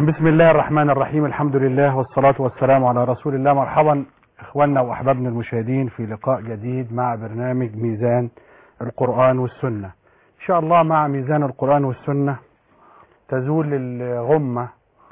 بسم الله الرحمن الرحيم الحمد لله والصلاة والسلام على رسول الله مرحبا اخواننا واحبابنا المشاهدين في لقاء جديد مع برنامج ميزان القرآن والسنة ان شاء الله مع ميزان القرآن والسنة تزول الغمة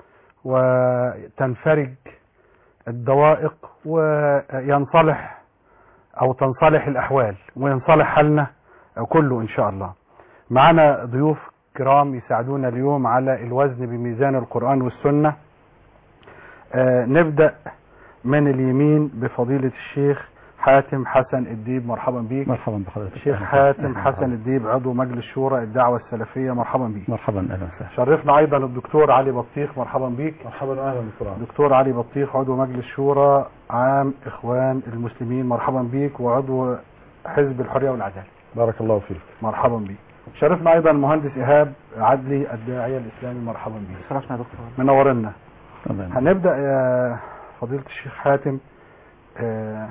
وتنفرج الضوائق وينصلح او تنصلح الاحوال وينصلح حالنا كله ان شاء الله معنا ضيوف كرام يساعدونا اليوم على الوزن بميزان القرآن والسنة آه نبدأ من اليمين بفضيلة الشيخ حاتم حسن الديب مرحبا بيك مرحبا بحضرتك الشيخ حاتم حسن الديب عضو مجلس شورى الدعوة السلفية مرحبا بيك مرحبا اهلا وسهلا شرفنا ايضا الدكتور علي بطيخ مرحبا بيك مرحبا اهلا دكتور دكتور علي بطيخ عضو مجلس شورى عام اخوان المسلمين مرحبا بيك وعضو حزب الحرية والعدالة بارك الله فيك مرحبا بيك شرفنا ايضا المهندس ايهاب عدلي الداعيه الاسلامي مرحبا بك شرفنا دكتور منورنا تمام هنبدا يا فضيله الشيخ حاتم آه،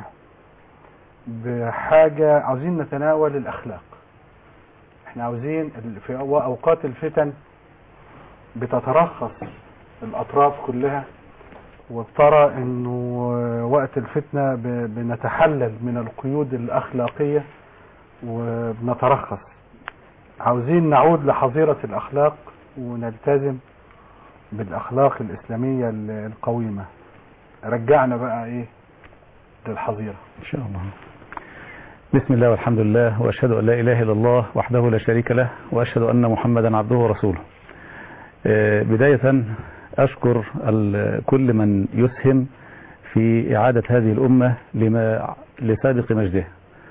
بحاجه عاوزين نتناول الاخلاق احنا عاوزين ال- في أو- اوقات الفتن بتترخص الاطراف كلها وترى انه وقت الفتنه ب- بنتحلل من القيود الاخلاقيه وبنترخص عاوزين نعود لحظيرة الأخلاق ونلتزم بالأخلاق الإسلامية ال- القويمة رجعنا بقى إيه للحظيرة ان شاء الله بسم الله والحمد لله واشهد ان لا اله الا الله وحده لا شريك له واشهد ان محمدا عبده ورسوله آه، بداية اشكر ال- كل من يسهم في اعادة هذه الامة لما لسابق مجدها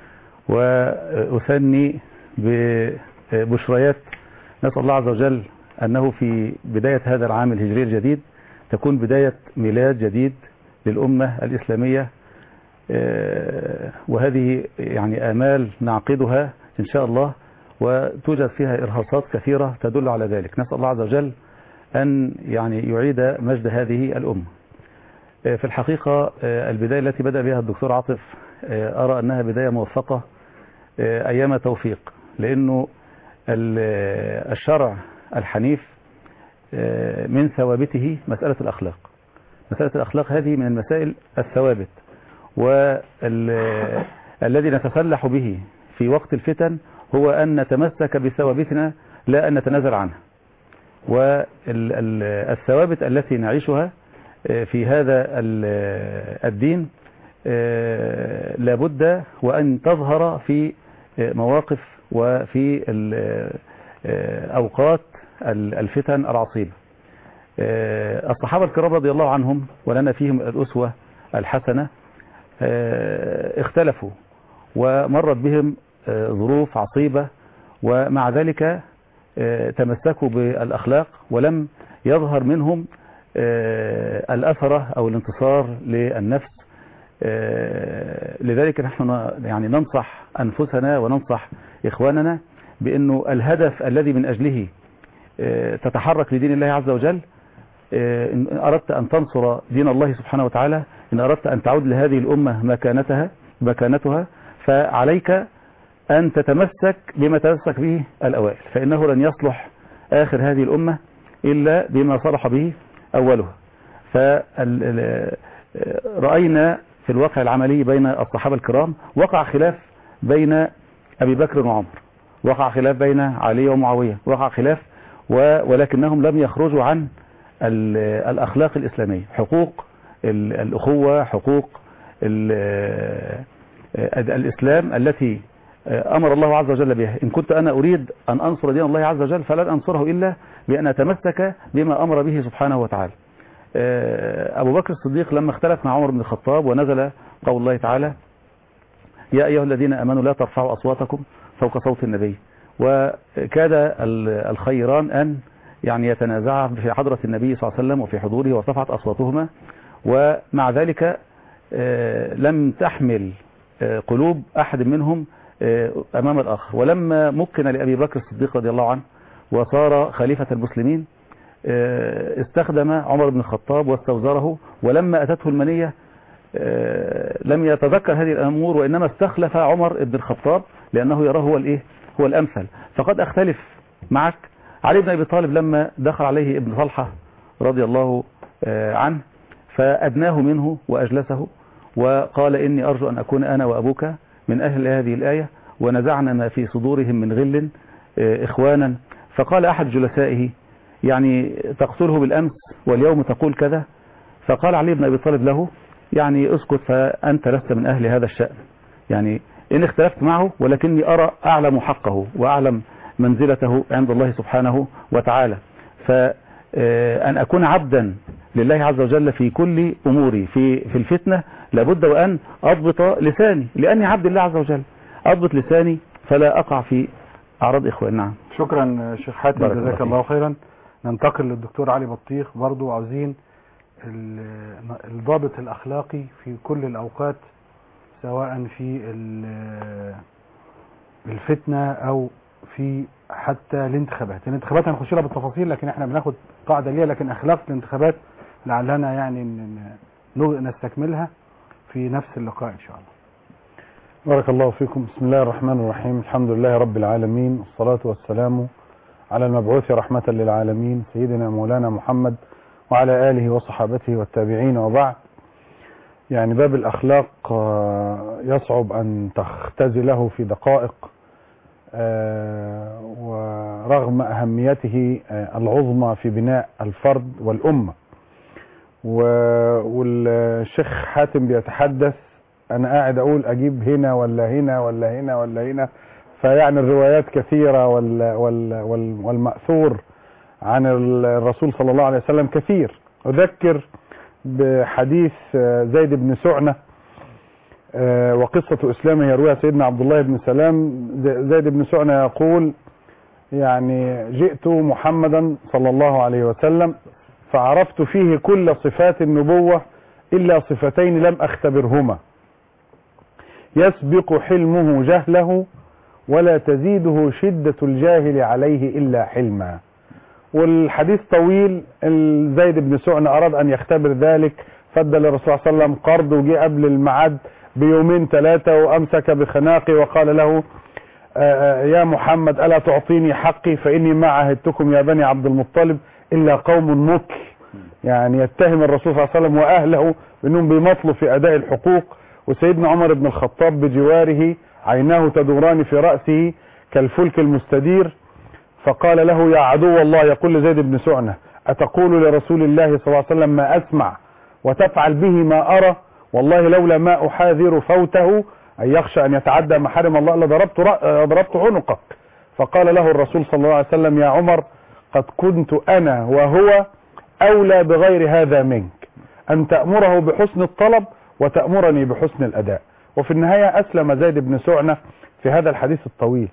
واثني ببشريات نسأل الله عز وجل انه في بداية هذا العام الهجري الجديد تكون بداية ميلاد جديد للأمة الإسلامية آه، وهذه يعني آمال نعقدها إن شاء الله وتوجد فيها إرهاصات كثيرة تدل على ذلك نسأل الله عز وجل أن يعني يعيد مجد هذه الأمة آه، في الحقيقة آه، البداية التي بدأ بها الدكتور عاطف آه، أرى أنها بداية موفقة آه، أيام توفيق لأنه ال- آه، الشرع الحنيف آه، من ثوابته مسألة الأخلاق مسألة الأخلاق هذه من المسائل الثوابت والذي نتسلح به في وقت الفتن هو أن نتمسك بثوابتنا لا أن نتنازل عنها والثوابت التي نعيشها آه، في هذا ال- الدين آه، لابد وأن تظهر في آه، مواقف وفي ال- آه، أوقات ال- الفتن العصيبة آه، الصحابة الكرام رضي الله عنهم ولنا فيهم الأسوة الحسنة آه، اختلفوا ومرت بهم آه، ظروف عصيبة ومع ذلك آه، تمسكوا بالأخلاق ولم يظهر منهم آه، الأثرة أو الانتصار للنفس آه، لذلك نحن ن- يعني ننصح أنفسنا وننصح إخواننا بأنه الهدف الذي من أجله آه، تتحرك لدين الله عز وجل آه، إن أردت أن تنصر دين الله سبحانه وتعالى إن أردت أن تعود لهذه الأمة مكانتها مكانتها فعليك أن تتمسك بما تمسك به الأوائل فإنه لن يصلح آخر هذه الأمة إلا بما صلح به أولها فرأينا في الواقع العملي بين الصحابة الكرام وقع خلاف بين أبي بكر وعمر وقع خلاف بين علي ومعاوية وقع خلاف و- ولكنهم لم يخرجوا عن ال- الأخلاق الإسلامية حقوق ال- الأخوة حقوق ال- آه، الإسلام التي آه، أمر الله عز وجل بها إن كنت أنا أريد أن أنصر دين الله عز وجل فلن أنصره إلا بأن أتمسك بما أمر به سبحانه وتعالى آه، أبو بكر الصديق لما اختلف مع عمر بن الخطاب ونزل قول الله تعالى يا أيها الذين أمنوا لا ترفعوا أصواتكم فوق صوت النبي وكاد ال- الخيران أن يعني يتنازعا في حضرة النبي صلى الله عليه وسلم وفي حضوره وارتفعت أصواتهما ومع ذلك آه، لم تحمل آه، قلوب أحد منهم آه، أمام الآخر ولما مكن لأبي بكر الصديق رضي الله عنه وصار خليفة المسلمين آه، استخدم عمر بن الخطاب واستوزره ولما أتته المنية آه، لم يتذكر هذه الأمور وإنما استخلف عمر بن الخطاب لأنه يراه هو الإيه هو الأمثل فقد أختلف معك علي بن أبي طالب لما دخل عليه ابن طلحة رضي الله آه، عنه فأدناه منه وأجلسه وقال إني أرجو أن أكون أنا وأبوك من أهل هذه الآية ونزعنا ما في صدورهم من غل آه، إخوانا فقال أحد جلسائه يعني تقتله بالأمس واليوم تقول كذا فقال علي بن أبي طالب له يعني اسكت فأنت لست من أهل هذا الشأن يعني إن اختلفت معه ولكني أرى أعلم حقه وأعلم منزلته عند الله سبحانه وتعالى فأن أكون عبدا لله عز وجل في كل أموري في في الفتنة لابد وأن أضبط لساني لأني عبد الله عز وجل أضبط لساني فلا أقع في أعراض إخوان نعم شكرا شيخ حاتم بارك الله جزاك فيك. الله خيرا ننتقل للدكتور علي بطيخ برضو عاوزين ال- الضابط الأخلاقي في كل الأوقات سواء في ال- الفتنة أو في حتى الانتخابات الانتخابات هنخش لها بالتفاصيل لكن احنا بناخد قاعدة ليها لكن أخلاق الانتخابات لعلنا يعني ن- ن- نستكملها في نفس اللقاء إن شاء الله بارك الله فيكم بسم الله الرحمن الرحيم الحمد لله رب العالمين والصلاة والسلام على المبعوث رحمة للعالمين سيدنا مولانا محمد وعلى آله وصحابته والتابعين وبعد يعني باب الأخلاق آه، يصعب أن تختزله في دقائق آه، ورغم أهميته آه، العظمى في بناء الفرد والأمة و- والشيخ حاتم بيتحدث انا قاعد اقول اجيب هنا ولا هنا ولا هنا ولا هنا فيعني الروايات كثيرة وال وال وال والمأثور عن الرسول صلى الله عليه وسلم كثير اذكر بحديث آه، زيد بن سعنة آه، وقصة اسلامه يرويها سيدنا عبد الله بن سلام ز- زيد بن سعنة يقول يعني جئت محمدا صلى الله عليه وسلم فعرفت فيه كل صفات النبوة إلا صفتين لم أختبرهما يسبق حلمه جهله ولا تزيده شدة الجاهل عليه إلا حلما والحديث طويل ال- زيد بن سعنة أراد أن يختبر ذلك فادى للرسول صلى الله عليه وسلم قرض وجي قبل الميعاد بيومين ثلاثة وأمسك بخناقي وقال له آه، يا محمد ألا تعطيني حقي فإني ما عهدتكم يا بني عبد المطلب إلا قوم مكر يعني يتهم الرسول صلى الله عليه وسلم وأهله بأنهم بيمطلوا في أداء الحقوق وسيدنا عمر بن الخطاب بجواره عيناه تدوران في رأسه كالفلك المستدير فقال له يا عدو الله يقول لزيد بن سعنة أتقول لرسول الله صلى الله عليه وسلم ما أسمع وتفعل به ما أرى والله لولا ما أحاذر فوته أن يخشى أن يتعدى محارم الله لضربت رأ- ضربت عنقك فقال له الرسول صلى الله عليه وسلم يا عمر قد كنت أنا وهو أولى بغير هذا منك أن تأمره بحسن الطلب وتأمرني بحسن الأداء وفي النهاية أسلم زيد بن سعنة في هذا الحديث الطويل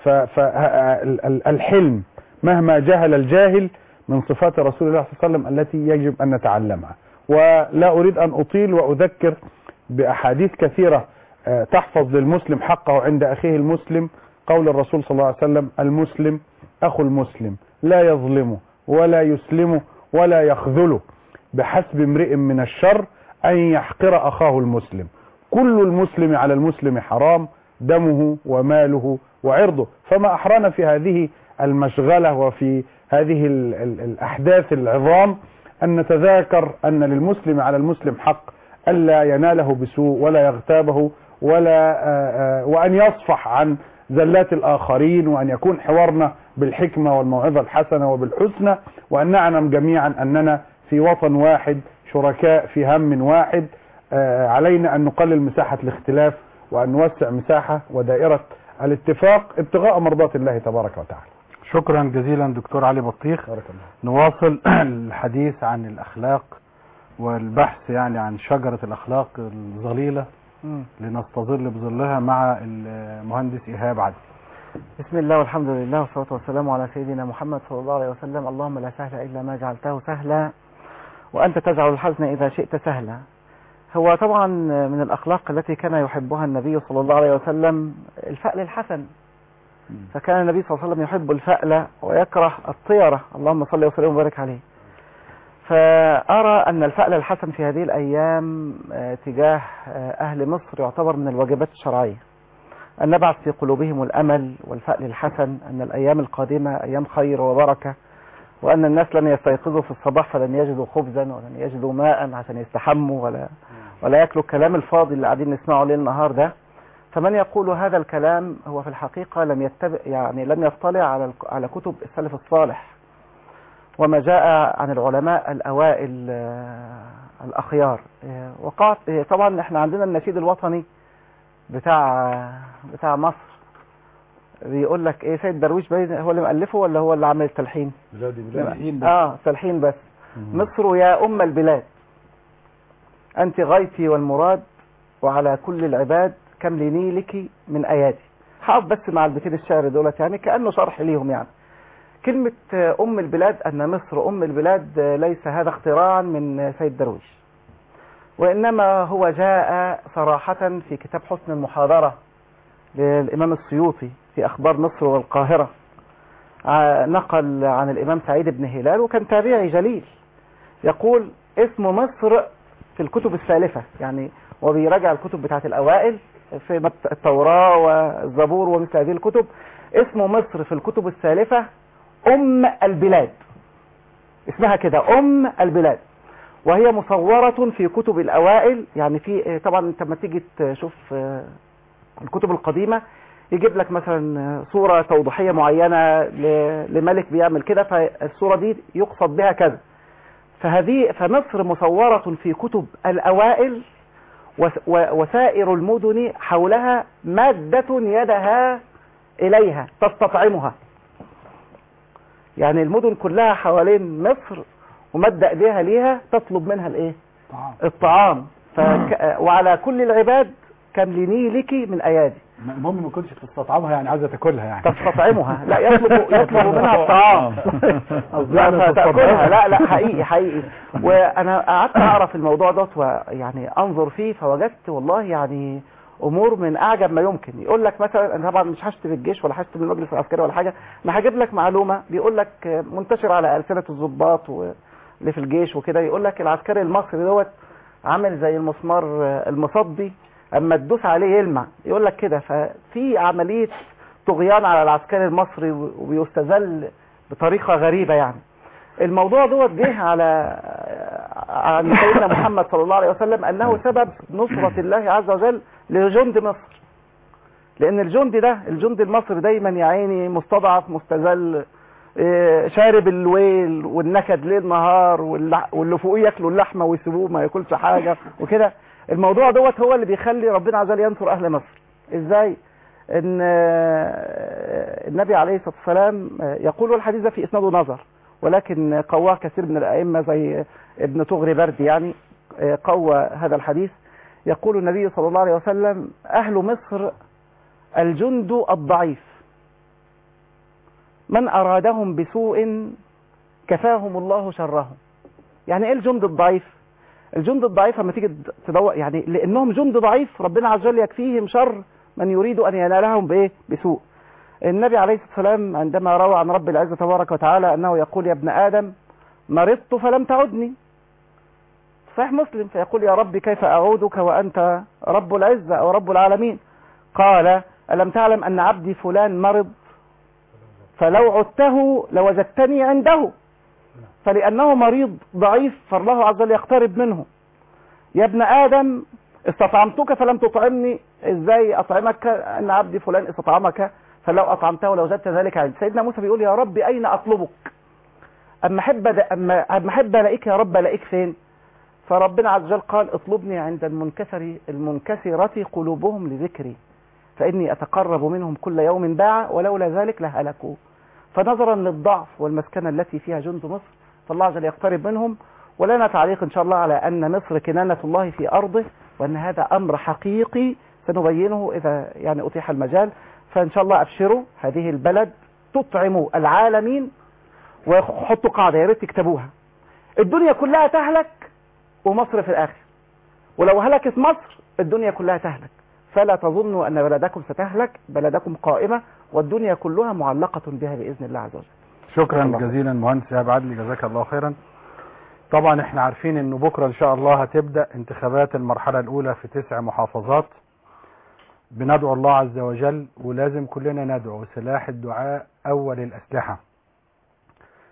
فالحلم مهما جهل الجاهل من صفات رسول الله صلى الله عليه وسلم التي يجب أن نتعلمها ولا أريد أن أطيل وأذكر بأحاديث كثيرة آه، تحفظ للمسلم حقه عند أخيه المسلم قول الرسول صلى الله عليه وسلم المسلم أخو المسلم لا يظلمه ولا يسلمه ولا يخذله بحسب امرئ من الشر أن يحقر أخاه المسلم كل المسلم على المسلم حرام دمه وماله وعرضه فما أحرانا في هذه المشغلة وفي هذه ال ال الأحداث العظام أن نتذاكر أن للمسلم على المسلم حق ألا يناله بسوء ولا يغتابه ولا آآ آآ وأن يصفح عن زلات الآخرين وأن يكون حوارنا بالحكمة والموعظة الحسنة وبالحسنى وأن نعلم جميعا أننا في وطن واحد شركاء في هم واحد آه، علينا أن نقلل مساحة الاختلاف وأن نوسع مساحة ودائرة الاتفاق ابتغاء مرضات الله تبارك وتعالى شكرا جزيلا دكتور علي بطيخ بارك الله نواصل الحديث عن الأخلاق والبحث يعني عن شجرة الأخلاق الظليلة لنستظل بظلها مع المهندس إيهاب عدل بسم الله والحمد لله والصلاة والسلام على سيدنا محمد صلى الله عليه وسلم اللهم لا سهل إلا ما جعلته سهلا وأنت تجعل الحزن إذا شئت سهلا هو طبعا من الأخلاق التي كان يحبها النبي صلى الله عليه وسلم الفأل الحسن فكان النبي صلى الله عليه وسلم يحب الفأل ويكره الطيرة اللهم صل وسلم وبارك عليه فأرى أن الفأل الحسن في هذه الأيام آه، تجاه آه، أهل مصر يعتبر من الواجبات الشرعية أن نبعث في قلوبهم الأمل والفأل الحسن أن الأيام القادمة أيام خير وبركة وأن الناس لن يستيقظوا في الصباح فلن يجدوا خبزا ولن يجدوا ماء عشان يستحموا ولا ولا ياكلوا الكلام الفاضي اللي قاعدين نسمعه ليل نهار ده فمن يقول هذا الكلام هو في الحقيقة لم يتبع يعني لم يطلع على الك- على كتب السلف الصالح وما جاء عن العلماء الأوائل آه، الأخيار آه، وقعت آه، طبعا احنا عندنا النشيد الوطني بتاع بتاع مصر بيقول لك ايه سيد درويش باين هو اللي مؤلفه ولا هو اللي عامل التلحين؟ اه تلحين بس مصر يا أم البلاد أنت غايتي والمراد وعلى كل العباد كم لنيلك من أيادي هقف بس مع البيتين الشعر دولت يعني كأنه شرح ليهم يعني كلمة آه، أم البلاد أن مصر أم البلاد آه، ليس هذا اختراعا من آه، سيد درويش وإنما هو جاء صراحة في كتاب حسن المحاضرة للإمام السيوطي في أخبار مصر والقاهرة ع- نقل عن الإمام سعيد بن هلال وكان تابعي جليل يقول اسم مصر في الكتب السالفة يعني وبيراجع الكتب بتاعت الأوائل في مت- التوراة والزبور ومثل هذه الكتب اسم مصر في الكتب السالفة أم البلاد اسمها كده أم البلاد وهي مصورة في كتب الأوائل يعني في طبعا انت لما تيجي تشوف آه، الكتب القديمة يجيب لك مثلا صورة توضيحية معينة ل- لملك بيعمل كده فالصورة دي يقصد بها كذا فهذه فمصر مصورة في كتب الأوائل وس- و- وسائر المدن حولها مادة يدها إليها تستطعمها يعني المدن كلها حوالين مصر ومادة إيديها ليها تطلب منها الإيه؟ الطعام فك... وعلى كل العباد كم لنيلك من أيادي المهم ما كنتش تستطعمها يعني عايزه تاكلها يعني تستطعمها لا يطلب يطلب منها الطعام لا فتاكلها لا لا حقيقي حقيقي وانا قعدت اعرف الموضوع دوت ويعني انظر فيه فوجدت والله يعني امور من اعجب ما يمكن يقول لك مثلا انا طبعا مش هشتم الجيش ولا هشتم المجلس العسكري ولا حاجه انا هجيب لك معلومه بيقول لك منتشر على السنه الضباط واللي في الجيش وكده يقول لك العسكري المصري دوت عامل زي المسمار المصدي اما تدوس عليه يلمع يقول لك كده ففي عمليه طغيان على العسكري المصري وبيستذل بطريقه غريبه يعني الموضوع دوت جه على عن سيدنا محمد صلى الله عليه وسلم انه سبب نصرة الله عز وجل لجند مصر لان الجند ده الجند المصري دايما يا عيني مستضعف مستذل إيه، شارب الويل والنكد ليل نهار واللع- واللي فوقيه ياكلوا اللحمه ويسيبوه ما ياكلش حاجه وكده الموضوع دوت هو اللي بيخلي ربنا عز وجل ينصر اهل مصر ازاي ان آه، النبي عليه الصلاه والسلام آه، يقول والحديث ده في اسناده نظر ولكن قواه كثير من الائمه زي ابن طغري بردي يعني آه، قوى هذا الحديث يقول النبي صلى الله عليه وسلم اهل مصر الجند الضعيف من ارادهم بسوء كفاهم الله شرهم يعني ايه الجند الضعيف الجند الضعيف لما تيجي تدور يعني لانهم جند ضعيف ربنا عز وجل يكفيهم شر من يريد ان ينالهم بايه بسوء النبي عليه الصلاه والسلام عندما روى عن رب العزه تبارك وتعالى انه يقول يا ابن ادم مرضت فلم تعدني صحيح مسلم فيقول يا رب كيف اعودك وانت رب العزه او رب العالمين قال الم تعلم ان عبدي فلان مرض فلو عدته لوجدتني عنده فلأنه مريض ضعيف فالله عز وجل يقترب منه يا ابن آدم استطعمتك فلم تطعمني ازاي أطعمك أن عبدي فلان استطعمك فلو أطعمته لوجدت ذلك عندي سيدنا موسى بيقول يا رب أين أطلبك أما أحب أما أما أحب ألاقيك يا رب ألاقيك فين فربنا عز وجل قال اطلبني عند المنكسر المنكسرة قلوبهم لذكري فإني أتقرب منهم كل يوم باعا ولولا ذلك لهلكوا فنظرا للضعف والمسكنة التي فيها جند مصر فالله عز وجل يقترب منهم ولنا تعليق إن شاء الله على أن مصر كنانة الله في أرضه وأن هذا أمر حقيقي سنبينه إذا يعني أتيح المجال فإن شاء الله أبشروا هذه البلد تطعم العالمين وحطوا قاعدة يا ريت تكتبوها الدنيا كلها تهلك ومصر في الآخر ولو هلكت مصر الدنيا كلها تهلك فلا تظنوا أن بلدكم ستهلك بلدكم قائمة والدنيا كلها معلقة بها بإذن الله عز وجل شكرا الله. جزيلا مهندس ايهاب عدلي جزاك الله خيرا طبعا احنا عارفين انه بكره ان شاء الله هتبدا انتخابات المرحله الاولى في تسع محافظات بندعو الله عز وجل ولازم كلنا ندعو سلاح الدعاء اول الاسلحه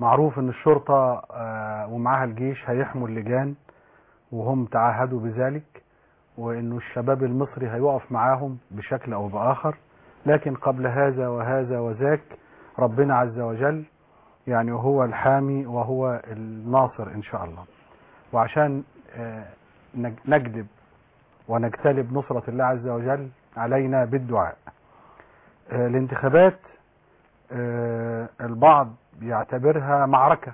معروف ان الشرطة آه، ومعاها الجيش هيحموا اللجان وهم تعهدوا بذلك وانه الشباب المصري هيقف معاهم بشكل او باخر لكن قبل هذا وهذا وذاك ربنا عز وجل يعني هو الحامي وهو الناصر ان شاء الله وعشان آه، نج- نجلب ونجتلب نصرة الله عز وجل علينا بالدعاء آه، الانتخابات آه، البعض بيعتبرها معركة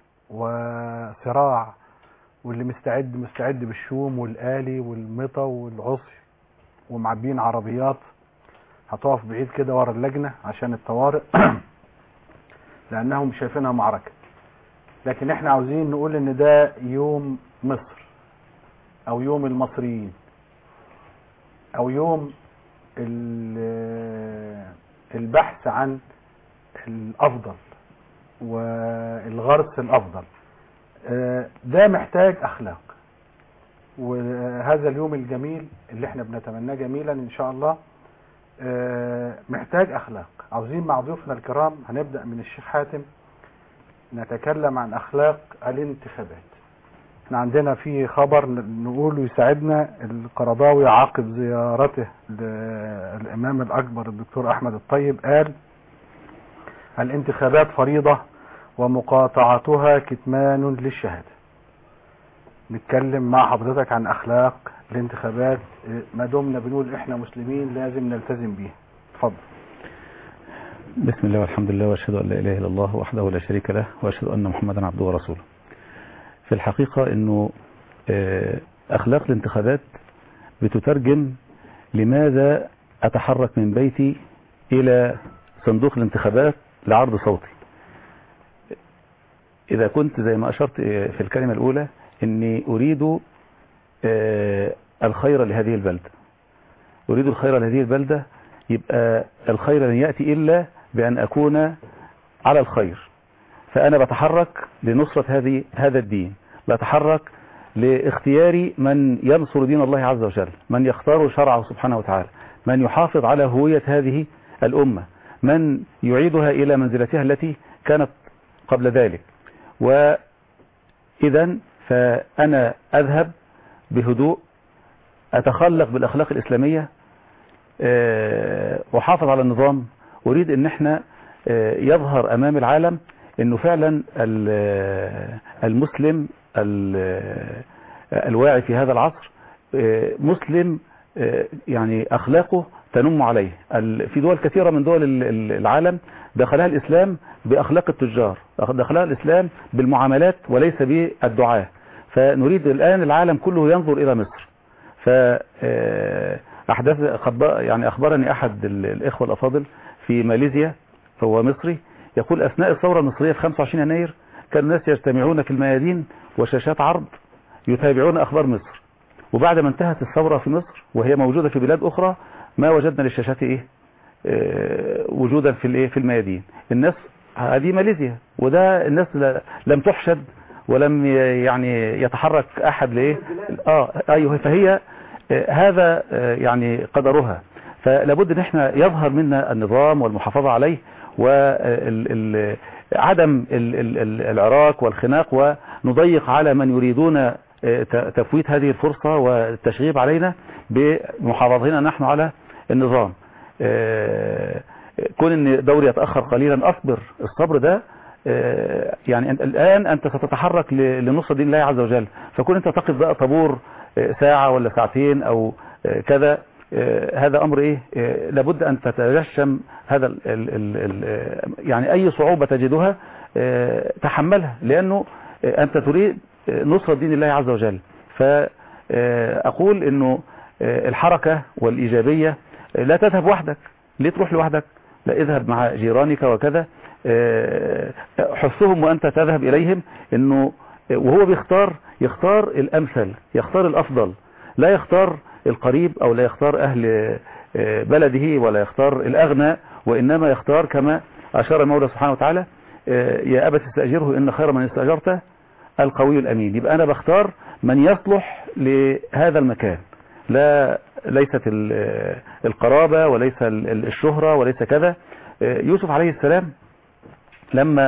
وصراع واللي مستعد مستعد بالشوم والآلي والمطى والعصي ومعبين عربيات هتقف بعيد كده ورا اللجنة عشان الطوارئ لأنهم شايفينها معركة لكن احنا عاوزين نقول ان ده يوم مصر او يوم المصريين او يوم ال- البحث عن الافضل والغرس الافضل آه، ده محتاج اخلاق وهذا اليوم الجميل اللي احنا بنتمناه جميلا ان شاء الله آه، محتاج اخلاق عاوزين مع ضيوفنا الكرام هنبدا من الشيخ حاتم نتكلم عن اخلاق الانتخابات احنا عندنا في خبر ن- نقوله يساعدنا القرضاوي عقب زيارته للامام الاكبر الدكتور احمد الطيب قال الانتخابات فريضة ومقاطعتها كتمان للشهادة نتكلم مع حضرتك عن اخلاق الانتخابات اه، ما دمنا بنقول احنا مسلمين لازم نلتزم بيها اتفضل بسم الله والحمد لله واشهد ان لا اله الا الله وحده لا شريك له واشهد ان محمدا عبده ورسوله في الحقيقة انه آه، اخلاق الانتخابات بتترجم لماذا اتحرك من بيتي الى صندوق الانتخابات لعرض صوتي اذا كنت زي ما اشرت آه، في الكلمة الاولى اني اريد آه، الخير لهذه البلدة اريد الخير لهذه البلدة يبقى الخير لن يأتي إلا بأن أكون على الخير فأنا بتحرك لنصرة هذه هذا الدين بتحرك لاختيار من ينصر دين الله عز وجل من يختار شرعه سبحانه وتعالى من يحافظ على هوية هذه الأمة من يعيدها إلى منزلتها التي كانت قبل ذلك وإذا فأنا أذهب بهدوء أتخلق بالأخلاق الإسلامية آه، وحافظ على النظام أريد أن احنا آه، يظهر أمام العالم أنه فعلا ال- آه، المسلم ال- آه، الواعي في هذا العصر آه، مسلم آه، يعني أخلاقه تنم عليه ال- في دول كثيرة من دول ال- ال- العالم دخلها الإسلام بأخلاق التجار دخلها الإسلام بالمعاملات وليس بالدعاء فنريد الآن العالم كله ينظر إلى مصر فأحدث يعني أخبرني أحد ال- الإخوة الأفاضل في ماليزيا هو مصري يقول أثناء الثورة المصرية في 25 يناير كان الناس يجتمعون في الميادين وشاشات عرض يتابعون أخبار مصر وبعد ما انتهت الثورة في مصر وهي موجودة في بلاد أخرى ما وجدنا للشاشات إيه آه، وجودا في الايه في الميادين الناس هذه ماليزيا وده الناس ل- لم تحشد ولم ي- يعني يتحرك احد لايه اه ايوه فهي آه، هذا آه، يعني قدرها فلابد ان احنا يظهر منا النظام والمحافظة عليه وعدم العراك والخناق ونضيق على من يريدون آه، ت- تفويت هذه الفرصة والتشغيب علينا بمحافظتنا نحن على النظام آه، كون ان دوري يتأخر قليلا اصبر الصبر ده آه، يعني أنت الآن أنت ستتحرك ل- لنصر دين الله عز وجل فكون أنت تقف بقى طابور آه، ساعة ولا ساعتين أو آه، كذا آه، هذا أمر إيه آه، لابد أن تتجشم هذا ال ال ال ال يعني أي صعوبة تجدها آه، تحملها لأنه آه، أنت تريد آه، نصرة دين الله عز وجل فأقول أنه آه، الحركة والإيجابية آه، لا تذهب وحدك ليه تروح لوحدك لا اذهب مع جيرانك وكذا آه، حثهم وأنت تذهب إليهم أنه وهو بيختار يختار الأمثل يختار الأفضل لا يختار القريب أو لا يختار أهل آه، بلده ولا يختار الأغنى وإنما يختار كما أشار المولى سبحانه وتعالى آه، يا أبت استأجره إن خير من استأجرته القوي الأمين يبقى أنا بختار من يصلح لهذا المكان لا ليست ال- القرابة وليس ال- الشهرة وليس كذا آه، يوسف عليه السلام لما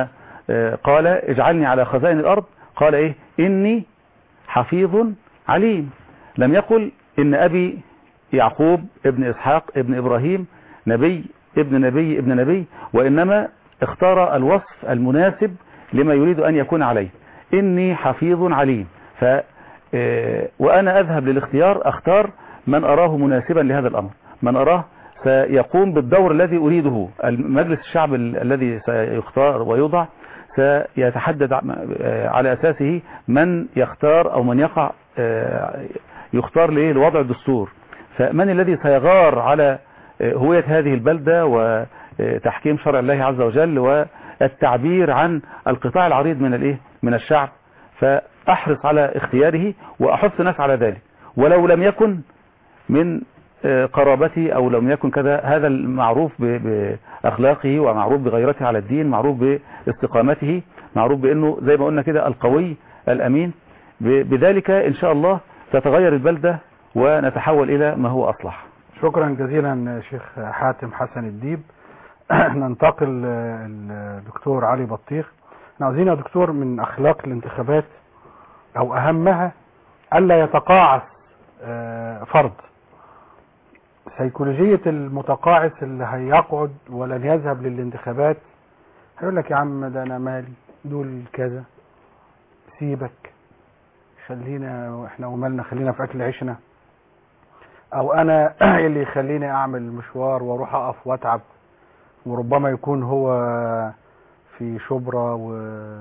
آه، قال اجعلني على خزائن الأرض قال إيه إني حفيظ عليم لم يقل إن أبي يعقوب ابن إسحاق ابن إبراهيم نبي ابن نبي ابن نبي وإنما اختار الوصف المناسب لما يريد أن يكون عليه إني حفيظ عليم ف آه، وأنا أذهب للاختيار أختار من أراه مناسبا لهذا الأمر من أراه سيقوم بالدور الذي أريده مجلس الشعب ال- الذي سيختار ويوضع سيتحدد ع- آه، على أساسه من يختار أو من يقع آه، يختار ليه لوضع الدستور فمن الذي سيغار على آه، هوية هذه البلدة وتحكيم شرع الله عز وجل والتعبير عن القطاع العريض من الايه من الشعب فأحرص على اختياره وأحث الناس على ذلك ولو لم يكن من آه، قرابتي أو لم يكن كذا هذا المعروف ب- بأخلاقه ومعروف بغيرته على الدين معروف باستقامته معروف بأنه زي ما قلنا كده القوي الأمين ب- بذلك إن شاء الله تتغير البلدة ونتحول إلى ما هو أصلح شكرا جزيلا شيخ حاتم حسن الديب ننتقل آه، الدكتور علي بطيخ احنا عاوزين يا دكتور من اخلاق الانتخابات او اهمها الا يتقاعس آه، فرد سيكولوجية المتقاعس اللي هيقعد ولن يذهب للانتخابات هيقول لك يا عم ده انا مالي دول كذا سيبك خلينا احنا ومالنا خلينا في اكل عيشنا او انا إيه اللي يخليني اعمل مشوار واروح اقف واتعب وربما يكون هو في شبرا و...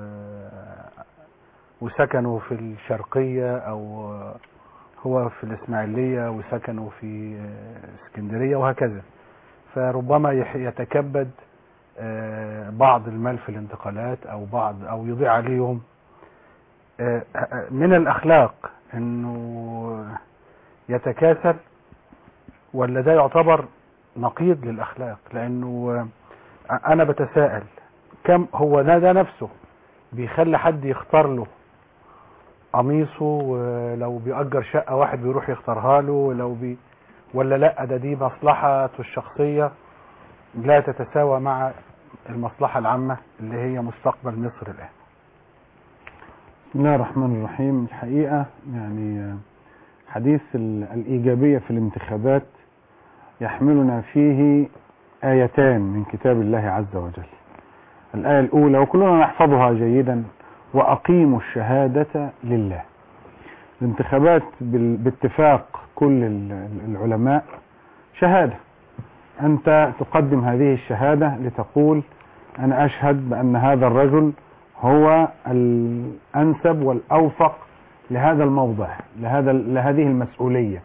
وسكنوا في الشرقية او هو في الاسماعيلية وسكنوا في اسكندرية وهكذا فربما يح- يتكبد آه، بعض المال في الانتقالات او بعض او يضيع عليهم آه، من الاخلاق انه يتكاسل ولا ده يعتبر نقيض للاخلاق لانه آه، انا بتساءل كم هو ده ده نفسه بيخلي حد يختار له قميصه ولو بيأجر شقة واحد بيروح يختارها له ولو بي ولا لا ده دي مصلحته الشخصية لا تتساوى مع المصلحة العامة اللي هي مستقبل مصر الآن بسم الله الرحمن الرحيم الحقيقة يعني آه، حديث ال- الإيجابية في الانتخابات يحملنا فيه آيتان من كتاب الله عز وجل الآية الأولى وكلنا نحفظها جيدا وأقيموا الشهادة لله الانتخابات بال- باتفاق كل ال- العلماء شهادة أنت تقدم هذه الشهادة لتقول أنا أشهد بأن هذا الرجل هو الأنسب والأوفق لهذا الموضع لهذا لهذه المسؤولية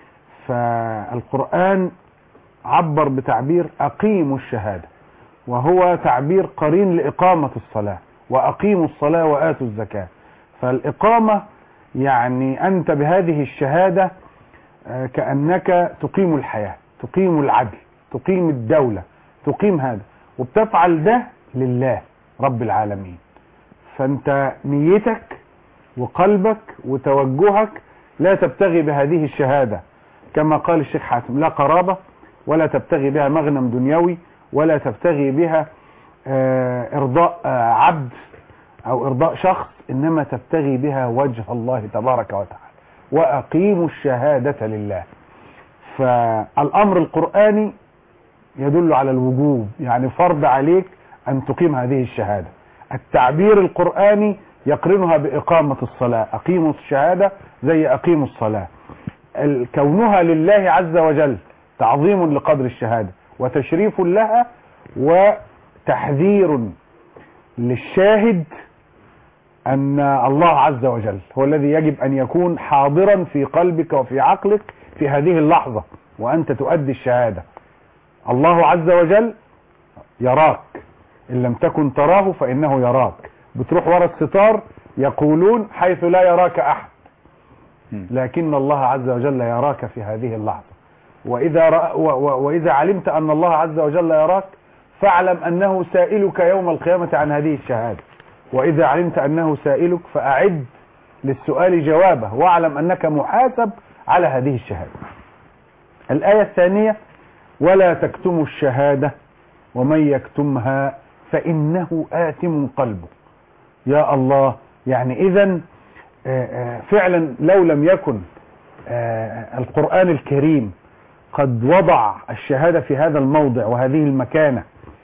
فالقرآن عبر بتعبير أقيموا الشهادة وهو تعبير قرين لإقامة الصلاة وأقيموا الصلاة وآتوا الزكاة فالإقامة يعني أنت بهذه الشهادة آه، كأنك تقيم الحياة تقيم العدل تقيم الدولة تقيم هذا وبتفعل ده لله رب العالمين فانت نيتك وقلبك وتوجهك لا تبتغي بهذه الشهادة كما قال الشيخ حاتم لا قرابة ولا تبتغي بها مغنم دنيوي ولا تبتغي بها آه، إرضاء آه، عبد أو إرضاء شخص إنما تبتغي بها وجه الله تبارك وتعالى وأقيموا الشهادة لله فالأمر القرآني يدل على الوجوب يعني فرض عليك أن تقيم هذه الشهادة التعبير القرآني يقرنها بإقامة الصلاة أقيموا الشهادة زي أقيموا الصلاة ال- كونها لله عز وجل تعظيم لقدر الشهادة وتشريف لها وتحذير للشاهد أن الله عز وجل هو الذي يجب أن يكون حاضرا في قلبك وفي عقلك في هذه اللحظة وأنت تؤدي الشهادة الله عز وجل يراك إن لم تكن تراه فإنه يراك بتروح ورا الستار يقولون حيث لا يراك أحد لكن الله عز وجل يراك في هذه اللحظة وإذا, رأ و و وإذا علمت أن الله عز وجل يراك فاعلم أنه سائلك يوم القيامة عن هذه الشهادة وإذا علمت أنه سائلك فأعد للسؤال جوابه واعلم أنك محاسب على هذه الشهادة الآية الثانية ولا تكتموا الشهادة ومن يكتمها فإنه آثم قلبه يا الله يعني إذا فعلا لو لم يكن آه، القرآن الكريم قد وضع الشهادة في هذا الموضع وهذه المكانة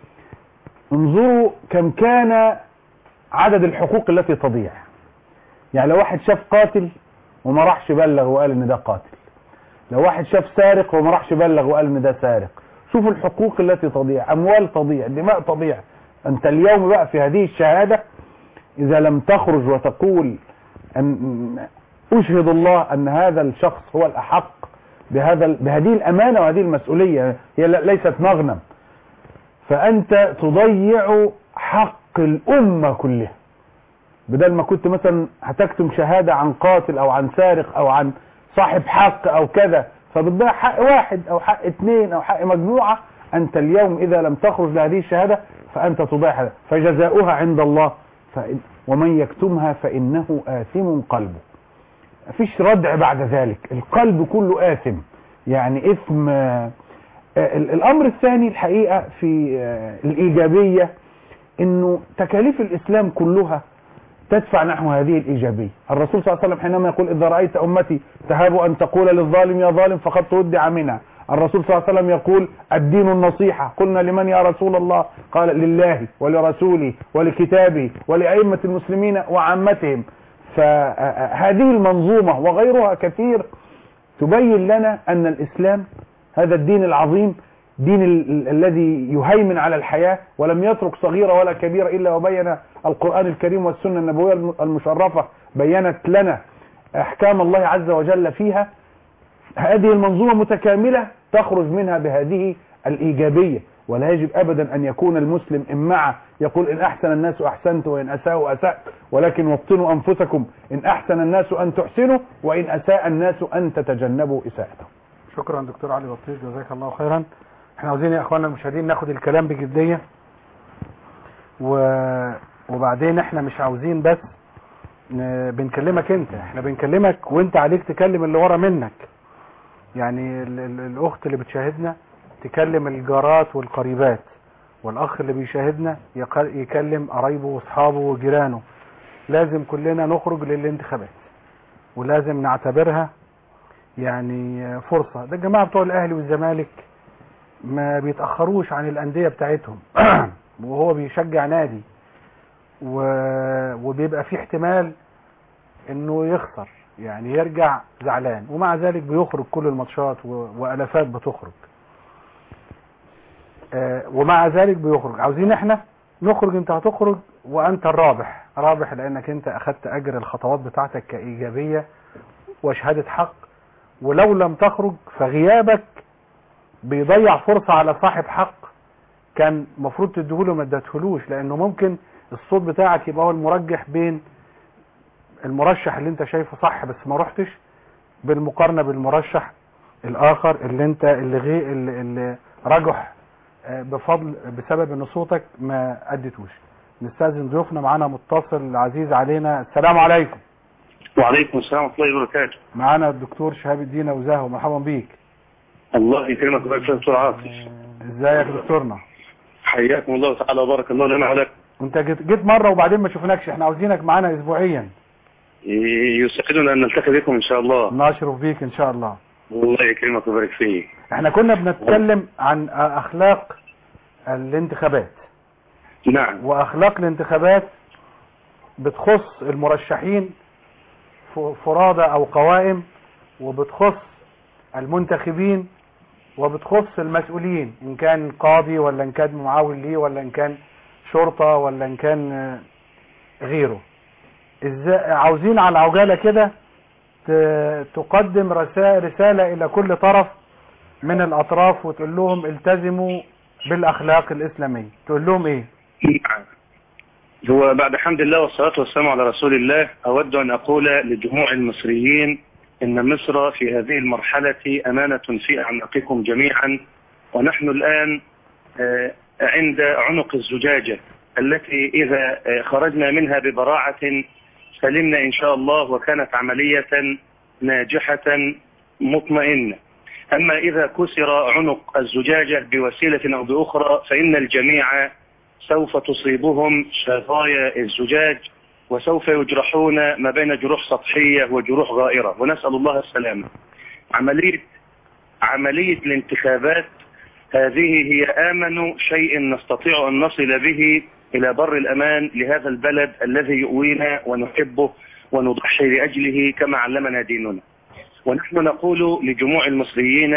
انظروا كم كان عدد الحقوق التي تضيع يعني لو واحد شاف قاتل وما راحش بلغ وقال ان ده قاتل لو واحد شاف سارق وما راحش بلغ وقال ان ده سارق شوفوا الحقوق التي تضيع اموال تضيع دماء تضيع انت اليوم بقى في هذه الشهادة اذا لم تخرج وتقول ان اشهد الله ان هذا الشخص هو الاحق بهذا بهذه الامانة وهذه المسؤولية هي ليست مغنم فانت تضيع حق الامة كلها بدل ما كنت مثلا هتكتم شهادة عن قاتل او عن سارق او عن صاحب حق او كذا فبتضيع حق واحد او حق اثنين او حق مجموعة انت اليوم اذا لم تخرج لهذه الشهادة فانت تضيع هذا فجزاؤها عند الله فإن ومن يكتمها فانه آثم قلبه مفيش ردع بعد ذلك القلب كله آثم يعني اثم آه، الامر الثاني الحقيقة في آه، الايجابية انه تكاليف الاسلام كلها تدفع نحو هذه الإيجابية الرسول صلى الله عليه وسلم حينما يقول إذا رأيت أمتي تهاب أن تقول للظالم يا ظالم فقد تودع منها الرسول صلى الله عليه وسلم يقول الدين النصيحة قلنا لمن يا رسول الله قال لله ولرسوله ولكتابه ولأئمة المسلمين وعامتهم فهذه المنظومة وغيرها كثير تبين لنا أن الإسلام هذا الدين العظيم دين ال- ال- الذي يهيمن على الحياة ولم يترك صغيرة ولا كبيرة إلا وبين القرآن الكريم والسنة النبوية الم- المشرفة بينت لنا أحكام الله عز وجل فيها هذه المنظومة متكاملة تخرج منها بهذه الإيجابية ولا يجب أبدا أن يكون المسلم إمعة يقول إن أحسن الناس أحسنت وإن أساءوا أسأت ولكن وطنوا أنفسكم إن أحسن الناس أن تحسنوا وإن أساء الناس أن تتجنبوا إساءتهم شكرا دكتور علي بطيس جزاك الله خيرا احنا عاوزين يا اخواننا المشاهدين ناخد الكلام بجدية و... وبعدين احنا مش عاوزين بس ن- بنكلمك انت احنا بنكلمك وانت عليك تكلم اللي ورا منك يعني ال... ال... الاخت اللي بتشاهدنا تكلم الجارات والقريبات والاخ اللي بيشاهدنا يق... يكلم قرايبه واصحابه وجيرانه لازم كلنا نخرج للانتخابات ولازم نعتبرها يعني فرصة ده الجماعة بتوع الاهلي والزمالك ما بيتأخروش عن الأندية بتاعتهم وهو بيشجع نادي و... وبيبقى في احتمال انه يخسر يعني يرجع زعلان ومع ذلك بيخرج كل الماتشات و... والافات بتخرج آه، ومع ذلك بيخرج عاوزين احنا نخرج انت هتخرج وانت الرابح رابح لانك انت اخدت اجر الخطوات بتاعتك كايجابية وشهادة حق ولو لم تخرج فغيابك بيضيع فرصة على صاحب حق كان مفروض تديهوله ما اديتهولوش لانه ممكن الصوت بتاعك يبقى هو المرجح بين المرشح اللي انت شايفه صح بس ما رحتش بالمقارنة بالمرشح الاخر اللي انت اللي غي اللي, اللي رجح آه، بفضل بسبب ان صوتك ما اديتوش نستاذن ضيوفنا معانا متصل عزيز علينا السلام عليكم وعليكم السلام ورحمة الله وبركاته معانا الدكتور شهاب الدين وزاهو مرحبا بيك الله يكرمك ويبارك فيك دكتور عاطف ازيك يا دكتورنا حياكم الله تعالى وبارك الله لنا ولك انت جيت, جيت مره وبعدين ما شفناكش احنا عاوزينك معانا اسبوعيا يسعدنا أن نلتقي بكم إن شاء الله نشرف بيك ان شاء الله الله يكرمك ويبارك فيك احنا كنا بنتكلم عن اخلاق الانتخابات نعم واخلاق الانتخابات بتخص المرشحين ف- فرادى او قوائم وبتخص المنتخبين وبتخص المسؤولين ان كان قاضي ولا ان كان معاون ليه ولا ان كان شرطة ولا ان كان آه، غيره ازاي عاوزين على عجالة كده ت- تقدم رسا- رسالة الى كل طرف من الاطراف وتقول لهم التزموا بالاخلاق الاسلامية تقول لهم ايه نعم هو بعد حمد الله والصلاة والسلام على رسول الله أود أن أقول لجموع المصريين إن مصر في هذه المرحلة أمانة في أعناقكم جميعا ونحن الآن آه، عند عنق الزجاجة التي إذا آه، خرجنا منها ببراعة سلمنا إن شاء الله وكانت عملية ناجحة مطمئنة أما إذا كسر عنق الزجاجة بوسيلة أو بأخرى فإن الجميع سوف تصيبهم شظايا الزجاج وسوف يجرحون ما بين جروح سطحية وجروح غائرة ونسأل الله السلامة عملية عملية الانتخابات هذه هي آمن شيء نستطيع أن نصل به إلى بر الأمان لهذا البلد الذي يؤوينا ونحبه ونضحي لأجله كما علمنا ديننا ونحن نقول لجموع المصريين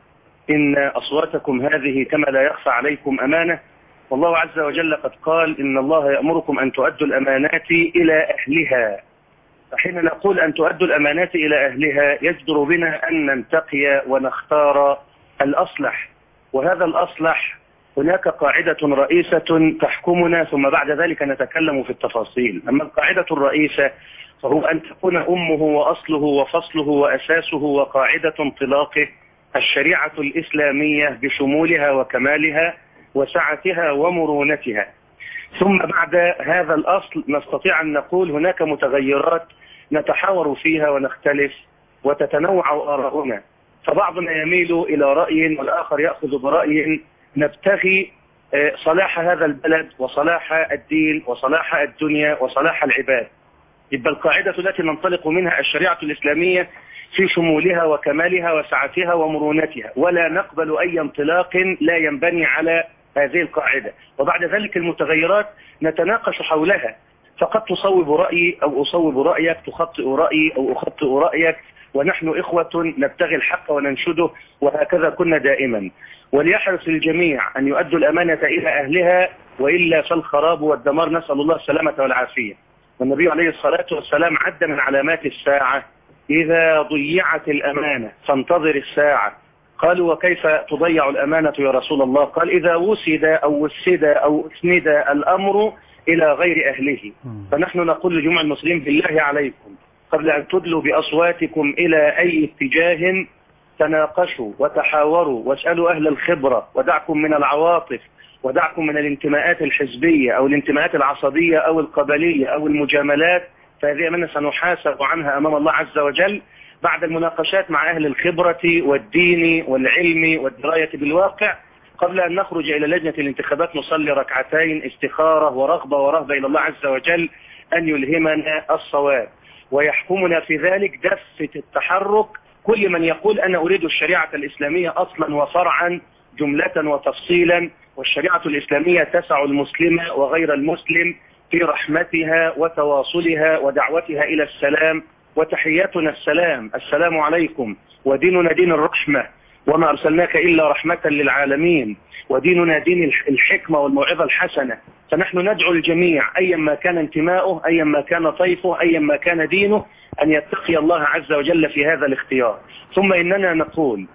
إن أصواتكم هذه كما لا يخفى عليكم أمانة والله عز وجل قد قال إن الله يأمركم أن تؤدوا الأمانات إلى أهلها فحين نقول أن تؤدوا الأمانات إلى أهلها يجدر بنا أن ننتقي ونختار الأصلح وهذا الأصلح هناك قاعدة رئيسة تحكمنا ثم بعد ذلك نتكلم في التفاصيل أما القاعدة الرئيسة فهو أن تكون أمه وأصله وفصله وأساسه وقاعدة انطلاقه الشريعة الإسلامية بشمولها وكمالها وسعتها ومرونتها ثم بعد هذا الأصل نستطيع أن نقول هناك متغيرات نتحاور فيها ونختلف وتتنوع آراؤنا فبعضنا يميل إلى رأي والآخر يأخذ برأي نبتغي صلاح هذا البلد وصلاح الدين وصلاح الدنيا وصلاح العباد يبقى القاعدة التي ننطلق منها الشريعة الإسلامية في شمولها وكمالها وسعتها ومرونتها ولا نقبل أي انطلاق لا ينبني على هذه القاعدة وبعد ذلك المتغيرات نتناقش حولها فقد تصوب رأيي أو أصوب رأيك تخطئ رأيي أو أخطئ رأيك ونحن إخوة نبتغي الحق وننشده وهكذا كنا دائما وليحرص الجميع أن يؤدوا الأمانة إلى أهلها وإلا فالخراب والدمار نسأل الله السلامة والعافية والنبي عليه الصلاة والسلام عد من علامات الساعة إذا ضيعت الأمانة فانتظر الساعة قالوا وكيف تضيع الأمانة يا رسول الله قال إذا وسد أو وسد أو اسند الأمر إلى غير أهله فنحن نقول لجمع المسلمين بالله عليكم قبل أن تدلوا بأصواتكم إلى أي اتجاه تناقشوا وتحاوروا واسألوا أهل الخبرة ودعكم من العواطف ودعكم من الانتماءات الحزبية أو الانتماءات العصبية أو القبلية أو المجاملات فهذه أمانة سنحاسب عنها أمام الله عز وجل بعد المناقشات مع أهل الخبرة والدين والعلم والدراية بالواقع قبل أن نخرج إلى لجنة الانتخابات نصلي ركعتين استخارة ورغبة ورهبة إلى الله عز وجل أن يلهمنا الصواب ويحكمنا في ذلك دفة التحرك كل من يقول أنا أريد الشريعة الإسلامية أصلا وفرعا جملة وتفصيلا والشريعة الإسلامية تسع المسلم وغير المسلم في رحمتها وتواصلها ودعوتها إلى السلام وتحياتنا السلام السلام عليكم وديننا دين الرحمة وما أرسلناك إلا رحمة للعالمين وديننا دين الحكمة والموعظة الحسنة فنحن ندعو الجميع أيا ما كان انتماؤه أيا ما كان طيفه أيا ما كان دينه أن يتقي الله عز وجل في هذا الاختيار ثم إننا نقول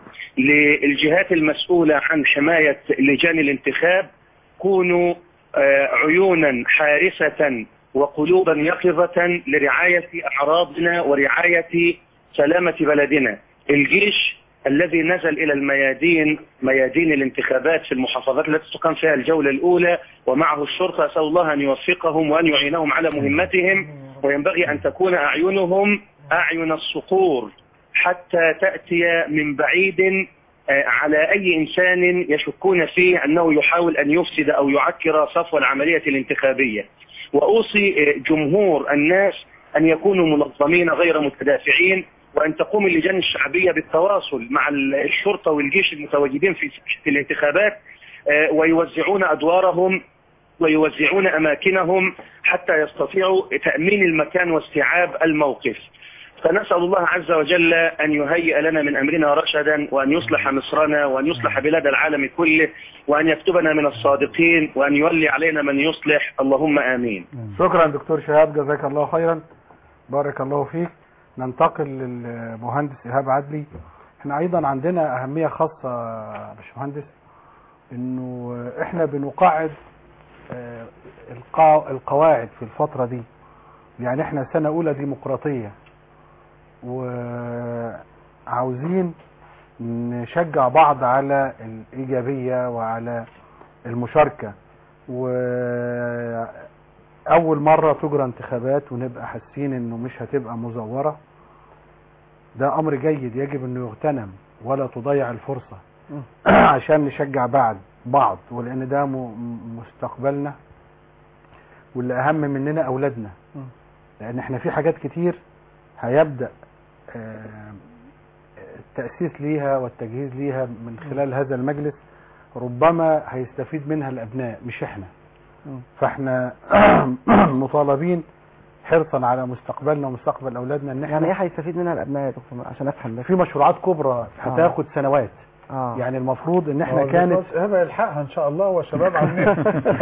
للجهات المسؤولة عن حماية لجان الانتخاب كونوا عيونا حارسة وقلوبا يقظة لرعاية أعراضنا ورعاية سلامة بلدنا الجيش الذي نزل إلى الميادين ميادين الانتخابات في المحافظات التي تقام فيها الجولة الأولى ومعه الشرطة أسأل الله أن يوفقهم وأن يعينهم على مهمتهم وينبغي أن تكون أعينهم أعين الصقور حتى تأتي من بعيد على أي إنسان يشكون فيه أنه يحاول أن يفسد أو يعكر صفو العملية الانتخابية وأوصي جمهور الناس أن يكونوا منظمين غير متدافعين وأن تقوم اللجان الشعبية بالتواصل مع الشرطة والجيش المتواجدين في في الانتخابات ويوزعون أدوارهم ويوزعون أماكنهم حتى يستطيعوا تأمين المكان واستيعاب الموقف فنسأل الله عز وجل أن يهيئ لنا من أمرنا رشدا وأن يصلح مصرنا وأن يصلح بلاد العالم كله وأن يكتبنا من الصادقين وأن يولي علينا من يصلح اللهم آمين شكرا دكتور شهاب جزاك الله خيرا بارك الله فيك ننتقل للمهندس إيهاب عدلي احنا أيضا عندنا أهمية خاصة يا باشمهندس إنه احنا بنقاعد القواعد في الفترة دي يعني احنا سنة أولى ديمقراطية وعاوزين نشجع بعض على الإيجابية وعلى المشاركة وأول مرة تجرى انتخابات ونبقى حاسين إنه مش هتبقى مزورة ده أمر جيد يجب إنه يغتنم ولا تضيع الفرصة عشان نشجع بعض بعض ولأن ده مستقبلنا واللي اهم مننا اولادنا مم. لان احنا في حاجات كتير هيبدا آه، التاسيس ليها والتجهيز ليها من خلال هذا المجلس ربما هيستفيد منها الابناء مش احنا مم. فاحنا مطالبين حرصا على مستقبلنا ومستقبل اولادنا ان يعني احنا ايه هيستفيد منها الابناء يا دكتور عشان افهم بس في مشروعات كبرى هتاخد سنوات اه يعني المفروض ان احنا آه، كانت بس هبه يلحقها ان شاء الله وشباب عاملين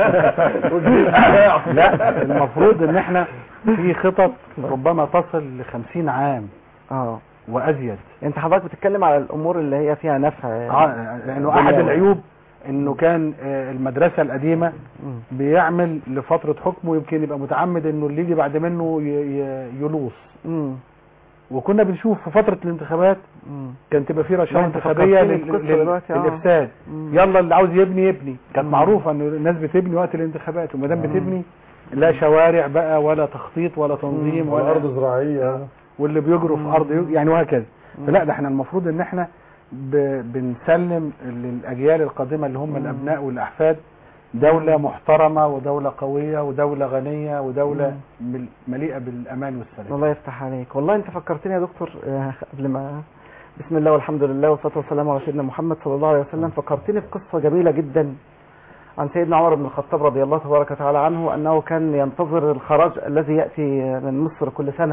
لا المفروض ان احنا في خطط ربما تصل ل 50 عام اه وازيد انت حضرتك بتتكلم على الامور اللي هي فيها نفع آه، لانه احد العيوب انه كان آه، المدرسه القديمه مم. بيعمل لفتره حكمه يمكن يبقى متعمد انه اللي يجي بعد منه ي- ي- يلوص مم. وكنا بنشوف في فتره الانتخابات مم. كان تبقى في لا، رشاوى انت انتخابيه فكرتني لل- بقصة لل- دلوقتي، آه. للافساد مم. يلا اللي عاوز يبني يبني كانت مم. معروفه ان الناس بتبني وقت الانتخابات وما دام مم. بتبني لا شوارع بقى ولا تخطيط ولا تنظيم ولا ولا ارض زراعيه واللي بيجروا في مم. ارض يج- يعني وهكذا مم. فلا ده احنا المفروض ان احنا ب... بنسلم للاجيال القادمه اللي هم مم. الابناء والاحفاد دوله محترمه ودوله قويه ودوله غنيه ودوله مل- مليئه بالامان والسلام الله يفتح عليك والله انت فكرتني يا دكتور آه، قبل ما بسم الله والحمد لله والصلاه والسلام على سيدنا محمد صلى الله عليه وسلم فكرتني بقصه جميله جدا عن سيدنا عمر بن الخطاب رضي الله تبارك وتعالى عنه انه كان ينتظر الخراج الذي ياتي من مصر كل سنه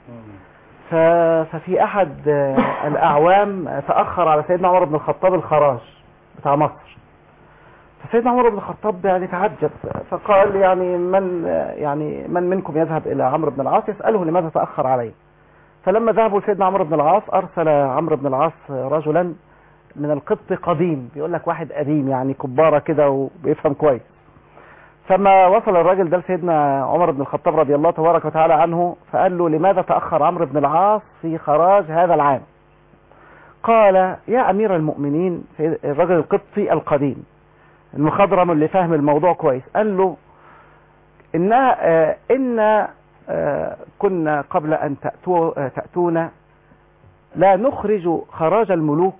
ف- ففي احد آه، الاعوام تاخر على سيدنا عمر بن الخطاب الخراج بتاع مصر فسيدنا عمر بن الخطاب يعني تعجب فقال يعني من يعني من منكم يذهب الى عمرو بن العاص يساله لماذا تاخر عليه فلما ذهبوا لسيدنا عمرو بن العاص ارسل عمرو بن العاص رجلا من القبط قديم بيقول لك واحد قديم يعني كباره كده وبيفهم كويس فما وصل الراجل ده لسيدنا عمر بن الخطاب رضي الله تبارك وتعالى عنه فقال له لماذا تاخر عمرو بن العاص في خراج هذا العام قال يا امير المؤمنين سيد- الرجل القبطي القديم المخضرم اللي فاهم الموضوع كويس قال له إنها آه إن آه كنا قبل أن تأتوا آه تأتونا لا نخرج خراج الملوك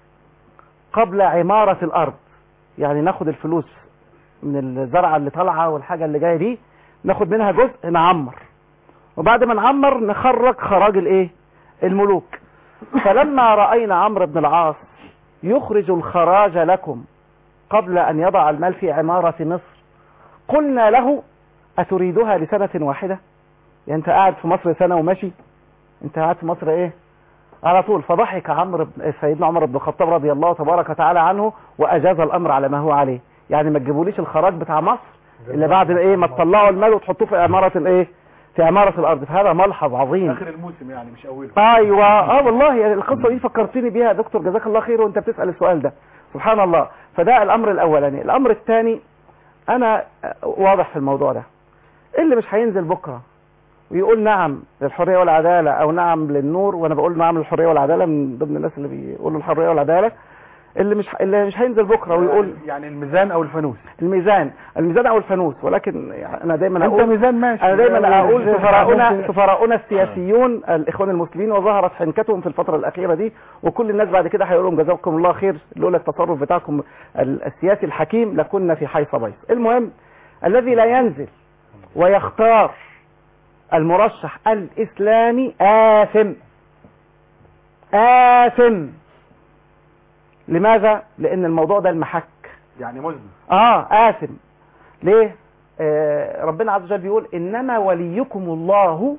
قبل عمارة الأرض يعني ناخد الفلوس من الزرعة اللي طالعة والحاجة اللي جاية دي ناخد منها جزء نعمر وبعد ما نعمر نخرج خراج الايه الملوك فلما رأينا عمرو بن العاص يخرج الخراج لكم قبل أن يضع المال في عمارة مصر قلنا له أتريدها لسنة واحدة يعني أنت قاعد في مصر سنة وماشي أنت قاعد في مصر إيه على طول فضحك عمرو بن- سيدنا عمر بن الخطاب رضي الله تبارك وتعالى عنه وأجاز الأمر على ما هو عليه يعني ما تجيبوليش الخراج بتاع مصر اللي بعد ايه ما تطلعوا المال وتحطوه في عمارة الايه في عمارة الأرض فهذا ملحظ عظيم اخر الموسم يعني مش اوله ايوه اه والله القصه دي فكرتني بيها يا دكتور جزاك الله خير وانت بتسال السؤال ده سبحان الله فده الامر الاولاني الامر الثاني انا واضح في الموضوع ده اللي مش هينزل بكره ويقول نعم للحريه والعداله او نعم للنور وانا بقول نعم للحريه والعداله من ضمن الناس اللي بيقولوا الحريه والعداله اللي مش اللي مش هينزل بكره ويقول يعني الميزان او الفانوس الميزان الميزان او الفانوس ولكن يعني انا دايما انت اقول ميزان ماشي انا دايما اقول الشيخ سفراؤنا ممكن- سفراؤنا السياسيون الاخوان المسلمين وظهرت حنكتهم في الفتره الاخيره دي وكل الناس بعد كده هيقول لهم جزاكم الله خير لولا التصرف بتاعكم ال- السياسي الحكيم لكنا في حيص بيص المهم الذي لا ينزل ويختار المرشح الاسلامي آثم آثم لماذا؟ لأن الموضوع ده المحك يعني مذنب اه آثم ليه آه ربنا عز وجل بيقول إنما وليكم الله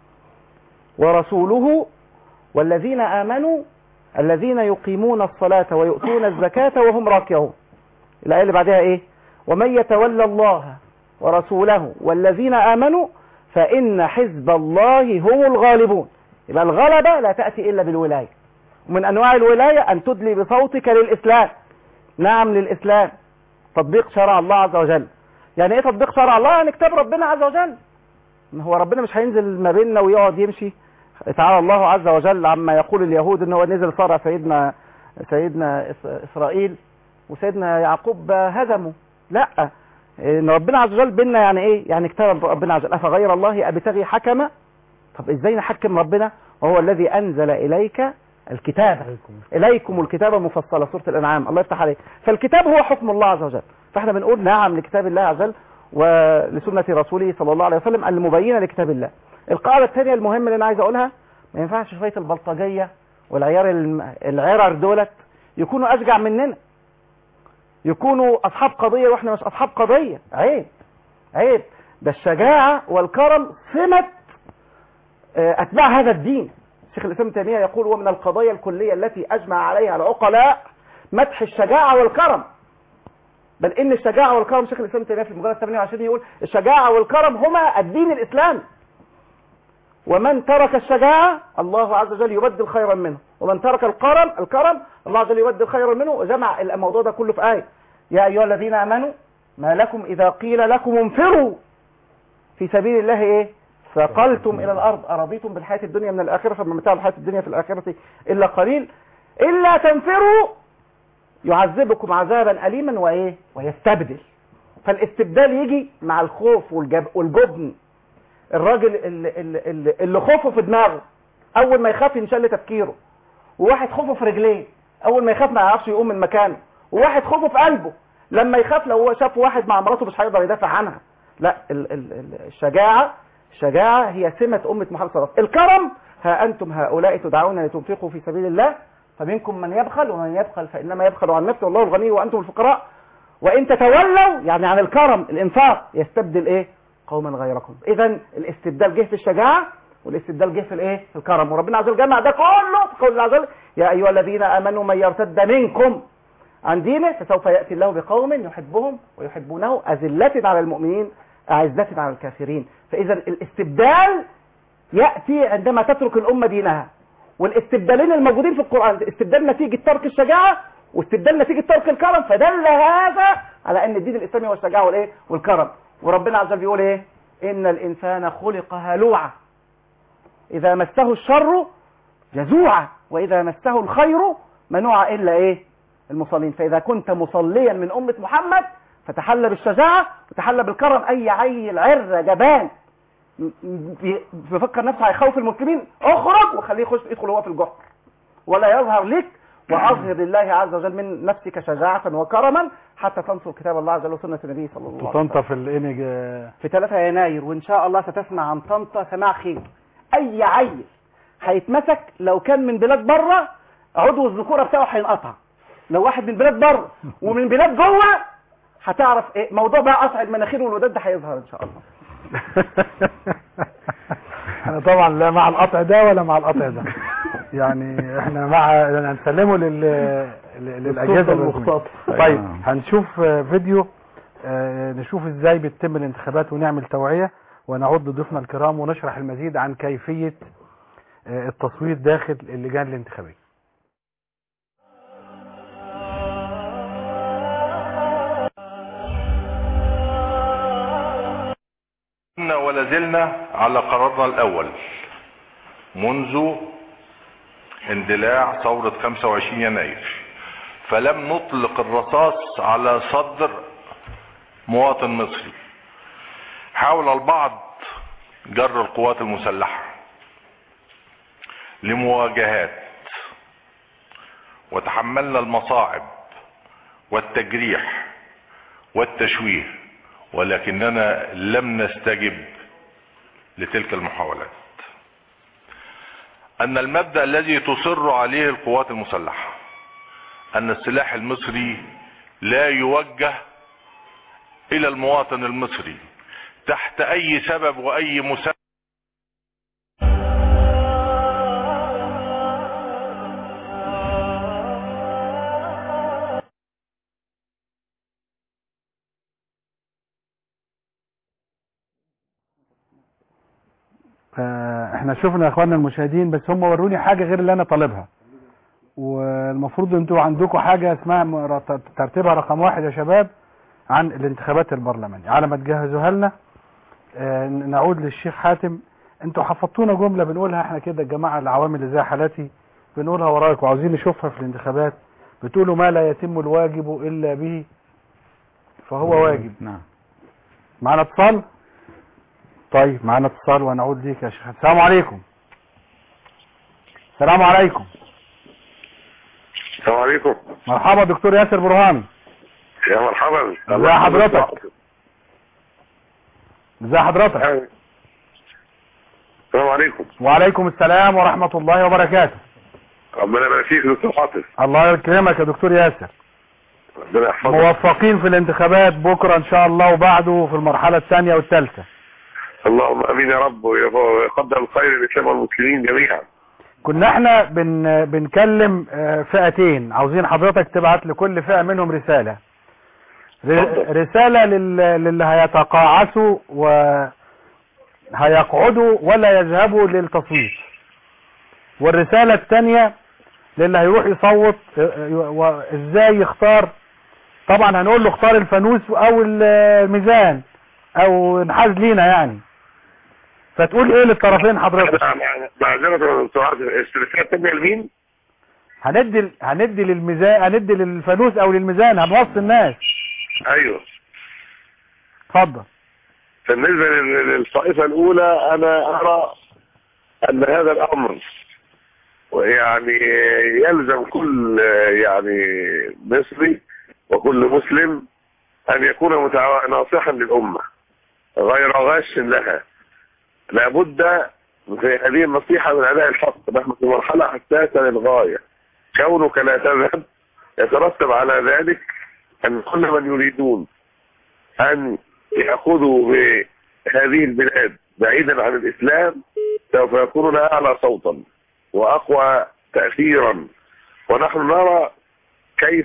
ورسوله والذين آمنوا الذين يقيمون الصلاة ويؤتون الزكاة وهم راكعون الآية اللي بعدها إيه ومن يتولى الله ورسوله والذين آمنوا فإن حزب الله هم الغالبون يبقى الغلبة لا تأتي إلا بالولاية ومن أنواع الولاية أن تدلي بصوتك للإسلام نعم للإسلام تطبيق شرع الله عز وجل يعني ايه تطبيق شرع الله يعني كتاب ربنا عز وجل ما هو ربنا مش هينزل ما بيننا ويقعد يمشي تعالى الله عز وجل عما يقول اليهود ان هو نزل صار سيدنا سيدنا إس- اسرائيل وسيدنا يعقوب هزمه لا ان ربنا عز وجل بيننا يعني ايه يعني كتاب ربنا عز وجل افغير الله ابتغي حكما طب ازاي نحكم ربنا وهو الذي انزل اليك الكتاب إليكم الكتاب مفصلة سورة الأنعام الله يفتح عليك فالكتاب هو حكم الله عز وجل فاحنا بنقول نعم لكتاب الله عز وجل ولسنة رسوله صلى الله عليه وسلم المبينة لكتاب الله القاعدة الثانية المهمة اللي أنا عايز أقولها ما ينفعش شوية البلطجية والعيار الم- العرر دولت يكونوا أشجع مننا يكونوا أصحاب قضية وإحنا مش أصحاب قضية عيب عيب ده الشجاعة والكرم سمة آه، أتباع هذا الدين شيخ الإسلام ابن تيمية يقول ومن القضايا الكلية التي أجمع عليها العقلاء مدح الشجاعة والكرم بل إن الشجاعة والكرم شيخ الإسلام ابن تيمية في المجلد 28 يقول الشجاعة والكرم هما الدين الإسلامي ومن ترك الشجاعة الله عز وجل يبدل خيرا منه ومن ترك الكرم الكرم الله عز وجل يبدل خيرا منه وجمع الموضوع ده كله في آية يا أيها الذين آمنوا ما لكم إذا قيل لكم انفروا في سبيل الله إيه ثقلتم إلى الأرض أرضيتم بالحياة الدنيا من الآخرة فما متاع الحياة الدنيا في الآخرة إلا قليل إلا تنفروا يعذبكم عذابا أليما وإيه ويستبدل فالاستبدال يجي مع الخوف والجب والجبن الراجل اللي, اللي, اللي خوفه في دماغه اول ما يخاف ينشل تفكيره وواحد خوفه في رجليه اول ما يخاف ما يعرفش يقوم من مكانه وواحد خوفه في قلبه لما يخاف لو هو شاف واحد مع مراته مش هيقدر يدافع عنها لا ال ال ال الشجاعة الشجاعة هي سمة أمة محمد صلى الله عليه وسلم الكرم ها أنتم هؤلاء تدعون لتنفقوا في سبيل الله فمنكم من يبخل ومن يبخل فإنما يبخل عن نفسه والله الغني وأنتم الفقراء وإن تتولوا يعني عن الكرم الإنفاق يستبدل إيه قوما غيركم إذا الاستبدال جه في الشجاعة والاستبدال جه في الايه في الكرم وربنا عز وجل جمع ده كله في قول الله عز وجل يا ايها الذين امنوا من يرتد منكم عن دينه فسوف ياتي الله بقوم يحبهم ويحبونه اذله على المؤمنين اعزه على الكافرين فاذا الاستبدال ياتي عندما تترك الامه دينها والاستبدالين الموجودين في القران استبدال نتيجه ترك الشجاعه واستبدال نتيجه ترك الكرم فدل هذا على ان الدين الاسلامي هو الشجاعه والايه والكرم وربنا عز وجل بيقول ايه ان الانسان خلق هلوعا إذا مسه الشر جزوعا وإذا مسه الخير منوعا إلا إيه المصلين فإذا كنت مصليا من أمة محمد فتحلى بالشجاعة وتحلى بالكرم أي عيل عر جبان م- م- بي- بيفكر نفسه هيخوف المسلمين اخرج وخليه يخش يدخل هو في الجحر ولا يظهر لك وأظهر لله عز وجل من نفسك شجاعة وكرما حتى تنصر كتاب الله عز وجل وسنة النبي صلى الله عليه وسلم طنطا في الايمج في 3 يناير وان شاء الله ستسمع عن طنطا سماع خير اي عيل هيتمسك لو كان من بلاد بره عضو الذكوره بتاعه هينقطع لو واحد من بلاد بره ومن بلاد جوه هتعرف ايه موضوع بقى قطع المناخير والوداد ده هيظهر ان شاء الله احنا طبعا لا مع القطع ده ولا مع القطع ده يعني احنا مع هنسلمه لل لل- للاجهزه الرسميه المختصة. طيب هنشوف آه، فيديو آه، نشوف ازاي بتتم الانتخابات ونعمل توعيه ونعد ضيوفنا الكرام ونشرح المزيد عن كيفيه آه، التصويت داخل اللجان الانتخابيه كنا ولا زلنا على قرارنا الأول منذ اندلاع ثورة 25 يناير فلم نطلق الرصاص على صدر مواطن مصري حاول البعض جر القوات المسلحة لمواجهات وتحملنا المصاعب والتجريح والتشويه ولكننا لم نستجب لتلك المحاولات ان المبدأ الذي تصر عليه القوات المسلحة ان السلاح المصري لا يوجه الى المواطن المصري تحت اي سبب واي مسبب آه، احنا شفنا يا اخواننا المشاهدين بس هم وروني حاجه غير اللي انا طالبها والمفروض انتوا عندكم حاجه اسمها م- ترتيبها رقم واحد يا شباب عن الانتخابات البرلمانيه على ما تجهزوها لنا آه، نعود للشيخ حاتم انتوا حفظتونا جمله بنقولها احنا كده الجماعه العوامل اللي زي حالاتي بنقولها وراكم وعاوزين نشوفها في الانتخابات بتقولوا ما لا يتم الواجب الا به فهو واجب نعم معنا اتصال طيب معنا اتصال ونعود ليك يا شيخ السلام عليكم السلام عليكم السلام عليكم مرحبا دكتور ياسر برهان يا مرحبا ازي حضرتك؟ ازي حضرتك السلام عليكم وعليكم السلام ورحمة الله وبركاته ربنا يبارك فيك يا دكتور حافظ الله يكرمك يا دكتور ياسر ربنا يحفظك موفقين في الانتخابات بكرة ان شاء الله وبعده في المرحلة الثانية والثالثة اللهم امين يا رب ويقدم الخير للاسلام والمسلمين جميعا كنا احنا بن بنكلم آه، فئتين عاوزين حضرتك تبعت لكل فئة منهم رسالة ر- اتفضل. رسالة لل- للي هيتقاعسوا وهيقعدوا ولا يذهبوا للتصويت والرسالة الثانية للي هيروح يصوت آه، آه، وازاي يختار طبعا هنقول له اختار الفانوس او الميزان او نحاز لينا يعني فتقول ايه للطرفين حضرتك أنا معذرة يا دكتور حافظ الرسالة الثانية لمين؟ هندي هندي للميزان هندي للفانوس او للميزان هنوصي الناس ايوه اتفضل بالنسبة لل- للطائفة الأولى أنا أرى أن هذا الأمر يعني يلزم كل يعني مصري وكل مسلم أن يكون متع- ناصحا للأمة غير غاش لها لابد في هذه النصيحة من أداء الحق نحن في مرحلة حساسة للغاية كونك لا تذهب يترتب على ذلك أن كل من يريدون أن يأخذوا بهذه البلاد بعيدا عن الإسلام سوف يكونون أعلى صوتا وأقوى تأثيرا ونحن نرى كيف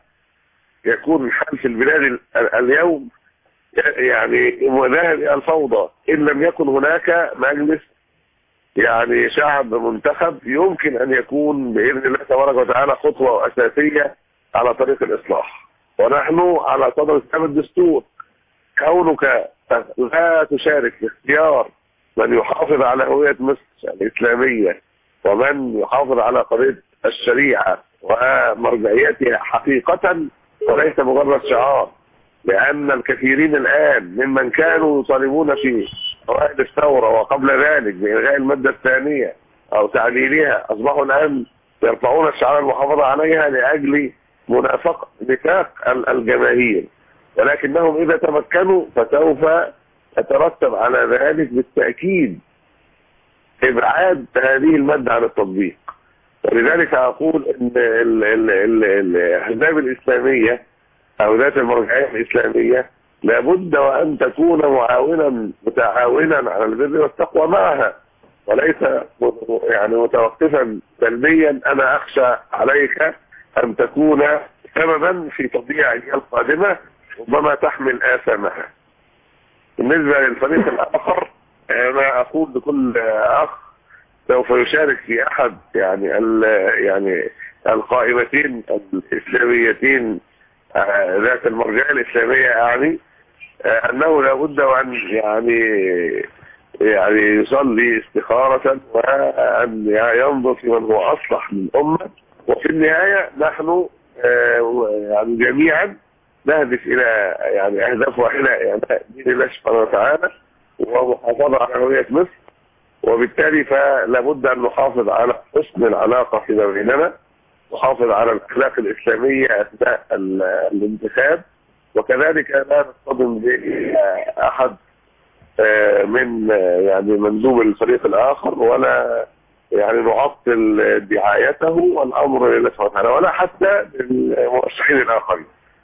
يكون الحال في البلاد ال- اليوم يعني مذاهب إلى الفوضى إن لم يكن هناك مجلس يعني شعب منتخب يمكن أن يكون بإذن الله تبارك وتعالى خطوة أساسية على طريق الإصلاح ونحن على صدر كتاب الدستور كونك لا تشارك في اختيار من يحافظ على هوية مصر الإسلامية ومن يحافظ على قضية الشريعة ومرجعيتها حقيقة وليس مجرد شعار لأن الكثيرين الآن ممن كانوا يطالبون في أوائل الثورة وقبل ذلك بإلغاء المادة الثانية أو تعديلها أصبحوا الآن يرفعون الشعار المحافظة عليها لأجل منافق نفاق ال- الجماهير ولكنهم إذا تمكنوا فسوف يترتب على ذلك بالتأكيد إبعاد هذه المادة عن التطبيق ولذلك أقول أن ال- ال- ال- الأحزاب الإسلامية أو ذات المرجعية الإسلامية لابد وأن تكون معاونا متعاونا على البر والتقوى معها وليس م- يعني متوقفا سلبيا أنا أخشى عليك أن تكون سببا في تضييع الأجيال القادمة ربما تحمل آثامها بالنسبة للفريق الآخر أنا أقول لكل أخ سوف يشارك في أحد يعني ال يعني القائمتين الإسلاميتين آه، ذات المرجعية الإسلامية يعني آه، أنه لابد وأن يعني يعني يصلي استخارة وأن ينظر في من هو أصلح للأمة وفي النهاية نحن آه، يعني جميعا نهدف إلى يعني أهداف واحدة يعني دين الله سبحانه وتعالى ومحافظة على هوية مصر وبالتالي فلا بد أن نحافظ على حسن العلاقة فيما بيننا نحافظ على الأخلاق الإسلامية أثناء ال- الانتخاب وكذلك لا نصطدم بأحد آه، من آه، يعني مندوب الفريق الآخر ولا يعني نعطل دعايته والأمر لله سبحانه وتعالى ولا حتى للمرشحين الآخرين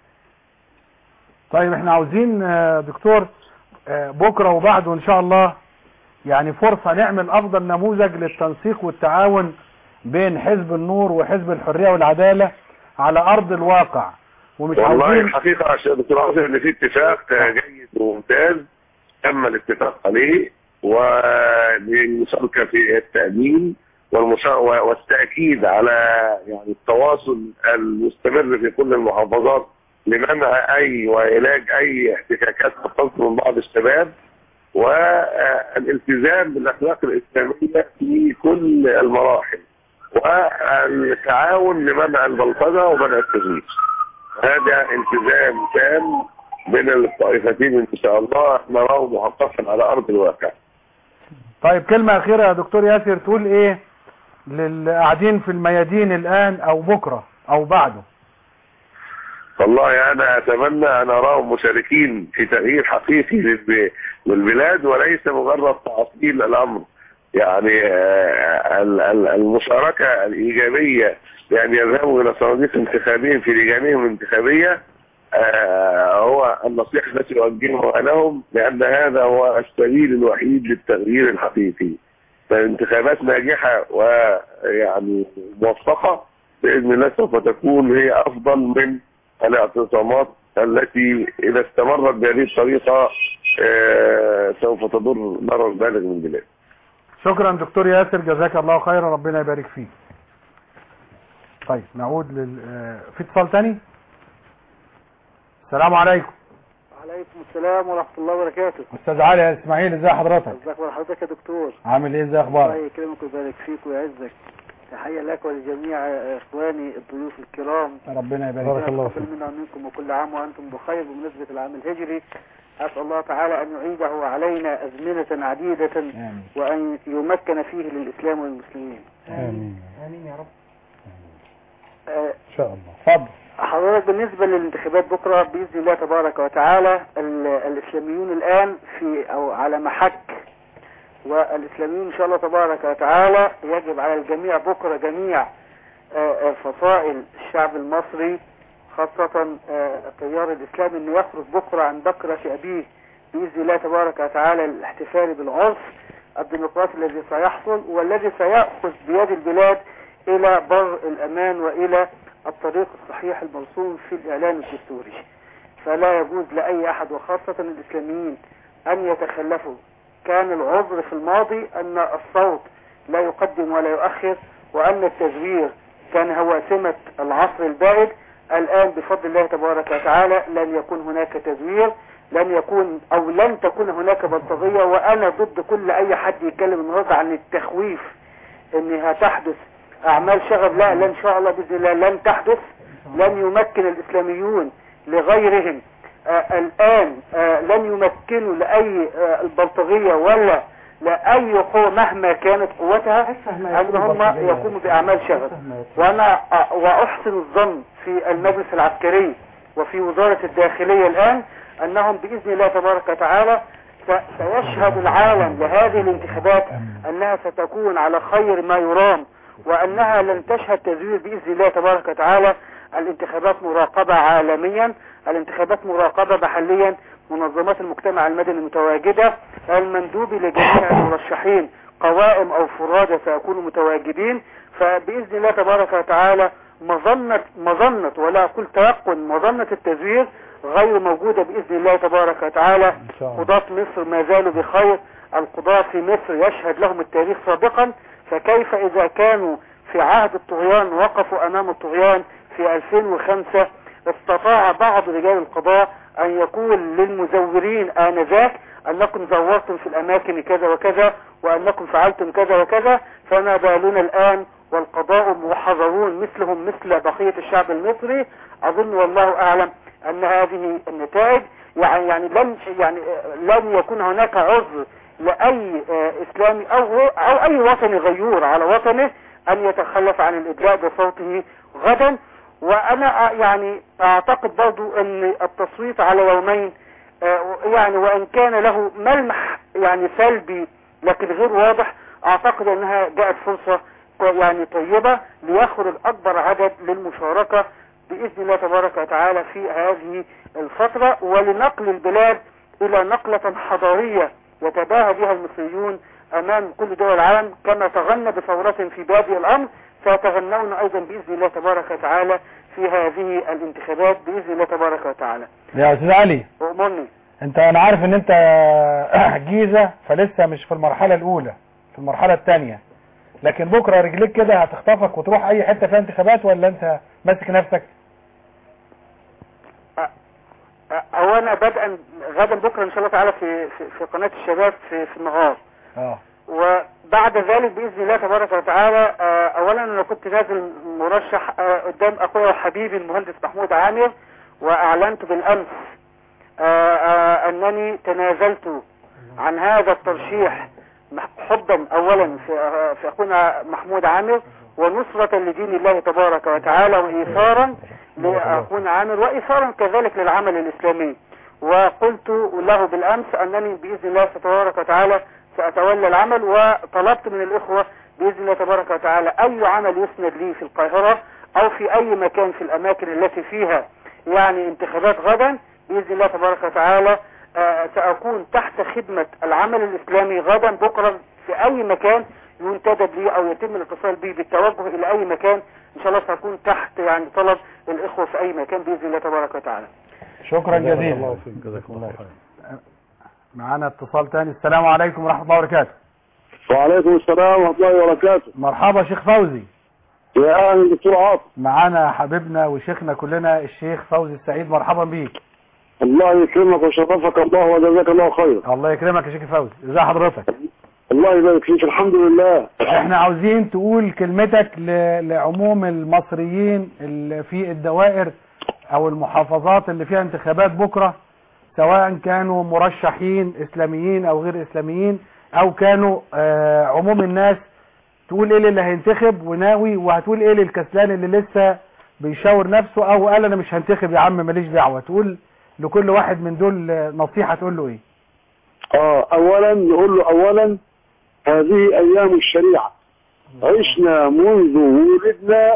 طيب احنا عاوزين آه، دكتور آه، بكرة وبعده ان شاء الله يعني فرصة نعمل افضل نموذج للتنسيق والتعاون بين حزب النور وحزب الحرية والعدالة على ارض الواقع ومش والله عاوزين الحقيقة عشان دكتور عاصم ان في اتفاق جيد وممتاز تم الاتفاق عليه والمشاركة في التأمين والمشا- والتأكيد على يعني التواصل المستمر في كل المحافظات لمنع أي وعلاج أي احتكاكات تحصل من بعض الشباب والالتزام بالأخلاق الإسلامية في كل المراحل والتعاون لمنع البلطجة ومنع التزوير هذا التزام تام بين الطائفتين ان شاء الله نراه محققا على ارض الواقع طيب كلمة اخيرة يا دكتور ياسر تقول ايه للقاعدين في الميادين الان او بكرة او بعده والله انا اتمنى ان اراهم مشاركين في تغيير حقيقي للب- للبلاد وليس مجرد تعطيل الامر يعني آه، ال- ال- المشاركة الايجابية بان يذهبوا الى صناديق انتخابيين في لجانهم الانتخابية آه، هو النصيحة التي أوجهها لهم لأن هذا هو السبيل الوحيد للتغيير الحقيقي فانتخابات ناجحة ويعني موفقة بإذن الله سوف تكون هي أفضل من الاعتصامات التي إذا استمرت بهذه الطريقة آه، سوف تضر ضرر بالغ من البلاد شكرا دكتور ياسر جزاك الله خيرا ربنا يبارك فيك طيب نعود لل آه، في اتصال تاني السلام عليكم عليكم السلام ورحمة الله وبركاته استاذ علي يا اسماعيل ازي حضرتك ازيك وحضرتك يا دكتور عامل ايه ازي الله اخبارك يكرمك ويبارك فيك ويعزك تحية لك ولجميع اخواني الضيوف الكرام ربنا يبارك بارك فيك الله يتقبل فيك منا ومنكم وكل عام وانتم بخير بمناسبة العام الهجري اسال الله تعالى ان يعيده علينا ازمنة عديدة امين وان يمكن فيه للاسلام والمسلمين آمين امين يا رب آه، إن شاء الله اتفضل حضرتك بالنسبة للانتخابات بكرة بإذن الله تبارك وتعالى ال- الإسلاميون الآن في أو على محك والإسلاميون إن شاء الله تبارك وتعالى يجب على الجميع بكرة جميع آه، آه، فصائل الشعب المصري خاصة آه، تيار الإسلام أنه يخرج بكرة عن بكرة أبيه بإذن الله تبارك وتعالى الاحتفال بالعنف الديمقراطي الذي سيحصل والذي سيأخذ بيد البلاد إلى بر الأمان وإلى الطريق الصحيح المرسوم في الإعلان الدستوري فلا يجوز لأي أحد وخاصة الإسلاميين أن يتخلفوا كان العذر في الماضي أن الصوت لا يقدم ولا يؤخر وأن التزوير كان هو سمة العصر البائد الآن بفضل الله تبارك وتعالى لن يكون هناك تزوير لن يكون أو لن تكون هناك بلطجية وأنا ضد كل أي حد يتكلم النهارده عن التخويف انها تحدث اعمال شغب لا لا ان شاء الله باذن الله لن تحدث لن يمكن الاسلاميون لغيرهم آه الان آه لن يمكنوا لاي آه البلطجيه ولا لاي قوه مهما كانت قوتها ان هم يقوموا باعمال شغب وانا آه واحسن الظن في المجلس العسكري وفي وزاره الداخليه الان انهم باذن الله تبارك وتعالى س- سيشهد العالم لهذه الانتخابات انها ستكون على خير ما يرام وانها لن تشهد تزوير باذن الله تبارك وتعالى الانتخابات مراقبة عالميا الانتخابات مراقبة محليا منظمات المجتمع المدني المتواجدة المندوب لجميع المرشحين قوائم او فرادة سيكونوا متواجدين فبإذن الله تبارك وتعالى مظنة مظنة ولا أقول تيقن مظنة التزوير غير موجودة بإذن الله تبارك وتعالى إن شاء الله قضاة مصر ما زالوا بخير القضاة في مصر يشهد لهم التاريخ سابقا فكيف إذا كانوا في عهد الطغيان وقفوا أمام الطغيان في 2005 استطاع بعض رجال القضاء أن يقول للمزورين آنذاك أنكم زورتم في الأماكن كذا وكذا وأنكم فعلتم كذا وكذا فما بالنا الآن والقضاء محررون مثلهم مثل بقية الشعب المصري أظن والله أعلم أن هذه النتائج يعني يعني لن يعني لن يكون هناك عذر لأي آه، إسلامي أو أو أي وطني غيور على وطنه أن يتخلف عن الإدلاء بصوته غدا وأنا آه، يعني أعتقد برضو أن التصويت على يومين آه، يعني وإن كان له ملمح يعني سلبي لكن غير واضح أعتقد أنها جاءت فرصة يعني طيبة ليخرج أكبر عدد للمشاركة بإذن الله تبارك وتعالى في هذه الفترة ولنقل البلاد إلى نقلة حضارية يتباهى بها المصريون أمام كل دول العالم كما تغنى بثورة في بادئ الأمر سيتغنون أيضا بإذن الله تبارك وتعالى في هذه الانتخابات بإذن الله تبارك وتعالى يا استاذ علي أؤمرني انت انا عارف ان انت جيزة فلسه مش في المرحلة الاولى في المرحلة الثانية لكن بكرة رجليك كده هتخطفك وتروح اي حتة فيها انتخابات ولا انت ماسك نفسك هو أنا بدءا غدا بكرة إن شاء الله تعالى في في, في قناة الشباب في, في النهار اه وبعد ذلك بإذن الله تبارك وتعالى آه، أولا أنا كنت نازل مرشح آه، قدام أخويا وحبيبي المهندس محمود عامر وأعلنت بالأمس آه، آه، أنني تنازلت عن هذا الترشيح مح- حبا أولا في آه، في أخونا محمود عامر ونصرة لدين الله تبارك وتعالى وإيثارا لأكون عامل وإثارا كذلك للعمل الإسلامي وقلت له بالأمس أنني بإذن الله تبارك وتعالى سأتولى العمل وطلبت من الإخوة بإذن الله تبارك وتعالى أي عمل يسند لي في القاهرة أو في أي مكان في الأماكن التي فيها يعني انتخابات غدا بإذن الله تبارك وتعالى آه، سأكون تحت خدمة العمل الإسلامي غدا بكرة في أي مكان ينتدب لي أو يتم الاتصال بي بالتوجه إلى أي مكان إن شاء الله سأكون تحت يعني طلب الإخوة في أي مكان بإذن الله تبارك وتعالى شكرا جزاك جزيلا الله فيك. جزاك الله خير معانا اتصال تاني السلام عليكم ورحمة الله وبركاته وعليكم السلام ورحمة الله وبركاته مرحبا شيخ فوزي يا أهلا دكتور عاطف معانا حبيبنا وشيخنا كلنا الشيخ فوزي السعيد مرحبا بيك الله يكرمك ويشرفك الله وجزاك الله خير الله يكرمك يا شيخ فوزي ازي حضرتك الله يبارك فيك الحمد لله احنا عاوزين تقول كلمتك ل- لعموم المصريين اللي في الدوائر او المحافظات اللي فيها انتخابات بكرة سواء كانوا مرشحين اسلاميين او غير اسلاميين او كانوا آه عموم الناس تقول ايه اللي هينتخب وناوي وهتقول ايه للكسلان اللي لسه بيشاور نفسه او قال انا مش هنتخب يا عم ماليش دعوة تقول لكل واحد من دول آه، نصيحة تقول له ايه اه اولا نقول له اولا هذه ايام الشريعة عشنا منذ ولدنا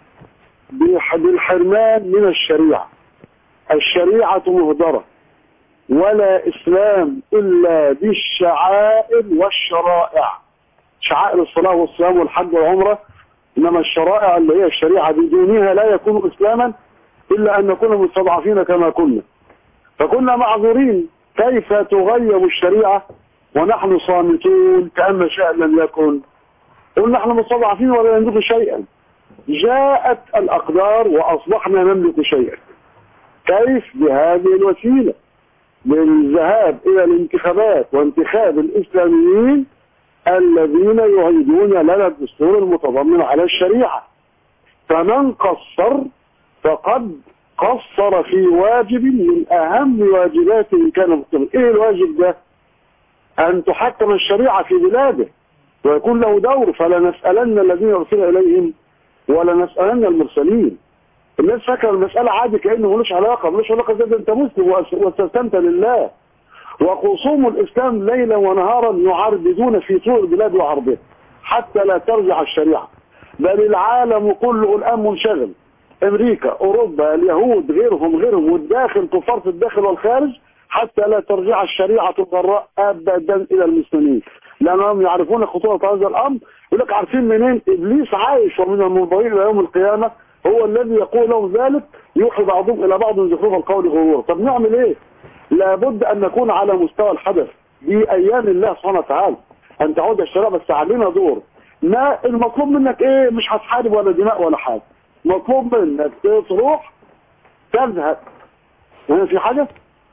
بح- بالحرمان من الشريعة الشريعة مهدرة ولا اسلام الا بالشعائر والشرائع شعائر الصلاة والصيام والحج والعمرة انما الشرائع اللي هي الشريعة بدونها لا يكون اسلاما الا ان نكون مستضعفين كما كنا فكنا معذورين كيف تغيب الشريعة ونحن صامتون كأن شيئا لم يكن قل نحن مستضعفين ولا نملك شيئا جاءت الأقدار وأصبحنا نملك شيئا كيف بهذه الوسيلة بالذهاب إلى الانتخابات وانتخاب الإسلاميين الذين يعيدون لنا الدستور المتضمن على الشريعة فمن قصر فقد قصر في واجب من أهم واجبات إن كان مسلما إيه الواجب ده أن تحكم الشريعة في بلاده ويكون له دور فلا نسألن الذين أرسل إليهم ولا نسألن المرسلين الناس فاكره المسألة عادي كأنه ملوش علاقة ملوش علاقة زي ده أنت مسلم وأس- واستسلمت لله وخصوم الإسلام ليلا ونهارا يعربدون في طول البلاد وعرضها حتى لا ترجع الشريعة بل العالم كله الآن منشغل أمريكا أوروبا اليهود غيرهم غيرهم والداخل كفار في الداخل والخارج حتى لا ترجع الشريعة الضراء أبدا إلى المسلمين لأنهم يعرفون خطورة هذا الأمر يقول لك عارفين منين إبليس عايش ومن المنظرين إلى يوم القيامة هو الذي يقول لهم ذلك يوحي بعضهم إلى بعض زخرف القول غرورا طب نعمل إيه؟ لابد أن نكون على مستوى الحدث دي أيام الله سبحانه وتعالى أن تعود الشريعة بس علينا دور ما المطلوب منك إيه مش هتحارب ولا دماء ولا حاجة مطلوب منك تروح تذهب هنا في حاجة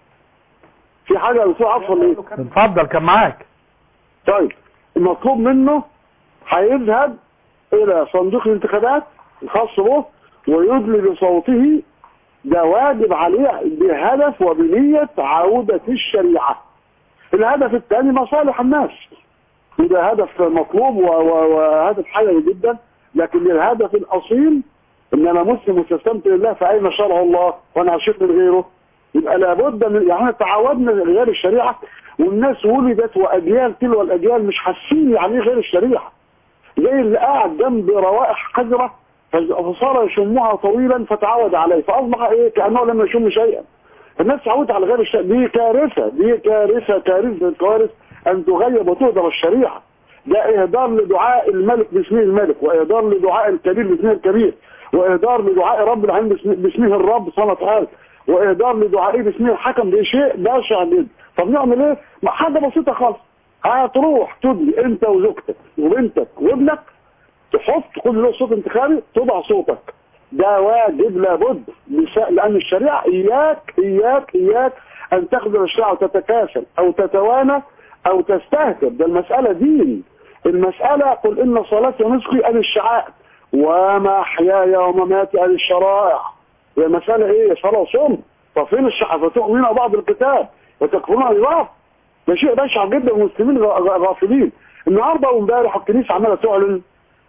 في حاجة يا دكتور عفوا ولا ايه اتفضل كان معاك طيب المطلوب منه هيذهب الى صندوق الانتخابات الخاص به ويدلي بصوته ده واجب عليه بهدف وبنية عودة الشريعة الهدف الثاني مصالح الناس وده هدف مطلوب و- و- وهدف حيوي جدا لكن الهدف الاصيل ان انا مسلم واستسلمت لله فاين شرع الله وانا عشقت من غيره يبقى لابد من يعني احنا تعودنا لغير الشريعه والناس ولدت واجيال تلو الاجيال مش حاسين يعني ايه غير الشريعه زي اللي قاعد جنب روائح قذره فصار يشمها طويلا فتعود عليه فاصبح ايه كانه لم يشم شيئا الناس تعودت على غير الشريعه دي كارثه دي كارثه كارثه من الكوارث ان تغيب وتهدر الشريعه ده اهدار لدعاء الملك باسمه الملك واهدار لدعاء الكبير باسمه الكبير واهدار لدعاء رب العالمين باسمه- باسمه الرب سبحانه وتعالى واهدار لدعائه باسمه الحكم ده شيء بشع جدا طب نعمل ايه؟ ما حاجه بسيطه خالص هتروح تدلي انت وزوجتك وبنتك وابنك تحط كل له صوت انتخابي تضع صوتك ده واجب لابد لس- لان الشريعه اياك اياك اياك ان تخذل الشريعه وتتكاسل او تتوانى او تستهتر ده المساله دين المساله قل ان صلاتي ونسكي ادي الشعائر ومحياي ومماتي ادي الشرائع هي مساله ايه صلاه وصوم طب فين الشعائر فتؤمنون بعض الكتاب وتكفرون ببعض ده شيء بشع جدا والمسلمين غ- غ- غافلين النهارده وامبارح الكنيسه عماله تعلن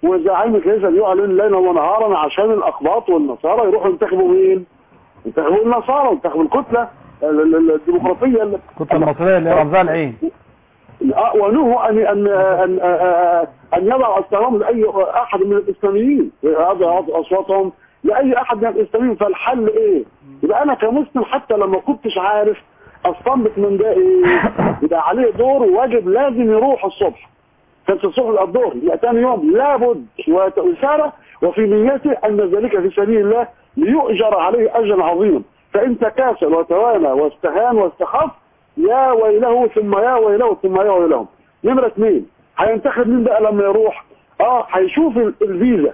وزعيم الكنيسه بيعلن ليلا ونهارا عشان الاقباط والنصارى يروحوا ينتخبوا مين؟ ينتخبوا النصارى ينتخبوا الكتله ال- ال- الديمقراطيه اللي- كنت المصرية اللي رمزها العين آه، ونهوا ان ان ان آه، ان يضع اصواتهم لاي احد من الاسلاميين يضع اصواتهم لاي احد من الاسلاميين فالحل ايه؟ يبقى انا كمسلم حتى لما كنتش عارف استنبط من ده ايه؟ يبقى عليه دور واجب لازم يروح الصبح كانت الصبح يبقى الظهر يبقى ثاني يوم لابد وإشارة وفي نيته ان ذلك في سبيل الله ليؤجر عليه اجرا عظيما فان تكاسل وتوانى واستهان واستخف يا ويله ثم يا ويله ثم يا ويلهم نمرة اثنين هينتخب مين بقى لما يروح اه هيشوف ال- الفيزا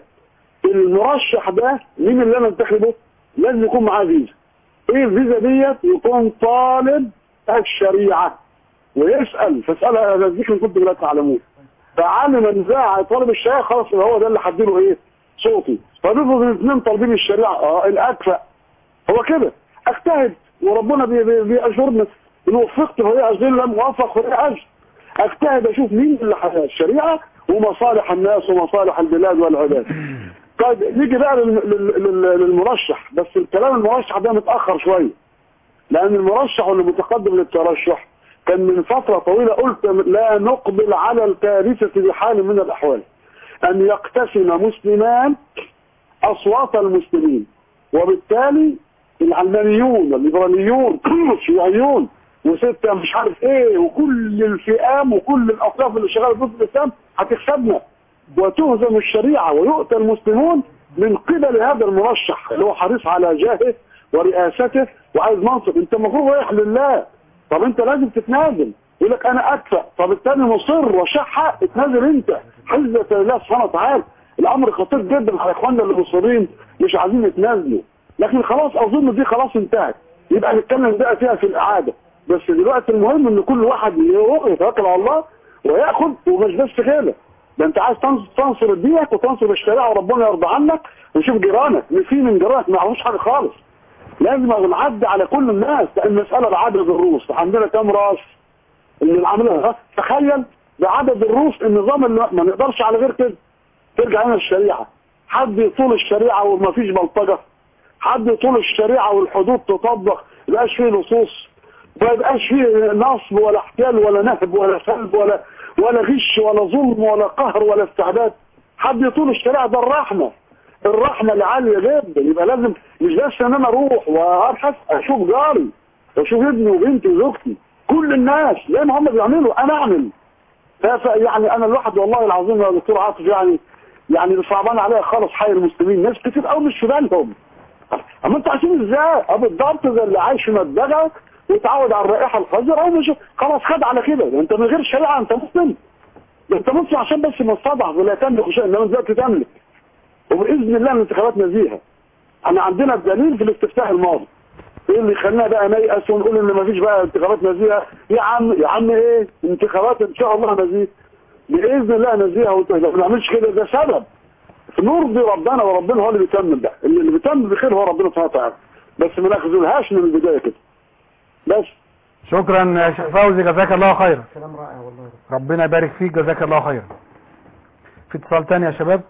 المرشح ده مين اللي انا انتخبه لازم يكون معاه فيزا ايه الفيزا ديت يكون طالب الشريعة ويسأل فاسألها هذا الذكر كنت لا تعلمون فعلم ان ده طالب الشريعة خلاص يبقى هو ده اللي هديله ايه صوتي فبيفرض الاثنين طالبين الشريعة اه الاكفأ هو كده اجتهد وربنا بي- بي- بيأجرنا ان وفقت فهي اجر لم اوفق فهي اجر اجتهد اشوف مين اللي حياة الشريعة ومصالح الناس ومصالح البلاد والعباد طيب نيجي بقى لل- لل- لل- للمرشح بس الكلام المرشح ده متأخر شوية لأن المرشح اللي متقدم للترشح كان من فترة طويلة قلت لا نقبل على الكارثة بحال من الأحوال أن يقتسم مسلمان أصوات المسلمين وبالتالي العلمانيون والليبراليون الشيوعيون وستة مش عارف ايه وكل الفئام وكل الأطراف اللي شغالة ضد الإسلام هتكسبنا وتهزم الشريعة ويؤتى المسلمون من قبل هذا المرشح اللي هو حريص على جاهه ورئاسته وعايز منصب انت المفروض رايح لله طب انت لازم تتنازل يقول لك انا اكفأ طب التاني مصر وشح اتنازل انت حزة الله سبحانه وتعالى الامر خطير جدا على اخواننا اللي مصرين مش عايزين يتنازلوا لكن خلاص اظن دي خلاص انتهت يبقى نتكلم بقى فيها في الاعاده بس دلوقتي المهم ان كل واحد يروح يتوكل على الله وياخد ومش بس كده ده انت عايز تنص- تنصر دينك وتنصر الشريعه وربنا يرضى عنك وشوف جيرانك في من جيرانك ما يعرفوش حاجه خالص لازم نعدي على كل الناس لان المساله بعدد الروس عندنا كام راس اللي العملها تخيل بعدد الروس النظام اللي ما نقدرش على غير كده ترجع هنا الشريعه حد يطول الشريعه وما فيش بلطجه حد يطول الشريعه والحدود تطبق ما يبقاش فيه لصوص ما يبقاش فيه نصب ولا احتيال ولا نهب ولا سلب ولا ولا غش ولا ظلم ولا قهر ولا استعباد حد يطول الشريعه ده الرحمه الرحمه العاليه جدا يبقى لازم مش بس ان انا اروح وابحث اشوف جاري واشوف ابني وبنتي وزوجتي كل الناس زي ما هم بيعملوا انا اعمل ف- ف- يعني انا الواحد والله العظيم يا دكتور عاطف يعني يعني صعبان عليا خالص حي المسلمين ناس كتير قوي مش في بالهم اما انتوا عايشين ازاي اه بالضبط زي اللي عايش في مدغه ويتعود على الرائحه الخضراء ومش خلاص خد على كده ده انت من غير شريعه انت مسلم ده انت مسلم عشان بس مستضعف ولا تملك شيء انما دلوقتي تملك وباذن الله الانتخابات نزيهه انا عندنا الدليل في الاستفتاء الماضي ايه اللي يخلينا بقى نيأس ونقول ان مفيش بقى انتخابات نزيهه يا عم يا عم ايه انتخابات ان شاء الله نزيهه باذن الله نزيهه وانت ما بنعملش كده ده سبب نرضي ربنا وربنا هو اللي بيتمم ده اللي اللي بيتمم بخير هو ربنا سبحانه وتعالى بس ما ناخذلهاش من البدايه كده بس شكرا يا شيخ فوزي جزاك الله خيرا كلام رائع والله ربنا يبارك فيك جزاك الله خيرا في اتصال تاني يا شباب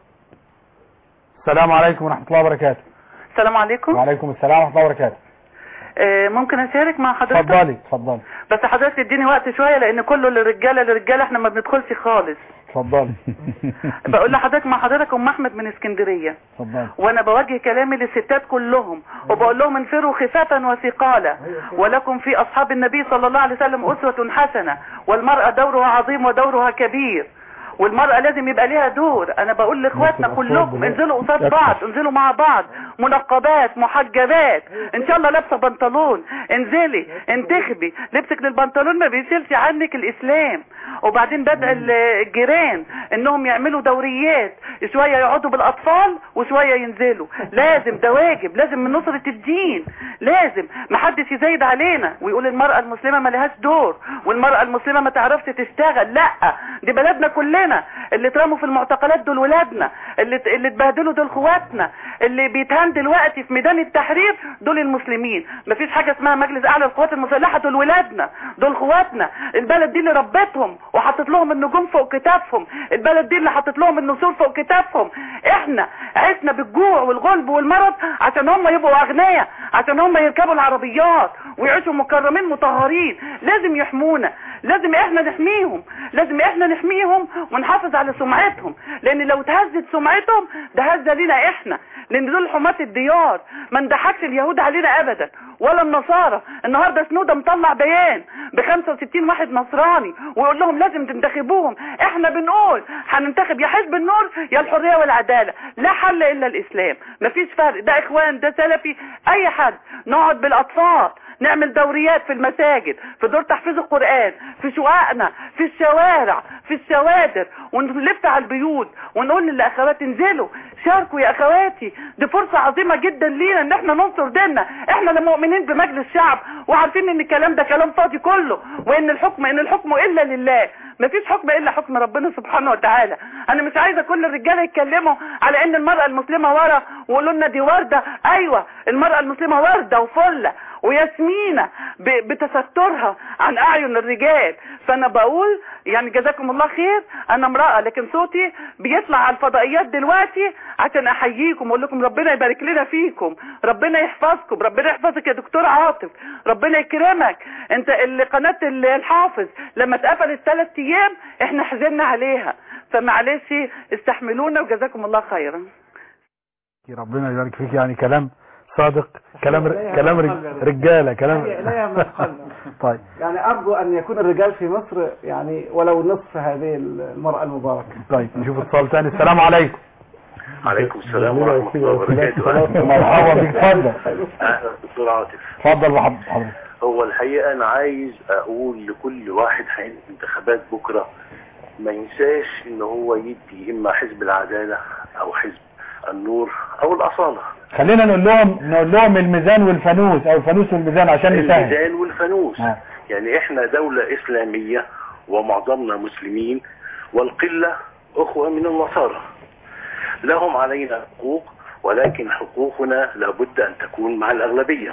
السلام عليكم ورحمة الله وبركاته السلام عليكم وعليكم السلام ورحمة الله وبركاته آه، ممكن اشارك مع حضرتك اتفضلي اتفضلي بس حضرتك تديني وقت شويه لان كله للرجاله للرجاله احنا ما بندخلش خالص اتفضلي بقول لحضرتك مع حضرتك ام احمد من اسكندريه اتفضلي وانا بوجه كلامي للستات كلهم وبقول لهم انفروا خفافا وثقالا ولكم في اصحاب النبي صلى الله عليه وسلم اسوه حسنه والمراه دورها عظيم ودورها كبير والمرأة لازم يبقى ليها دور انا بقول لاخواتنا كلكم انزلوا قصاد بعض انزلوا مع بعض منقبات محجبات ان شاء الله لابسه بنطلون انزلي انتخبي لبسك للبنطلون ما بيشيلش عنك الاسلام وبعدين بدأ ال- الجيران انهم يعملوا دوريات شوية يقعدوا بالاطفال وشوية ينزلوا لازم ده واجب لازم من نصرة الدين لازم محدش يزايد علينا ويقول المرأة المسلمة ما لهاش دور والمرأة المسلمة ما تعرفش تشتغل لا دي بلدنا كلنا اللي اترموا في المعتقلات دول ولادنا اللي اللي اتبهدلوا دول اخواتنا اللي بيتهان دلوقتي في ميدان التحرير دول المسلمين مفيش حاجة اسمها مجلس اعلى القوات المسلحة دول ولادنا دول اخواتنا البلد دي اللي ربتهم لهم وحطت لهم النجوم فوق كتافهم البلد دي اللي حطت لهم النسور فوق كتافهم احنا عشنا بالجوع والغلب والمرض عشان هم يبقوا اغنياء عشان هم يركبوا العربيات ويعيشوا مكرمين مطهرين لازم يحمونا لازم احنا نحميهم لازم احنا نحميهم ونحافظ على سمعتهم لان لو اتهزت سمعتهم ده هزه لينا احنا لان دول حماة الديار ما نضحكش اليهود علينا ابدا ولا النصارى النهارده سنوده مطلع بيان ب 65 واحد نصراني ويقول لهم لازم تنتخبوهم احنا بنقول هننتخب يا حزب النور يا الحريه والعداله لا حل الا الاسلام مفيش فرق ده اخوان ده سلفي اي حد نقعد بالاطفال نعمل دوريات في المساجد في دور تحفيظ القرآن في شققنا في الشوارع في الشوادر ونلف على البيوت ونقول للاخوات انزلوا شاركوا يا اخواتي دي فرصة عظيمة جدا لينا ان احنا ننصر ديننا احنا اللي مؤمنين بمجلس الشعب وعارفين ان الكلام ده كلام فاضي كله وان الحكم ان الحكم الا لله مفيش حكم الا حكم ربنا سبحانه وتعالى انا مش عايزه كل الرجاله يتكلموا على ان المراه المسلمه ورا ويقولوا لنا دي ورده ايوه المراه المسلمه ورده وفله وياسمينة ب- بتسترها عن اعين الرجال فانا بقول يعني جزاكم الله خير انا امرأة لكن صوتي بيطلع على الفضائيات دلوقتي عشان احييكم واقول لكم ربنا يبارك لنا فيكم ربنا يحفظكم ربنا يحفظك يا دكتور عاطف ربنا يكرمك انت اللي قناة ال- الحافظ لما اتقفلت ثلاث ايام احنا حزننا عليها فمعلش استحملونا وجزاكم الله خيرا ربنا يبارك فيك يعني كلام صادق كلام ر... كلام رج- رجاله كلام إليها من قلب طيب يعني أرجو أن يكون الرجال في مصر يعني ولو نصف هذه المرأة المباركة طيب نشوف اتصال ثاني السلام عليكم عليكم السلام ورحمة الله وبركاته مرحبا بك اتفضل أهلا دكتور عاطف اتفضل بحضرتك هو الحقيقة أنا عايز أقول لكل واحد هينزل انتخابات بكرة ما ينساش إن هو يدي إما حزب العدالة أو حزب النور أو الأصالة خلينا نقول لهم نقول لهم الميزان والفانوس او الفانوس والميزان عشان نسهل الميزان والفانوس آه. يعني إحنا دولة إسلامية ومعظمنا مسلمين والقلة أخوة من النصارى لهم علينا حقوق ولكن حقوقنا لابد أن تكون مع الأغلبية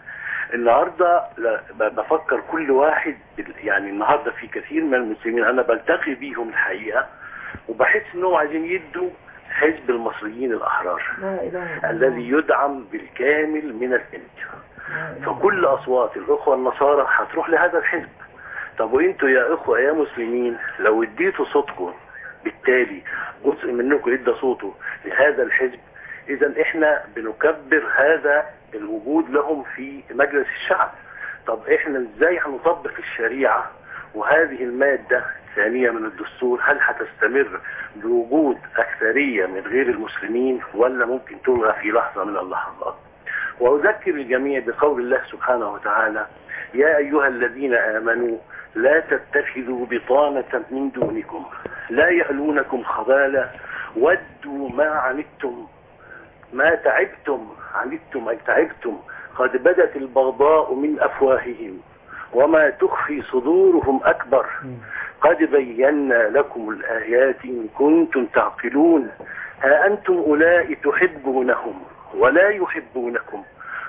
النهاردة لا- ب- بفكر كل واحد يعني النهاردة في كثير من المسلمين أنا بلتقي بيهم الحقيقة وبحس أنهم عايزين يدوا حزب المصريين الأحرار الذي يدعم بالكامل من الإنت فكل أصوات الأخوة النصارى هتروح لهذا الحزب طب وانتوا يا اخوة يا مسلمين لو اديتوا صوتكم بالتالي جزء منكم ادى صوته لهذا الحزب اذا احنا بنكبر هذا الوجود لهم في مجلس الشعب طب احنا ازاي هنطبق الشريعة وهذه المادة الثانية من الدستور هل هتستمر بوجود اكثرية من غير المسلمين ولا ممكن تلغى في لحظة من اللحظات وأذكر الجميع بقول الله سبحانه وتعالى يا أيها الذين آمنوا لا تتخذوا بطانة من دونكم لا يألونكم خبالا ودوا ما عنتم ما تعبتم عنتم أي تعبتم قد بدت البغضاء من أفواههم وما تخفي صدورهم أكبر قد بينا لكم الآيات إن كنتم تعقلون ها أنتم أولئك تحبونهم ولا يحبونكم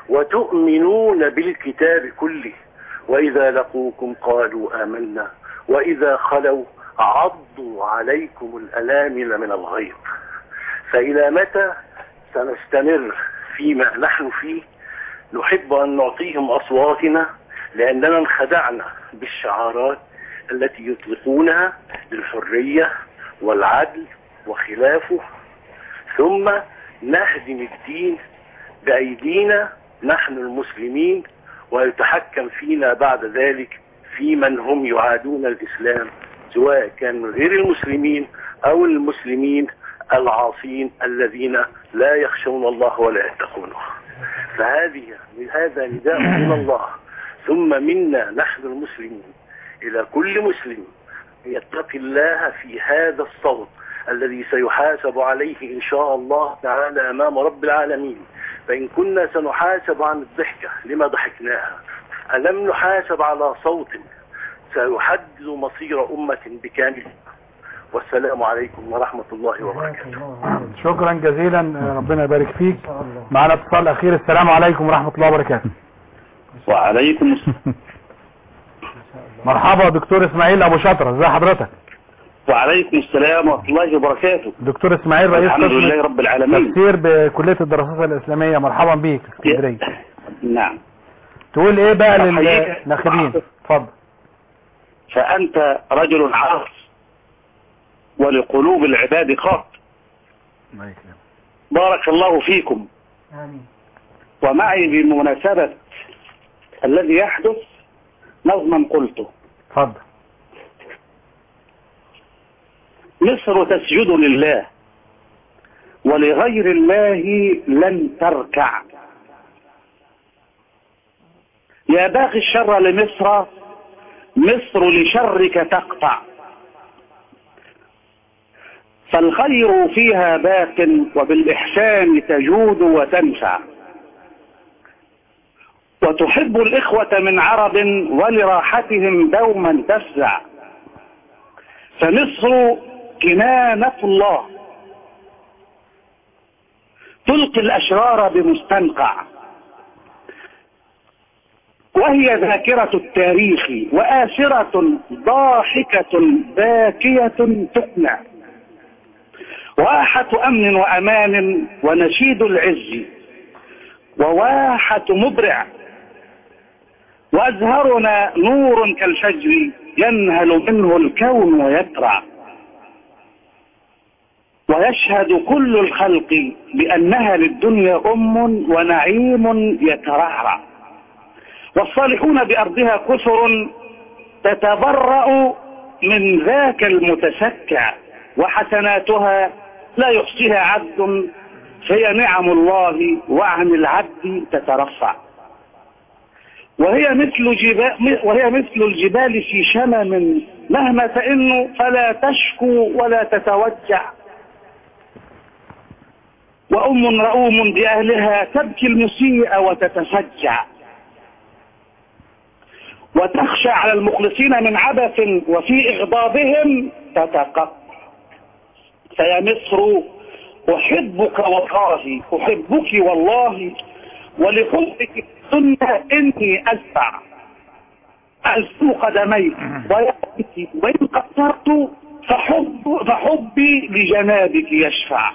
وتؤمنون بالكتاب كله وإذا لقوكم قالوا آمنا وإذا خلوا عضوا عليكم الألامل من الغيظ فإلى متى سنستمر فيما نحن فيه نحب أن نعطيهم أصواتنا لأننا انخدعنا بالشعارات التي يطلقونها للحرية والعدل وخلافه ثم نهدم الدين بأيدينا نحن المسلمين ويتحكم فينا بعد ذلك في من هم يعادون الإسلام سواء كان من غير المسلمين أو المسلمين العاصين الذين لا يخشون الله ولا يتقونه فهذه هذا نداء من الله ثم منا نحن المسلمين إلى كل مسلم يتقي الله في هذا الصوت الذي سيحاسب عليه إن شاء الله تعالى أمام رب العالمين فإن كنا سنحاسب عن الضحكة لما ضحكناها ألم نحاسب على صوت سيحدد مصير أمة بكاملها والسلام عليكم ورحمة الله وبركاته شكرا جزيلا ربنا يبارك فيك معنا اتصال اخير السلام عليكم ورحمة الله وبركاته وعليكم السلام مرحبا دكتور اسماعيل ابو شطرة ازي حضرتك وعليكم السلام ورحمة الله وبركاته دكتور اسماعيل رئيس الحمد قسم لله رب العالمين تفسير بكلية الدراسات الاسلامية مرحبا بيك اسكندرية نعم تقول ايه بقى أحييك. للناخبين اتفضل فأنت رجل عاص ولقلوب العباد خاط بارك الله فيكم آمين ومعي بمناسبة الذي يحدث نظما قلته اتفضل مصر تسجد لله ولغير الله لن تركع يا باغي الشر لمصر مصر لشرك تقطع فالخير فيها باق وبالإحسان تجود وتنفع وتحب الإخوة من عرب ولراحتهم دوما تفزع فمصر كنانة الله تلقي الأشرار بمستنقع وهي ذاكرة التاريخ وآسرة ضاحكة باكية تقنع واحة أمن وأمان ونشيد العز وواحة مبرع وأزهرنا نور كالفجر ينهل منه الكون ويترع ويشهد كل الخلق بأنها للدنيا أم ونعيم يترعرع والصالحون بأرضها كثر تتبرأ من ذاك المتسكع وحسناتها لا يحصيها عبد فهي نعم الله وعن العبد تترفع وهي مثل جبال وهي مثل الجبال في شمم مهما تئن فلا تشكو ولا تتوجع وأم رؤوم بأهلها تبكي المسيء وتتفجع وتخشى على المخلصين من عبث وفي إغضابهم تتقطع فيا مصر أحبك والله أحبك والله ولحبك السنة إني أسبع ألسو قدميك ويأتي وإن قصرت فحب فحبي لجنابك يشفع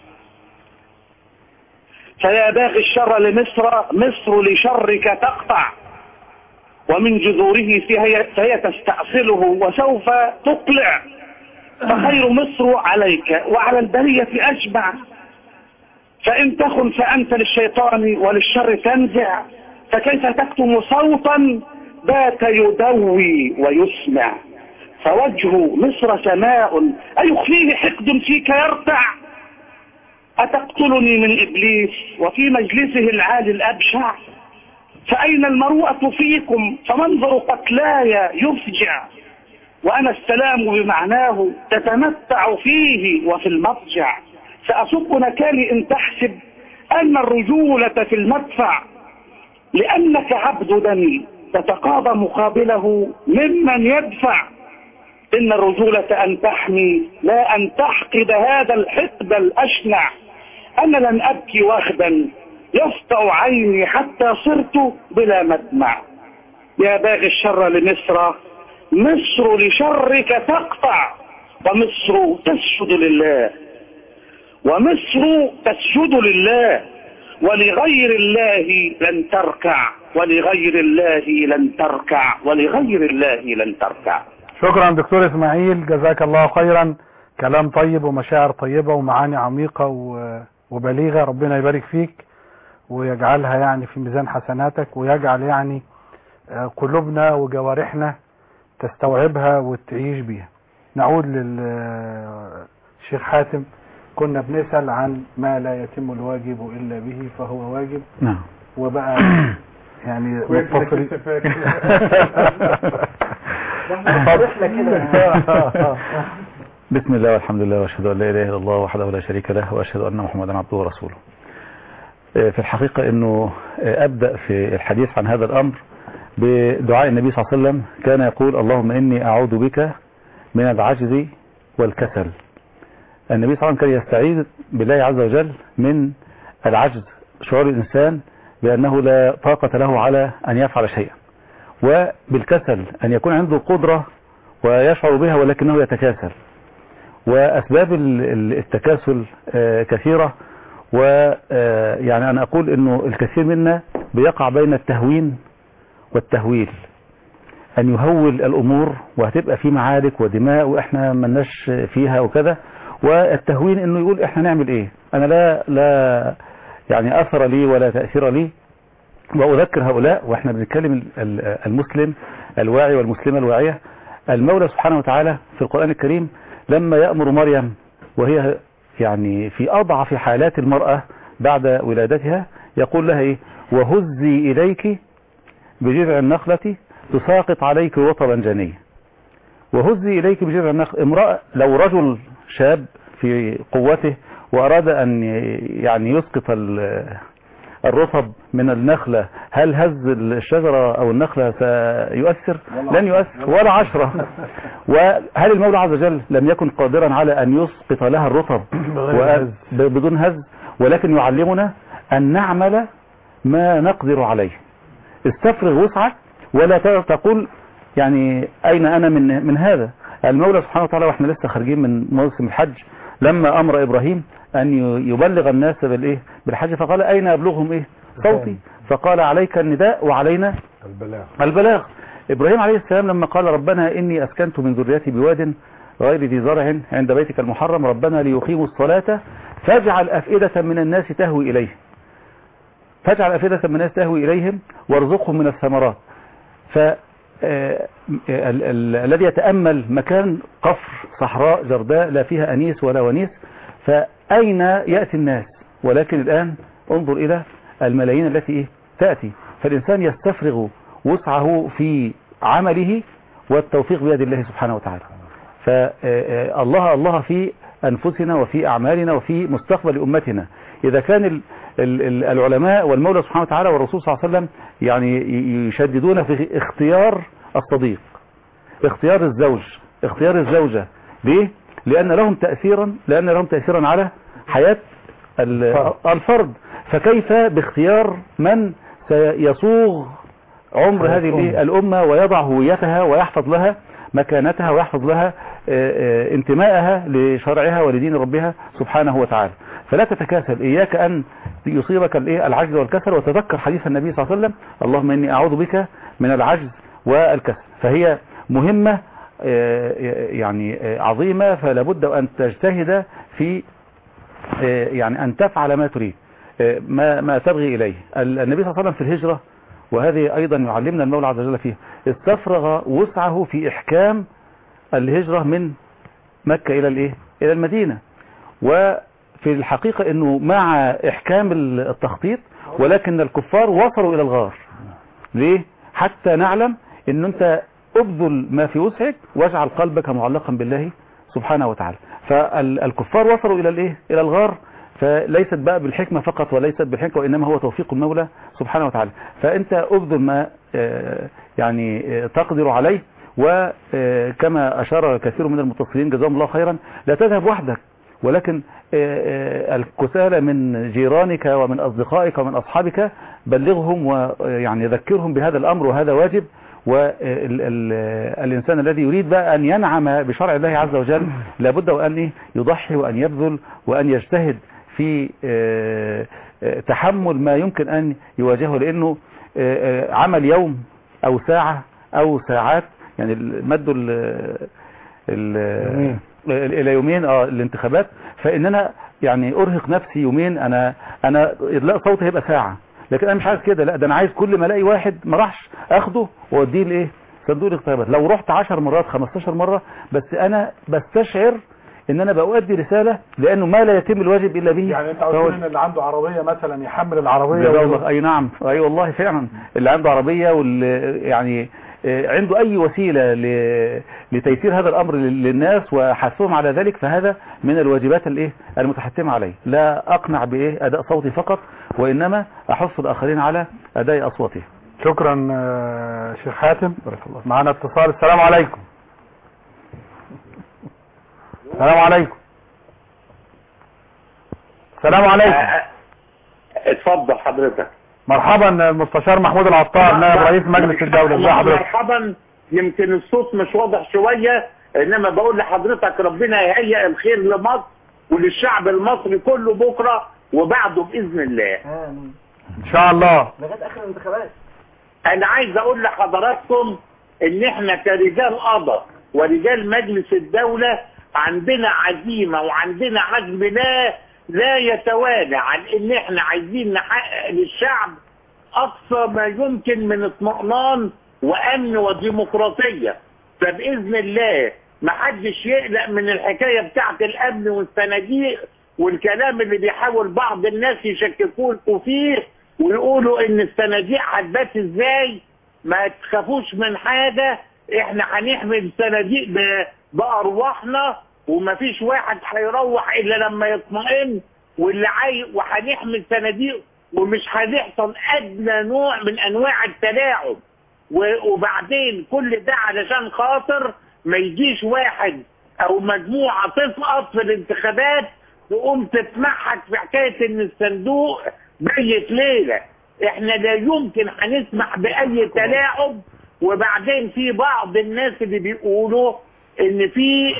فيا باغي الشر لمصر مصر لشرك تقطع ومن جذوره فهي, فهي تستأصله وسوف تقلع فخير مصر عليك وعلى البرية أشبع فإن تخن فأنت للشيطان وللشر تنزع فكيف تكتم صوتا بات يدوي ويسمع فوجه مصر سماء أيخفيه حقد فيك يرتع أتقتلني من إبليس وفي مجلسه العالي الأبشع فأين المروءة فيكم فمنظر قتلاي يفجع وأنا السلام بمعناه تتمتع فيه وفي المضجع سأصب نكالي إن تحسب أن الرجولة في المدفع لأنك عبد دمي تتقاضى مقابله ممن يدفع إن الرجولة أن تحمي لا أن تحقد هذا الحقد الأشنع أنا لن أبكي واخدا يسطع عيني حتى صرت بلا مدمع يا باغي الشر لمصر مصر لشرك تقطع ومصر تسجد لله ومصر تسجد لله ولغير الله لن تركع ولغير الله لن تركع ولغير الله لن تركع شكرا دكتور اسماعيل جزاك الله خيرا كلام طيب ومشاعر طيبة ومعاني عميقة و- وبليغة ربنا يبارك فيك ويجعلها يعني في ميزان حسناتك ويجعل يعني آه، قلوبنا وجوارحنا تستوعبها وتعيش بيها نعود للشيخ حاتم كنا بنسأل عن ما لا يتم الواجب إلا به فهو واجب نعم وبقى يعني كويس إنك متصل لسه فاكر. رحلة كده بسم الله والحمد لله واشهد ان لا اله الا الله وحده لا شريك له واشهد ان محمدا عبده ورسوله آه، في الحقيقة انه آه، ابدأ في الحديث عن هذا الامر بدعاء النبي صلى الله عليه وسلم كان يقول اللهم اني اعوذ بك من العجز والكسل النبي صلى الله عليه وسلم كان يستعيذ بالله عز وجل من العجز شعور الانسان بانه لا طاقة له على ان يفعل شيئا وبالكسل أن يكون عنده قدرة ويشعر بها ولكنه يتكاسل وأسباب ال- ال- التكاسل آه، كثيرة ويعني أنا أقول أنه الكثير منا بيقع بين التهوين والتهويل أن يهول الأمور وهتبقى في معارك ودماء وإحنا ملناش فيها وكذا والتهوين أنه يقول إحنا نعمل إيه أنا لا لا يعني أثر لي ولا تأثير لي وأذكر هؤلاء وإحنا بنتكلم ال- ال- المسلم الواعي والمسلمة الواعية المولى سبحانه وتعالى في القرآن الكريم لما يأمر مريم وهي يعني في أضعف حالات المرأة بعد ولادتها يقول لها إيه وهزي إليك بجذع النخلة تساقط عليك رطبا جنيا وهزي إليك بجذع النخلة امرأة لو رجل شاب في قوته وأراد أن يعني يسقط ال- الرطب من النخلة هل هز الشجرة أو النخلة سيؤثر لن يؤثر ولا عشرة وهل المولى عز وجل لم يكن قادرا على أن يسقط لها الرطب بغير وأ- ب- بدون هز ولكن يعلمنا أن نعمل ما نقدر عليه استفرغ وسعك ولا ت- تقول يعني أين أنا من من هذا المولى سبحانه وتعالى واحنا لسه خارجين من موسم الحج لما أمر إبراهيم أن ي- يبلغ الناس بالإيه بالحج فقال أين أبلغهم إيه صوتي فقال عليك النداء وعلينا البلاغ البلاغ إبراهيم عليه السلام لما قال ربنا إني أسكنت من ذريتي بواد غير ذي زرع عند بيتك المحرم ربنا ليقيموا الصلاة فاجعل أفئدة من الناس تهوي إليه فاجعل أفئدة من الناس تهوي إليهم وارزقهم من الثمرات ف آه، ال- ال- الذي يتأمل مكان قفر صحراء جرداء لا فيها أنيس ولا ونيس فأين يأتي الناس ولكن الآن انظر إلى الملايين التي إيه؟ تأتي فالإنسان يستفرغ وسعه في عمله والتوفيق بيد الله سبحانه وتعالى فالله الله في أنفسنا وفي أعمالنا وفي مستقبل أمتنا إذا كان ال- ال- ال- العلماء والمولى سبحانه وتعالى والرسول صلى الله عليه وسلم يعني ي- يشددون في اختيار الصديق اختيار الزوج اختيار الزوجة ليه؟ لأن لهم تأثيرا لأن لهم تأثيرا على حياة ال- الفرد فكيف باختيار من سيصوغ عمر هذه الإيه؟ الأمة ويضع هويتها ويحفظ لها مكانتها ويحفظ لها آه، آه، انتمائها لشرعها ولدين ربها سبحانه وتعالى فلا تتكاسل إياك أن يصيبك الإيه؟ العجز والكسل وتذكر حديث النبي صلى الله عليه وسلم اللهم إني أعوذ بك من العجز والكسل فهي مهمة آه، يعني آه، عظيمة فلا بد أن تجتهد في آه، يعني أن تفعل ما تريد آه، ما ما تبغي إليه ال- النبي صلى الله عليه وسلم في الهجرة وهذه أيضا يعلمنا المولى عز وجل فيها استفرغ وسعه في إحكام الهجرة من مكة إلى الإيه إلى المدينة وفي الحقيقة أنه مع إحكام التخطيط ولكن الكفار وصلوا إلى الغار ليه حتى نعلم أن أنت أبذل ما في وسعك واجعل قلبك معلقا بالله سبحانه وتعالى فالكفار وصلوا إلى الإيه إلى الغار فليست بقى بالحكمة فقط وليست بالحكمة وإنما هو توفيق المولى سبحانه وتعالى فأنت أبذل ما آه، يعني آه، تقدر عليه وكما أشار كثير من المتصلين جزاهم الله خيرا لا تذهب وحدك ولكن آه، آه، الكسالى من جيرانك ومن أصدقائك ومن أصحابك بلغهم ويعني ذكرهم بهذا الأمر وهذا واجب والإنسان الذي يريد بقى أن ينعم بشرع الله عز وجل لابد وأن يضحي وأن يبذل وأن يجتهد في آه، آه، تحمل ما يمكن أن يواجهه لأنه آه، آه، عمل يوم أو ساعة أو ساعات يعني مدوا ال ال- الى يومين اه الانتخابات فان انا يعني ارهق نفسي يومين انا انا لا صوتي هيبقى ساعة لكن انا مش عايز كده لا ده انا عايز كل ما الاقي واحد ما راحش اخده واوديه لايه صندوق الاختيارات لو رحت 10 مرات 15 مرة بس انا بستشعر ان انا بؤدي رسالة لانه ما لا يتم الواجب الا به يعني انت فهو- عاوز ان اللي عنده عربية مثلا يحمل العربية جزاه ويروح. الله اي نعم اي والله فعلا اللي عنده عربية واللي يعني آه، عنده اي وسيلة ل- لتيسير هذا الامر لل- للناس وحثهم على ذلك فهذا من الواجبات الايه المتحتمة عليه لا اقنع بايه اداء صوتي فقط وانما احث الاخرين على اداء اصواتهم شكرا آه، شيخ حاتم معنا اتصال السلام عليكم السلام عليكم السلام عليكم اتفضل حضرتك مرحبا المستشار محمود العطار نائب رئيس مجلس الدولة ازي حضرتك مرحبا يمكن الصوت مش واضح شوية انما بقول لحضرتك ربنا يهيئ الخير لمصر وللشعب المصري كله بكرة وبعده بإذن الله آمين ان شاء الله لغاية آخر الانتخابات انا عايز اقول لحضراتكم ان احنا كرجال قضاء ورجال مجلس الدولة عندنا عزيمة وعندنا عزم لا لا يتوانى عن ان احنا عايزين نحقق للشعب اقصى ما يمكن من اطمئنان وامن وديمقراطية فباذن الله محدش يقلق من الحكاية بتاعت الامن والصناديق والكلام اللي بيحاول بعض الناس يشككوكوا فيه ويقولوا ان الصناديق هتبات ازاي ما تخافوش من حاجة احنا هنحمي الصناديق ب- بارواحنا ومفيش واحد هيروح الا لما يطمئن واللي عاي وهنحمي الصناديق ومش هيحصل ادنى نوع من انواع التلاعب و- وبعدين كل ده علشان خاطر ما يجيش واحد او مجموعة تسقط في الانتخابات تقوم تتمحك في حكاية ان الصندوق بيت ليلة احنا لا يمكن هنسمح باي تلاعب وبعدين في بعض الناس اللي بيقولوا ان في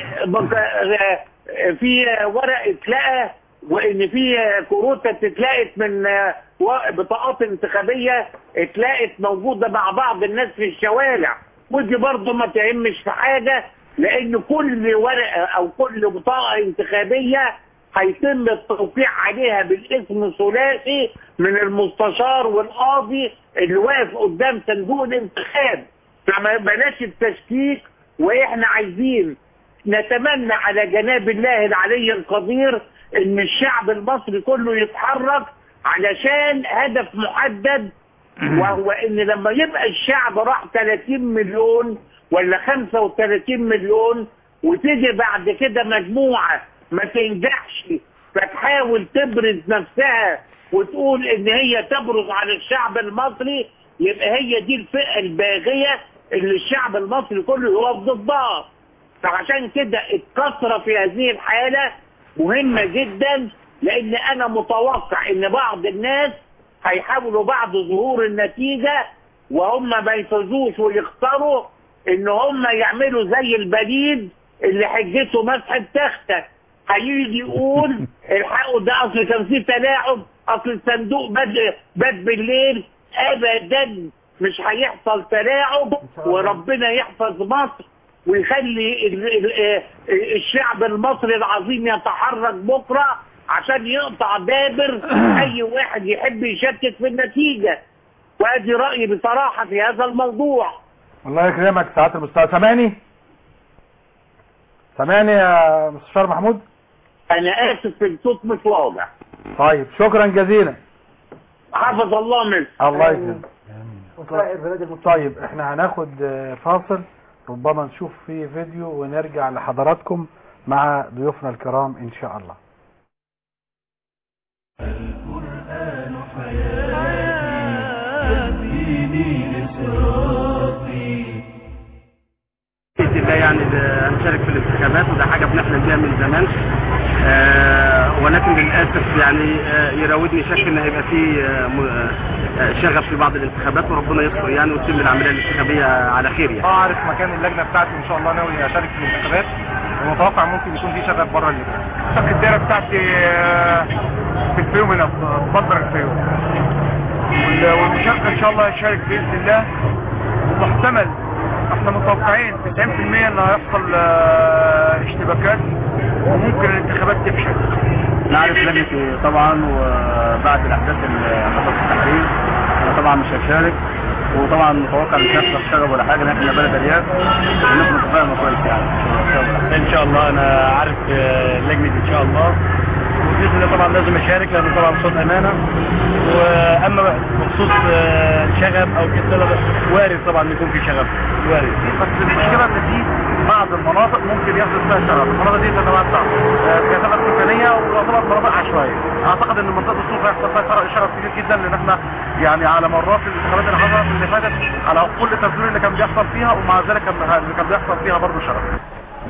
بق- في ورق اتلقى وان في كروت اتلقت من و- بطاقات انتخابية اتلقت موجودة مع بعض الناس في الشوارع ودي برضه ما تهمش في حاجة لان كل ورقة او كل بطاقة انتخابية هيتم التوقيع عليها بالاسم ثلاثي من المستشار والقاضي اللي واقف قدام صندوق الانتخاب فما بلاش التشكيك واحنا عايزين نتمنى على جناب الله العلي القدير ان الشعب المصري كله يتحرك علشان هدف محدد وهو ان لما يبقى الشعب راح 30 مليون ولا 35 مليون وتيجي بعد كده مجموعة ما تنجحش فتحاول تبرز نفسها وتقول ان هي تبرز على الشعب المصري يبقى هي دي الفئة الباغية اللي الشعب المصري كله يقف ضدها فعشان كده الكثرة في هذه الحالة مهمة جدا لان انا متوقع ان بعض الناس هيحاولوا بعد ظهور النتيجة وهم ما يفوزوش ويختاروا ان هم يعملوا زي البليد اللي حجته مسح التختة هيجي يقول الحقوا ده اصل كان فيه تلاعب اصل الصندوق بد بد بالليل ابدا مش هيحصل تلاعب وربنا يحفظ مصر ويخلي ال- ال- ال- الشعب المصري العظيم يتحرك بكرة عشان يقطع دابر اي واحد يحب يشكك في النتيجة وادي رأيي بصراحة في هذا الموضوع الله يكرمك سعاده المستشار سامعني سامعني يا مستشار محمود انا اسف الصوت مش واضح طيب شكرا جزيلا حفظ الله مصر الله يكرمك وسائر بلاد المسلمين طيب احنا هناخد آه، فاصل ربما نشوف فيه فيديو ونرجع لحضراتكم مع ضيوفنا الكرام ان شاء الله بإذن الله يعني ب- هنشارك في الانتخابات وده حاجة بنحلم بيها من زمان آه، ولكن للأسف يعني آه، يراودني شك إن هيبقى في آه، م- آه، شغف في بعض الانتخابات وربنا يستر يعني وتتم العملية الانتخابية على خير يعني. اعرف مكان اللجنه بتاعتي ان شاء الله ناوي اشارك في الانتخابات ومتوقع ممكن يكون في شغف بره اللجنه الدايره بتاعتي آه، في الفيوم هنا في بندر الفيوم وال- والمشاركه ان شاء الله هشارك باذن الله ومحتمل احنا متوقعين 90% ان هيحصل آه، اشتباكات وممكن الانتخابات تفشل نعرف لجنتي طبعا وبعد الاحداث اللي حصلت في التحرير انا طبعا مش هشارك وطبعا متوقع مش هيحصل شغب ولا حاجه لان احنا بلد ارياف والناس متفاهمه كويس يعني ان شاء الله انا عارف لجنه ان شاء الله وباذن الله طبعا لازم اشارك لان طبعا صوت امانه واما بخصوص آه، شغب او كده وارد طبعا يكون في شغب وارد بس المشكله ان في بعض المناطق ممكن يحصل فيها شغب المناطق دي تتوسع كثافه سكانيه وتعتبر مناطق عشوائيه اعتقد ان منطقه الصوف هيحصل فيها شغب- شغب كبير جدا لان احنا يعني على مرات الانتخابات اللي حصلت اللي فاتت على كل التزوير اللي كان بيحصل فيها ومع ذلك كان اللي كان بيحصل فيها برضه شغب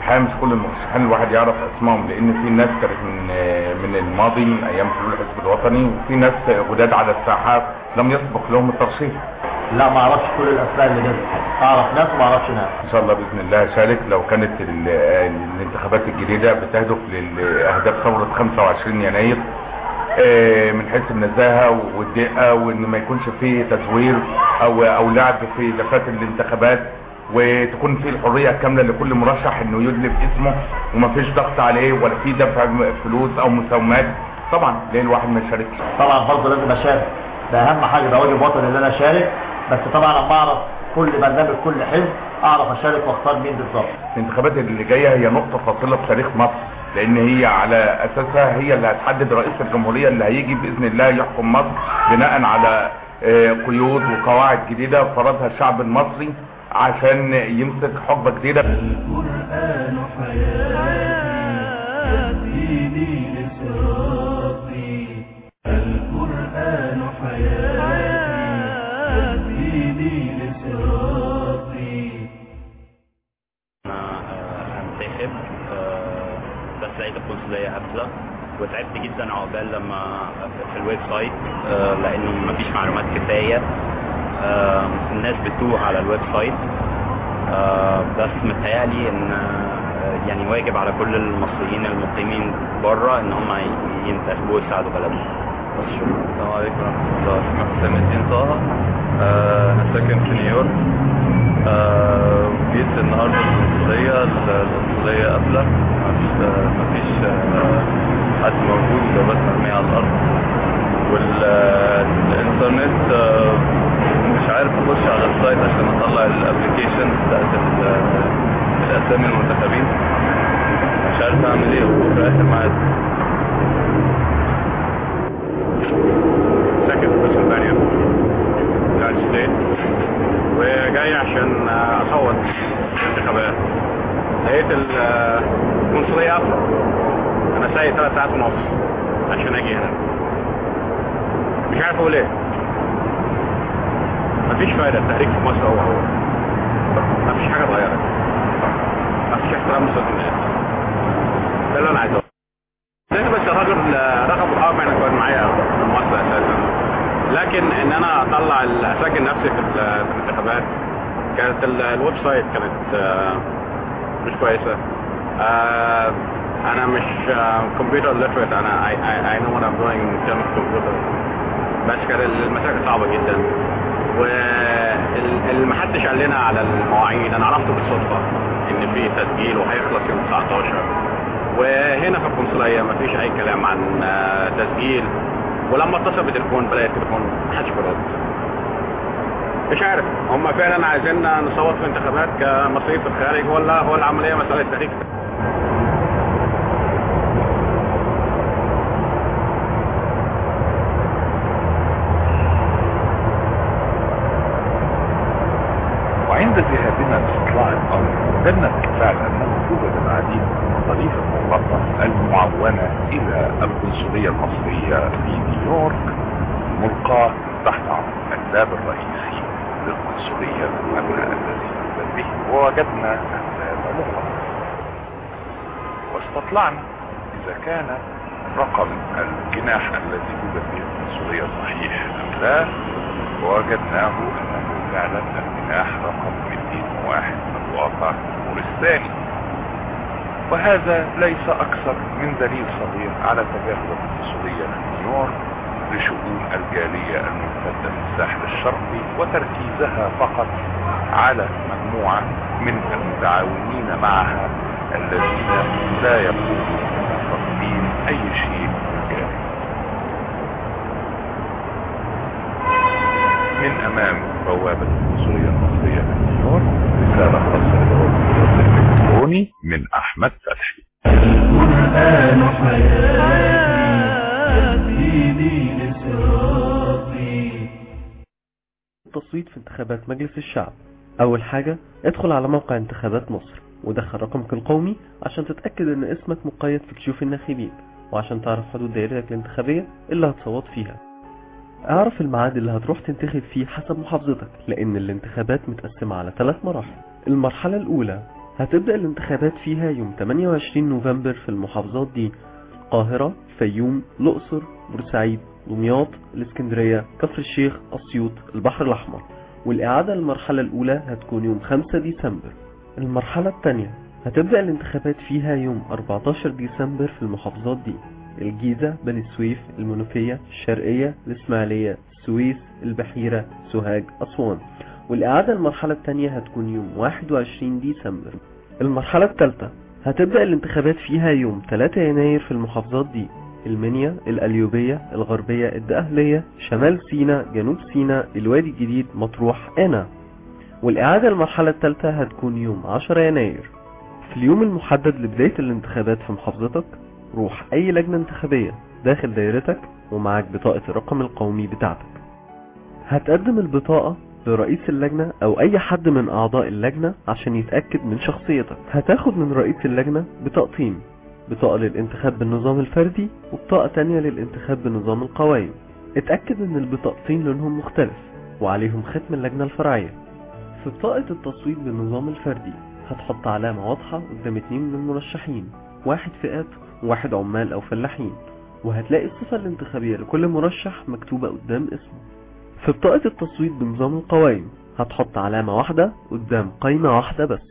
الحقيقه مش كل المرشحين الواحد يعرف اسمائهم لان في ناس كانت من من الماضي من ايام حلول الحزب الوطني وفي ناس جداد على الساحه لم يسبق لهم الترشيح لا ما اعرفش كل الاسماء اللي جت اعرف ناس وما اعرفش ناس ان شاء الله باذن الله شارك لو كانت ال- الانتخابات الجديده بتهدف لاهداف ثوره 25 يناير آه، من حيث النزاهه والدقه وان ما يكونش فيه تزوير او او لعب في دفات الانتخابات وتكون فيه الحريه الكامله لكل مرشح انه يدلف اسمه وما فيش ضغط عليه ولا في دفع فلوس او مساومات طبعا ليه الواحد ما يشاركش طبعا برضه لازم اشارك ده اهم حاجه ده واجب وطني ان انا اشارك بس طبعا لما اعرف كل برنامج كل حزب اعرف اشارك واختار مين بالظبط الانتخابات اللي جايه هي نقطه فاصله في تاريخ مصر لان هي على اساسها هي اللي هتحدد رئيس الجمهوريه اللي هيجي باذن الله يحكم مصر بناء على آه، قيود وقواعد جديده فرضها الشعب المصري عشان يمسك حقبه جديده القرآن حياتي دين صراطي القرآن حياتي دين صراطي هنتخب آه، بس لقيت القنصلية قافلة وتعبت جدا عقبال لما في الويب سايت آه، لانه مفيش معلومات كفاية آه، الناس بتوه على الويب سايت آه، بس متهيألي ان آه، يعني واجب على كل المصريين المقيمين بره ان هم ي- ينتخبوا ويساعدوا بلدهم بس شكرا السلام عليكم ورحمة الله اسمي حسام الدين طه آه، أنا ساكن في نيويورك آه، جيت النهاردة القنصلية القنصلية قافلة مفيش آه، مفيش آه، حد موجود بس مرمية على الأرض والإنترنت مش عارف أخش على السايت عشان أطلع الأبليكيشن بتاعت ال- الأسامي المنتخبين مش عارف أعمل إيه وبكرة آخر ميعاد ساكن في بنسلفانيا يونايتد ستيتس وجاي عشان اصوت في الانتخابات لقيت القنصلية قافلة انا سايق ثلاث ساعات ونص عشان اجي هنا مش عارف اقول ايه مفيش فايدة التحريك في مصر هو هو مفيش حاجة اتغيرت مفيش احترام لصوت الناس ده اللي انا عايز اقوله لان بس الراجل رقم محافظ انا كان معايا في مصر اساسا لكن ان انا اطلع ال- اسجل نفسي في ال- في الانتخابات كانت ال- الويب سايت كانت آه، مش كويسه آه، انا مش كمبيوتر ليتريت انا اي اي نو وات ام دوينج ان ترمز كمبيوتر بس كانت المسائل صعبه جدا واللي محدش قال لنا على المواعيد انا عرفته بالصدفه ان في تسجيل وهيخلص يوم 19 وهنا في القنصليه مفيش اي كلام عن آه، تسجيل ولما اتصل بتليفون بلاقي التليفون محدش بيرد مش عارف هم فعلا عايزيننا نصوت في انتخابات كمصريين في الخارج ولا هو العمليه مساله تاريخ وعند ذهابنا لاستطلاع الامر وجدنا بالفعل انه توجد العديد من المصاريف المغلقه المعونه الى القنصليه المصريه في نيويورك ملقاه تحت الباب الرئيسي للقنصليه المبنى الذي نزل به ووجدنا الباب مغلق واستطلعنا اذا كان رقم الجناح الذي يوجد به القنصليه صحيح ام لا ووجدناه انه فعلا الجناح رقم 201 من الواقع الثاني وهذا ليس اكثر من دليل صغير على تجاهل القنصلية في نيويورك لشؤون الجالية الممتدة في الساحل الشرقي وتركيزها فقط على مجموعة من المتعاونين معها الذين لا يقومون بتقديم اي شيء مجاني من امام بوابة القنصلية المصرية في نيويورك رسالة خاصة للرئيس الالكتروني من احمد فتحي القرآن حياتي دين صراطي التصويت في انتخابات مجلس الشعب أول حاجة ادخل على موقع انتخابات مصر ودخل رقمك القومي عشان تتأكد ان اسمك مقيد في كشوف الناخبين وعشان تعرف حدود دائرتك الانتخابية اللي هتصوت فيها اعرف الميعاد اللي هتروح تنتخب فيه حسب محافظتك لان الانتخابات متقسمة على ثلاث مراحل المرحلة الاولى هتبدأ الانتخابات فيها يوم 28 نوفمبر في المحافظات دي القاهرة فيوم الأقصر بورسعيد دمياط الإسكندرية كفر الشيخ أسيوط البحر الأحمر والإعادة للمرحلة الأولى هتكون يوم 5 ديسمبر المرحلة الثانية هتبدأ الانتخابات فيها يوم 14 ديسمبر في المحافظات دي الجيزة بني سويف المنوفية الشرقية الإسماعيلية السويس البحيرة سوهاج أسوان والإعادة المرحلة الثانية هتكون يوم 21 ديسمبر المرحلة الثالثة هتبدأ الانتخابات فيها يوم 3 يناير في المحافظات دي المنيا القليوبية الغربية الدقهلية شمال سينا جنوب سينا الوادي الجديد مطروح أنا والإعادة المرحلة الثالثة هتكون يوم 10 يناير في اليوم المحدد لبداية الانتخابات في محافظتك روح أي لجنة انتخابية داخل دايرتك ومعك بطاقة الرقم القومي بتاعتك هتقدم البطاقة لرئيس اللجنة أو أي حد من أعضاء اللجنة عشان يتأكد من شخصيتك هتاخد من رئيس اللجنة بطاقتين بطاقة للانتخاب بالنظام الفردي وبطاقة تانية للانتخاب بنظام القوائم اتأكد ان البطاقتين لونهم مختلف وعليهم ختم اللجنة الفرعية في بطاقة التصويت بالنظام الفردي هتحط علامة واضحة قدام اتنين من المرشحين واحد فئات وواحد عمال او فلاحين وهتلاقي الصفة الانتخابية لكل مرشح مكتوبة قدام اسمه في بطاقة التصويت بنظام القوائم هتحط علامة واحدة قدام قايمة واحدة بس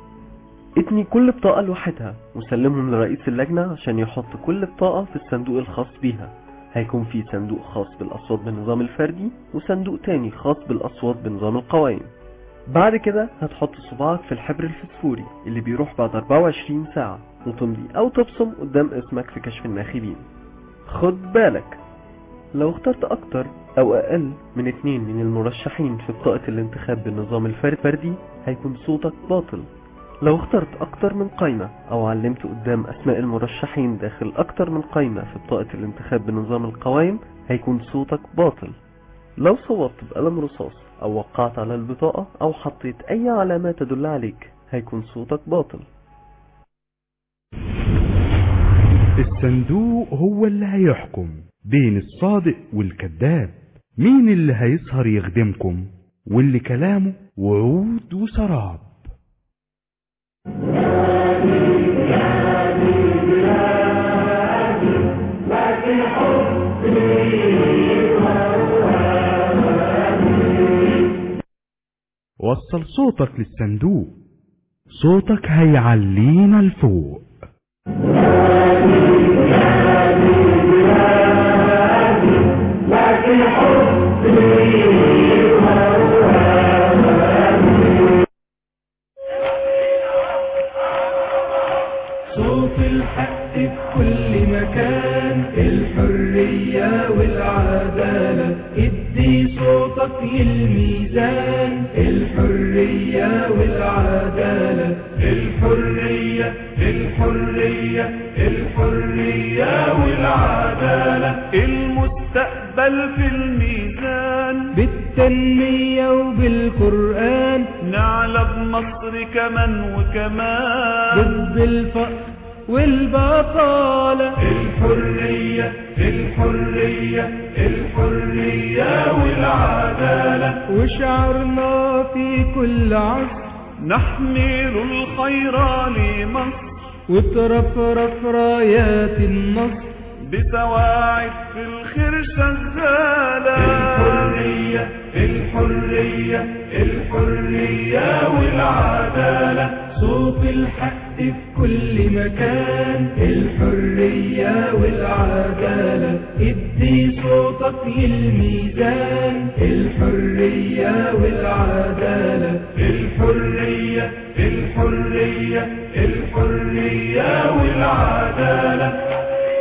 اتني كل بطاقة لوحدها وسلمهم لرئيس اللجنة عشان يحط كل بطاقة في الصندوق الخاص بيها هيكون في صندوق خاص بالأصوات بالنظام الفردي وصندوق تاني خاص بالأصوات بنظام القوائم بعد كده هتحط صباعك في الحبر الفسفوري اللي بيروح بعد 24 ساعة وتمضي أو تبصم قدام اسمك في كشف الناخبين خد بالك لو اخترت أكتر أو أقل من اتنين من المرشحين في بطاقة الانتخاب بالنظام الفردي هيكون صوتك باطل لو اخترت أكتر من قايمة أو علمت قدام أسماء المرشحين داخل أكتر من قايمة في بطاقة الانتخاب بنظام القوائم هيكون صوتك باطل لو صوتت بقلم رصاص أو وقعت على البطاقة أو حطيت أي علامة تدل عليك هيكون صوتك باطل الصندوق هو اللي هيحكم بين الصادق والكذاب مين اللي هيسهر يخدمكم واللي كلامه وعود وسراب وصل صوتك للصندوق صوتك هيعلينا لفوق صوت الحق في كل مكان الحرية والعدالة ادي صوتك للميزان الحرية والعدالة الحرية الحرية الحرية والعدالة المستقبل في الميزان بالتنمية وبالقرآن نعلى بمصر كمان وكمان ضد الفقر والبطالة الحرية الحرية الحرية والعدالة وشعرنا في كل عصر نحمل الخير لمصر وترفرف رايات النصر بسواعد في الخير شغالة الحرية الحرية الحرية والعدالة صوت الحق في كل مكان الحرية والعدالة ادي صوتك للميزان الحرية والعدالة الحرية الحرية الحرية والعدالة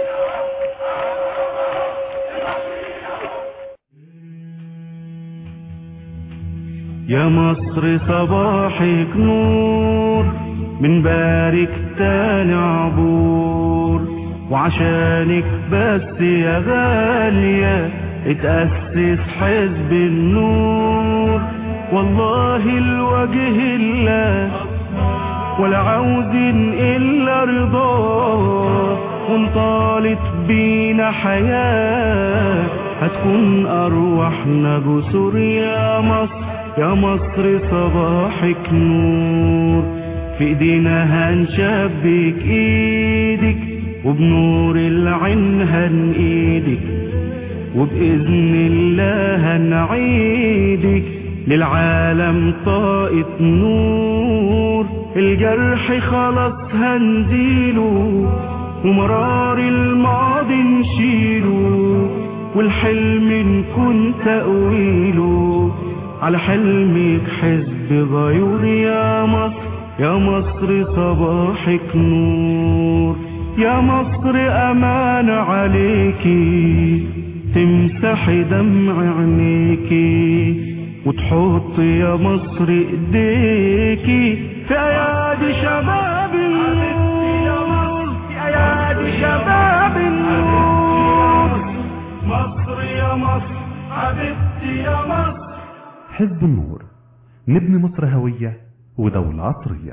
يا مصر صباحك نور من بارك تاني عبور وعشانك بس يا غالية اتأسس حزب النور والله الوجه الله ولا عاوزين إلا رضاه وانطالت بينا حياة هتكون أرواحنا جسور يا مصر يا مصر صباحك نور في ايدينا هنشبك ايدك وبنور العين هنقيدك وبإذن الله هنعيدك للعالم طاقة نور الجرح خلاص هنزيله ومرار الماضي نشيله والحلم نكون تأويله على حلمك حزب غيور يا مصر يا مصر صباحك نور يا مصر أمان عليكي تمسحي دمع عينيكي وتحط يا مصر ايديكي في ايادي شباب النور في ايادي شباب النور مصر يا مصر حبيبتي يا مصر حزب النور نبني مصر هوية ودولة عصرية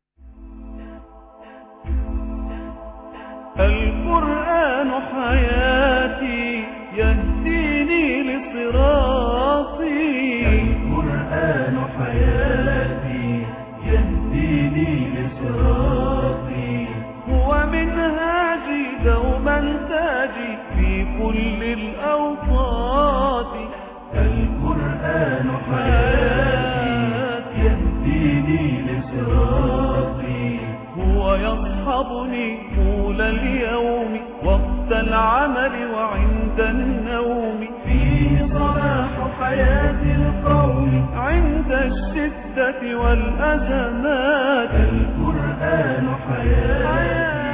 القرآن حياتي يهديني لصراطي القرآن حياتي يهديني لصراطي هو منهاجي دوما تاجي في كل الأوقات القرآن حياتي يهديني لصراطي هو يصحبني طول اليوم وقت العمل وعند النوم فيه صلاح حياة القوم عند الشدة والأزمات القرآن حياتي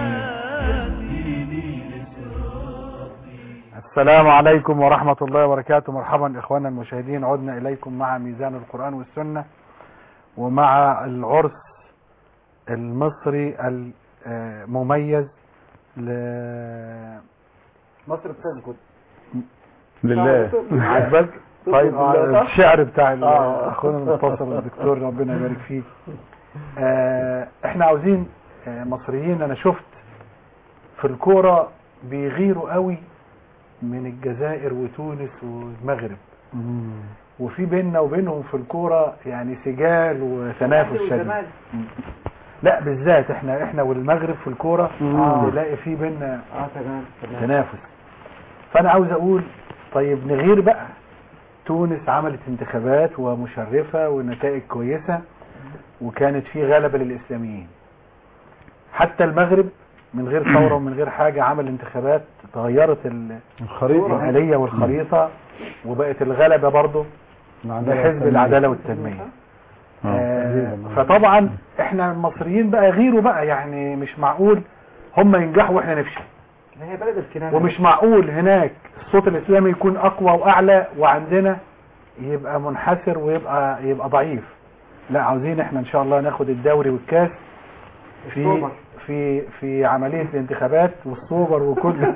السلام عليكم ورحمة الله وبركاته مرحبا إخوانا المشاهدين عدنا إليكم مع ميزان القرآن والسنة ومع العرس المصري المميز ل مصر بتسكت لله عجبك طيب لله. الشعر بتاع ال- آه. اخونا المنتصر الدكتور ربنا يبارك فيه آه، احنا عاوزين آه، مصريين انا شفت في الكوره بيغيروا قوي من الجزائر وتونس والمغرب وفي بيننا وبينهم في الكوره يعني سجال وتنافس شديد لا بالذات احنا احنا والمغرب في الكوره آه. نلاقي في بيننا اه تمام تمام تنافس فانا عاوز اقول طيب نغير بقى تونس عملت انتخابات ومشرفة ونتائج كويسة وكانت في غلبة للإسلاميين حتى المغرب من غير ثورة ومن غير حاجة عمل انتخابات تغيرت ال- الخريطة الآلية والخريطة وبقت الغلبة برضه لحزب العدالة والتنمية آه، فطبعا احنا المصريين بقى غيروا بقى يعني مش معقول هم ينجحوا واحنا نفشل هي بلد الكنانة ومش معقول هناك الصوت الاسلامي يكون اقوى واعلى وعندنا يبقى منحسر ويبقى يبقى ضعيف لا عاوزين احنا ان شاء الله ناخد الدوري والكاس في السوبر. في في عملية الانتخابات والسوبر وكل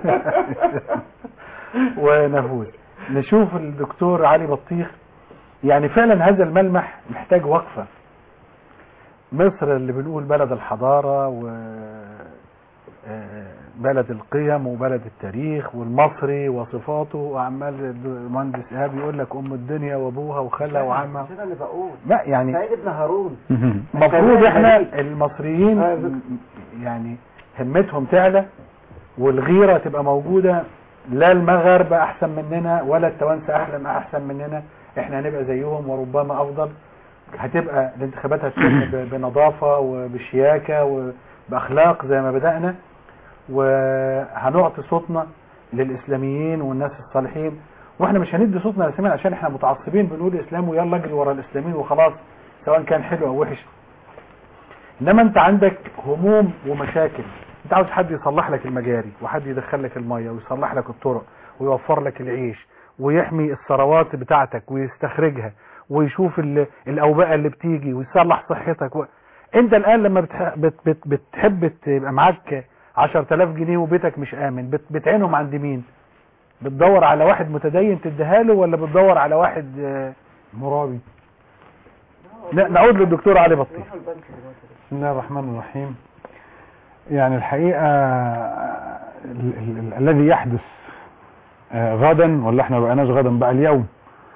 ونفوز نشوف الدكتور علي بطيخ يعني فعلا هذا الملمح محتاج وقفة مصر اللي بنقول بلد الحضارة و آه، بلد القيم وبلد التاريخ والمصري وصفاته وعمال المهندس ايهاب يقول لك ام الدنيا وابوها وخالها وعمها مش انا اللي بقول لا يعني سعيد ابن هارون المفروض احنا غريب. المصريين آه، م- يعني همتهم تعلى والغيرة تبقى موجودة لا المغاربة احسن مننا ولا التوانسة احلم احسن مننا احنا هنبقى زيهم وربما افضل هتبقى الانتخابات هتكون ب- بنظافة وبشياكة وباخلاق زي ما بدأنا وهنعطي صوتنا للاسلاميين والناس الصالحين واحنا مش هندي صوتنا للاسلاميين عشان احنا متعصبين بنقول اسلام ويلا اجري ورا الاسلاميين وخلاص سواء كان حلو او وحش انما انت عندك هموم ومشاكل انت عاوز حد يصلح لك المجاري وحد يدخل لك الميه ويصلح لك الطرق ويوفر لك العيش ويحمي الثروات بتاعتك ويستخرجها ويشوف ال- الاوبئه اللي بتيجي ويصلح صحتك و... انت الان لما بتح... بت... بت... بتحب تبقى معاك 10000 جنيه وبيتك مش امن بت... بتعينهم عند مين بتدور على واحد متدين تديها له ولا بتدور على واحد آه، مرابي لا نعود للدكتور علي بطيخ بسم الله الرحمن الرحيم يعني الحقيقة ال- ال- ال- الذي يحدث آه، غدا ولا احنا بقناش غدا بقى اليوم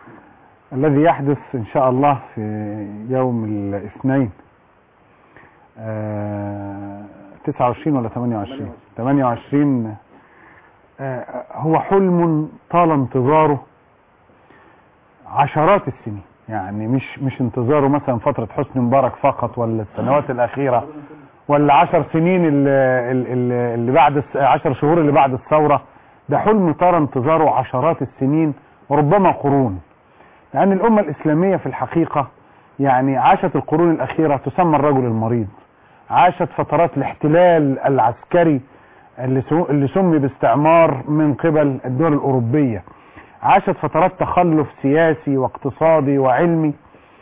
الذي يحدث ان شاء الله في يوم الاثنين آه 29 ولا 28 28 آه هو حلم طال انتظاره عشرات السنين يعني مش مش انتظاره مثلا فترة حسني مبارك فقط ولا السنوات الأخيرة ولا عشر سنين اللي, اللي, اللي بعد الس- عشر شهور اللي بعد الثورة ده حلم طال انتظاره عشرات السنين وربما قرون لأن الأمة الإسلامية في الحقيقة يعني عاشت القرون الأخيرة تسمى الرجل المريض عاشت فترات الاحتلال العسكري اللي سو- اللي سمي باستعمار من قبل الدول الأوروبية عاشت فترات تخلف سياسي واقتصادي وعلمي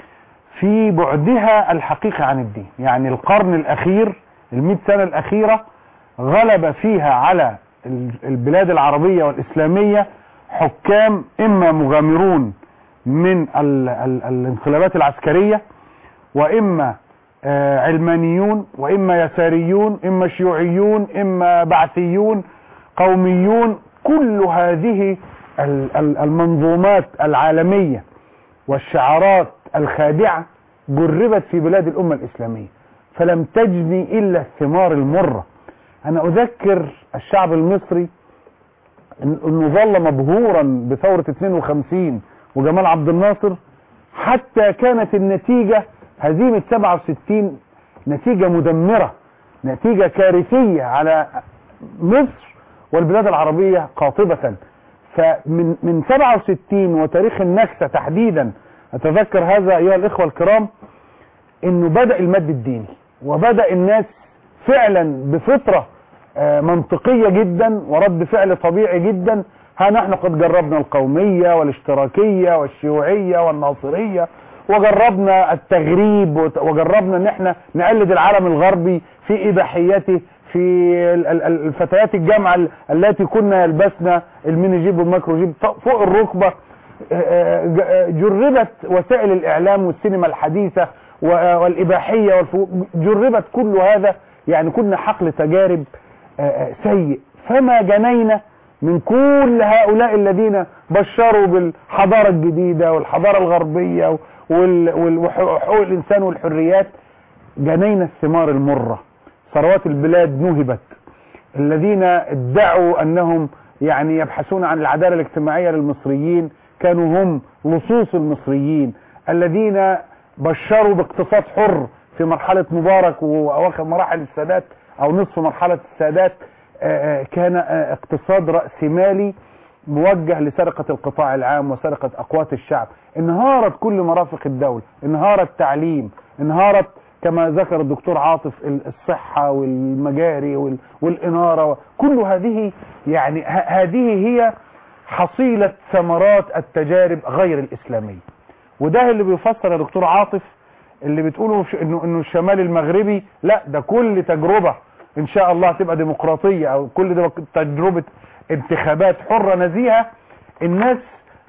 في بعدها الحقيقي عن الدين يعني القرن الأخير المئة سنة الأخيرة غلب فيها على ال- البلاد العربية والإسلامية حكام إما مغامرون من ال ال الانقلابات العسكرية وإما آه، علمانيون وإما يساريون إما شيوعيون إما بعثيون قوميون كل هذه ال- ال- المنظومات العالمية والشعارات الخادعة جربت في بلاد الأمة الإسلامية فلم تجني إلا الثمار المرة أنا أذكر الشعب المصري إن- أنه ظل مبهورا بثورة 52 وجمال عبد الناصر حتى كانت النتيجة هزيمة 67 نتيجة مدمرة نتيجة كارثية على مصر والبلاد العربية قاطبة فمن من 67 وتاريخ النكسة تحديدا أتذكر هذا أيها الإخوة الكرام انه بدأ المد الديني وبدأ الناس فعلا بفطرة آه، منطقية جدا ورد فعل طبيعي جدا ها نحن قد جربنا القومية والاشتراكية والشيوعية والناصرية وجربنا التغريب وت- وجربنا ان احنا نقلد العالم الغربي في اباحيته في ال- ال- ال- الفتيات الجامعة ال- التي كنا يلبسن الميني جيب والماكرو جيب فوق فوق الركبة آه، ج- آه، جربت وسائل الاعلام والسينما الحديثة و- والاباحية والفو... جربت كل هذا يعني كنا حقل تجارب آه، آه، سيء فما جنينا من كل هؤلاء الذين بشروا بالحضارة الجديدة والحضارة الغربية وال- وال- وحقوق الإنسان والحريات جنينا الثمار المرة ثروات البلاد نهبت الذين ادعوا أنهم يعني يبحثون عن العدالة الاجتماعية للمصريين كانوا هم لصوص المصريين الذين بشروا باقتصاد حر في مرحلة مبارك وأواخر مراحل السادات أو نصف مرحلة السادات آه، آه، كان آه، اقتصاد رأسمالي موجه لسرقة القطاع العام وسرقة أقوات الشعب انهارت كل مرافق الدولة انهار التعليم انهارت كما ذكر الدكتور عاطف ال- الصحة والمجاري وال- والإنارة كل هذه يعني ه- هذه هي حصيلة ثمرات التجارب غير الإسلامية وده اللي بيفسر يا دكتور عاطف اللي بتقوله ش- انه انه الشمال المغربي لا ده كل تجربة ان شاء الله تبقى ديمقراطية او كل ده تجربة انتخابات حرة نزيهة الناس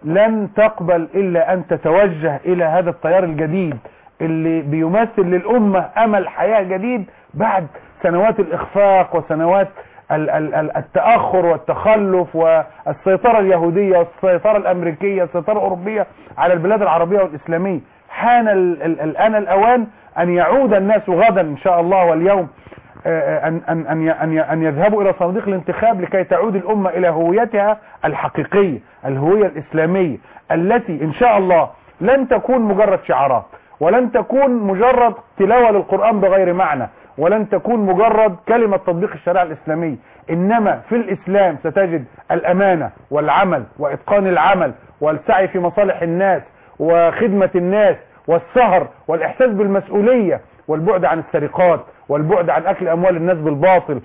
لن تقبل الا ان تتوجه الى هذا التيار الجديد اللي بيمثل للأمة امل حياة جديد بعد سنوات الاخفاق وسنوات ال- ال- ال- التأخر والتخلف والسيطرة اليهودية والسيطرة الأمريكية والسيطرة الأوروبية على البلاد العربية والإسلامية حان ال- ال- الآن الأوان أن يعود الناس غدا إن شاء الله واليوم آه، أن أن أن ي- أن ي- أن يذهبوا إلى صناديق الانتخاب لكي تعود الأمة إلى هويتها الحقيقية الهوية الإسلامية التي إن شاء الله لن تكون مجرد شعارات ولن تكون مجرد تلاوة للقرآن بغير معنى ولن تكون مجرد كلمة تطبيق الشريعة الإسلامية إنما في الإسلام ستجد الأمانة والعمل وإتقان العمل والسعي في مصالح الناس وخدمة الناس والسهر والإحساس بالمسؤولية والبعد عن السرقات والبعد عن أكل أموال الناس بالباطل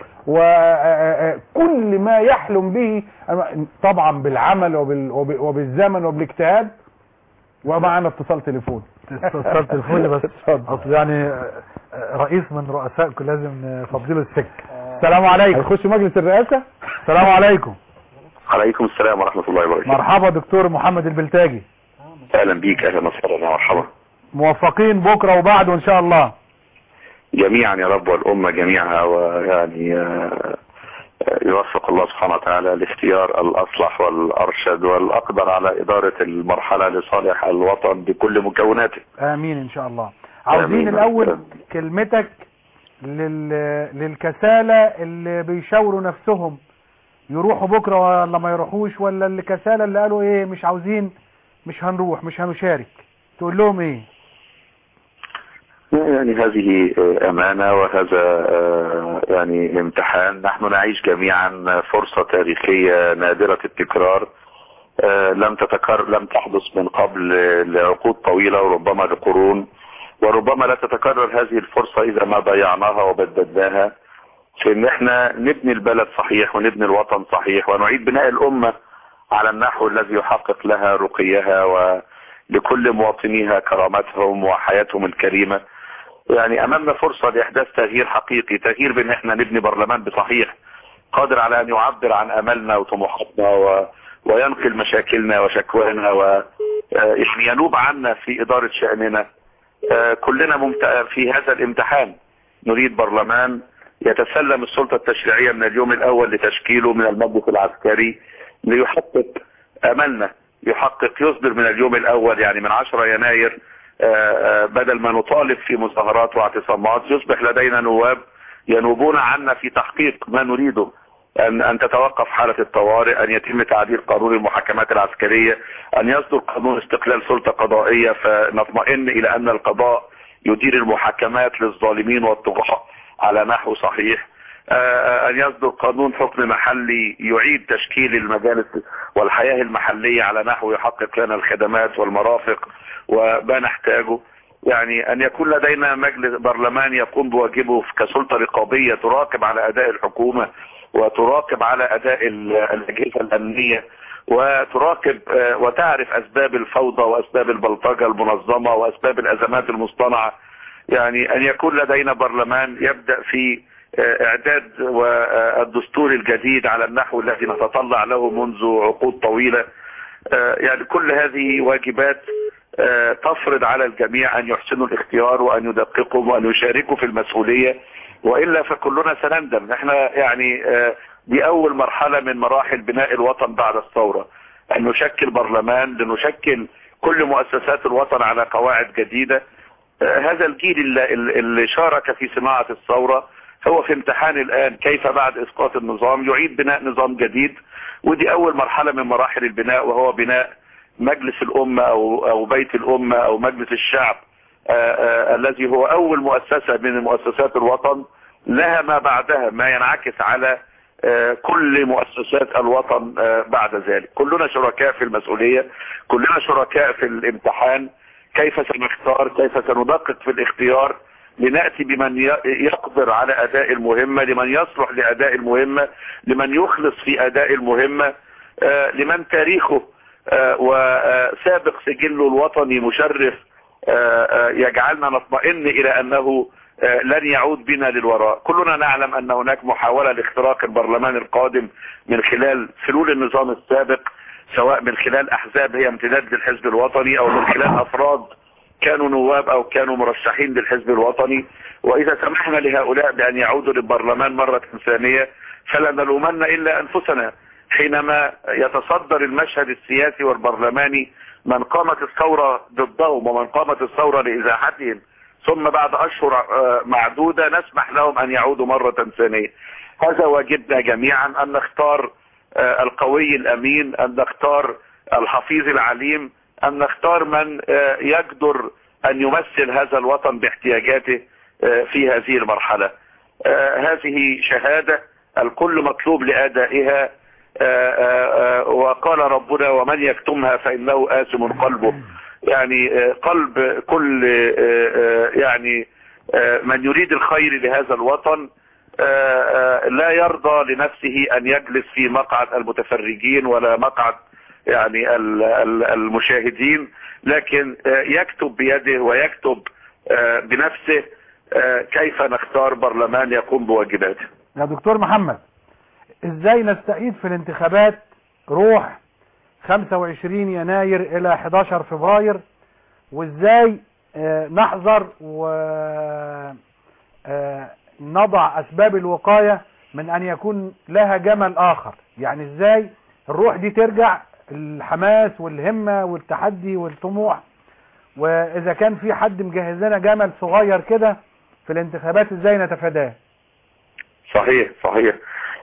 وكل ما يحلم به طبعا بالعمل وبال- وب- وبالزمن وبالاجتهاد ومعنا اتصال تليفون اتصال تليفوني بس اصل يعني آه، رئيس من رؤسائكم لازم نفضله السك السلام عليكم هيخش مجلس الرئاسة السلام عليكم عليكم السلام ورحمة الله وبركاته مرحبا دكتور محمد البلتاجي أهلا بيك أهلا وسهلا يا مرحبا موفقين بكرة وبعده ان شاء الله جميعا يا رب والأمة جميعها ويعني آه، آه، يوفق الله سبحانه وتعالى لاختيار الأصلح والأرشد والأقدر على إدارة المرحلة لصالح الوطن بكل مكوناته امين ان شاء الله عاوزين آمين. الاول كلمتك لل... للكسالى اللي بيشاوروا نفسهم يروحوا بكرة ولا ما يروحوش ولا اللي كسالى اللي قالوا ايه مش عاوزين مش هنروح مش هنشارك تقول لهم ايه يعني هذه أمانة وهذا آه، يعني امتحان نحن نعيش جميعا فرصة تاريخية نادرة التكرار آه، لم تتكرر لم تحدث من قبل لعقود طويلة وربما لقرون وربما لا تتكرر هذه الفرصة إذا ما ضيعناها وبددناها في ان احنا نبني البلد صحيح ونبني الوطن صحيح ونعيد بناء الأمة على النحو الذي يحقق لها رقيها ولكل مواطنيها كرامتهم وحياتهم الكريمة يعني امامنا فرصة لاحداث تغيير حقيقي تغيير بان احنا نبني برلمان بصحيح قادر على ان يعبر عن املنا وطموحاتنا و... وينقل مشاكلنا وشكوانا و آه، يعني ينوب عنا في ادارة شأننا آه، كلنا ممت... في هذا الامتحان نريد برلمان يتسلم السلطة التشريعية من اليوم الاول لتشكيله من المجلس العسكري ليحقق املنا يحقق يصدر من اليوم الاول يعني من 10 يناير آه، آه، بدل ما نطالب في مظاهرات واعتصامات يصبح لدينا نواب ينوبون عنا في تحقيق ما نريده أن, أن تتوقف حالة الطوارئ أن يتم تعديل قانون المحاكمات العسكرية أن يصدر قانون استقلال سلطة قضائية فنطمئن إلى أن القضاء يدير المحاكمات للظالمين والطغاة على نحو صحيح آه، أن يصدر قانون حكم محلي يعيد تشكيل المجالس والحياة المحلية على نحو يحقق لنا الخدمات والمرافق وما نحتاجه يعني أن يكون لدينا مجلس برلمان يقوم بواجبه كسلطة رقابية تراقب على أداء الحكومة وتراقب على أداء ال- الأجهزة الأمنية وتراقب آه، وتعرف أسباب الفوضى وأسباب البلطجة المنظمة وأسباب الأزمات المصطنعة يعني أن يكون لدينا برلمان يبدأ في آه، إعداد والدستور الجديد على النحو الذي نتطلع له منذ عقود طويلة آه، يعني كل هذه واجبات آه، تفرض على الجميع أن يحسنوا الاختيار وأن يدققوا وأن يشاركوا في المسؤولية وإلا فكلنا سنندم احنا يعني آه، دي أول مرحلة من مراحل بناء الوطن بعد الثورة أن نشكل برلمان لنشكل كل مؤسسات الوطن على قواعد جديدة آه، هذا الجيل اللي, اللي شارك في صناعة الثورة هو في امتحان الآن كيف بعد إسقاط النظام يعيد بناء نظام جديد ودي أول مرحلة من مراحل البناء وهو بناء مجلس الأمة أو, أو بيت الأمة أو مجلس الشعب آه، آه، الذي هو أول مؤسسة من مؤسسات الوطن لها ما بعدها ما ينعكس على آه، كل مؤسسات الوطن آه، بعد ذلك كلنا شركاء في المسؤولية كلنا شركاء في الامتحان كيف سنختار كيف سندقق في الاختيار لنأتي بمن ي- يقدر على أداء المهمة لمن يصلح لأداء المهمة لمن يخلص في أداء المهمة آه، لمن تاريخه آه، وسابق سجله الوطني مشرف آه، آه، يجعلنا نطمئن إلى أنه آه، لن يعود بنا للوراء كلنا نعلم أن هناك محاولة لاختراق البرلمان القادم من خلال فلول النظام السابق سواء من خلال أحزاب هي امتداد للحزب الوطني أو من خلال أفراد كانوا نواب أو كانوا مرشحين للحزب الوطني وإذا سمحنا لهؤلاء بأن يعودوا للبرلمان مرة ثانية فلا نلومن إلا أنفسنا حينما يتصدر المشهد السياسي والبرلماني من قامت الثورة ضدهم ومن قامت الثورة لإزاحتهم ثم بعد أشهر آه، معدودة نسمح لهم أن يعودوا مرة ثانية هذا واجبنا جميعا أن نختار آه، القوي الأمين أن نختار الحفيظ العليم أن نختار من آه، يقدر أن يمثل هذا الوطن باحتياجاته آه، في هذه المرحلة آه، هذه شهادة الكل مطلوب لأدائها آه، آه، آه، وقال ربنا ومن يكتمها فإنه آثم قلبه يعني آه، قلب كل آه، آه، يعني آه، من يريد الخير لهذا الوطن آه، آه، لا يرضى لنفسه أن يجلس في مقعد المتفرجين ولا مقعد يعني ال- ال- المشاهدين لكن آه، يكتب بيده ويكتب آه، بنفسه آه، كيف نختار برلمان يقوم بواجباته يا دكتور محمد ازاي نستعيد في الانتخابات روح 25 يناير الى 11 فبراير وازاي آه، نحذر ونضع اسباب الوقاية من ان يكون لها جمل اخر يعني ازاي الروح دي ترجع الحماس والهمة والتحدي والطموح واذا كان في حد مجهز لنا جمل صغير كده في الانتخابات ازاي نتفاداه صحيح صحيح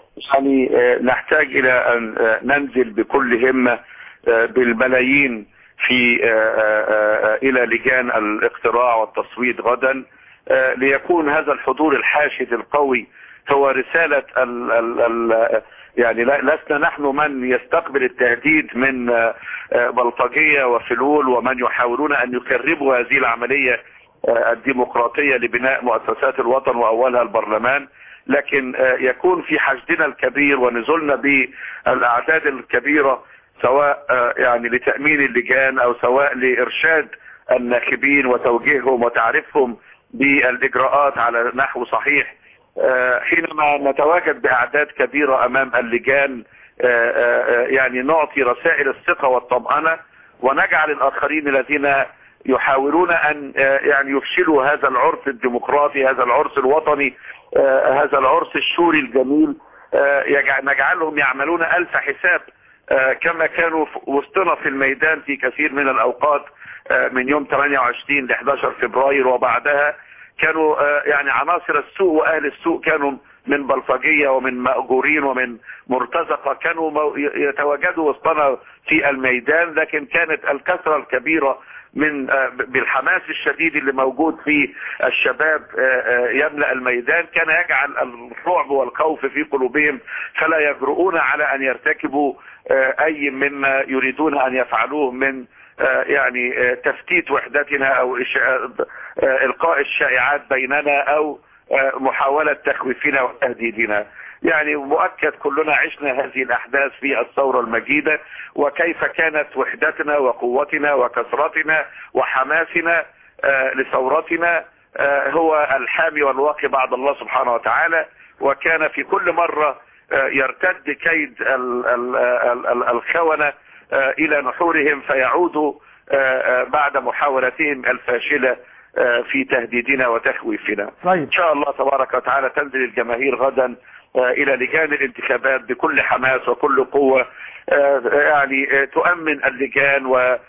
يعني آه، نحتاج الى ان آه، ننزل بكل همة آه، بالملايين في آه، آه، آه، الى لجان الاقتراع والتصويت غدا آه، ليكون هذا الحضور الحاشد القوي هو رسالة ال ال ال يعني لا- لسنا نحن من يستقبل التهديد من آه، آه، بلطجية وفلول ومن يحاولون ان يكربوا هذه العملية آه، الديمقراطية لبناء مؤسسات الوطن واولها البرلمان لكن آه، يكون في حشدنا الكبير ونزولنا بالاعداد الكبيرة سواء آه، يعني لتأمين اللجان او سواء لارشاد الناخبين وتوجيههم وتعريفهم بالاجراءات على نحو صحيح آه، حينما نتواجد باعداد كبيرة امام اللجان آه، آه، آه، يعني نعطي رسائل الثقة والطمأنة ونجعل الاخرين الذين يحاولون ان آه، يعني يفشلوا هذا العرس الديمقراطي هذا العرس الوطني آه، هذا العرس الشوري الجميل آه، يجع- نجعلهم يعملون الف حساب آه، كما كانوا في- وسطنا في الميدان في كثير من الاوقات آه، من يوم 28 ل 11 فبراير وبعدها كانوا آه، يعني عناصر السوء واهل السوء كانوا من بلطجية ومن مأجورين ومن مرتزقة كانوا مو- ي- يتواجدوا وسطنا في الميدان لكن كانت الكثرة الكبيرة من آه، ب- بالحماس الشديد اللي موجود في الشباب آه، آه، يملأ الميدان كان يجعل الرعب والخوف في قلوبهم فلا يجرؤون على ان يرتكبوا آه، اي مما يريدون ان يفعلوه من آه، يعني آه، تفتيت وحدتنا او إشاء- آه، القاء الشائعات بيننا او آه، محاولة تخويفنا وتهديدنا يعني مؤكد كلنا عشنا هذه الأحداث في الثورة المجيدة وكيف كانت وحدتنا وقوتنا وكثرتنا وحماسنا آه، لثورتنا آه، هو الحامي والواقي بعد الله سبحانه وتعالى وكان في كل مرة آه، يرتد كيد ال- ال- ال- ال- الخونة آه، إلى نحورهم فيعودوا آه، آه، بعد محاولتهم الفاشلة آه، في تهديدنا وتخويفنا طيب ان شاء الله تبارك وتعالى تنزل الجماهير غدا آه، الى لجان الانتخابات بكل حماس وكل قوة آه، يعني آه، تؤمن اللجان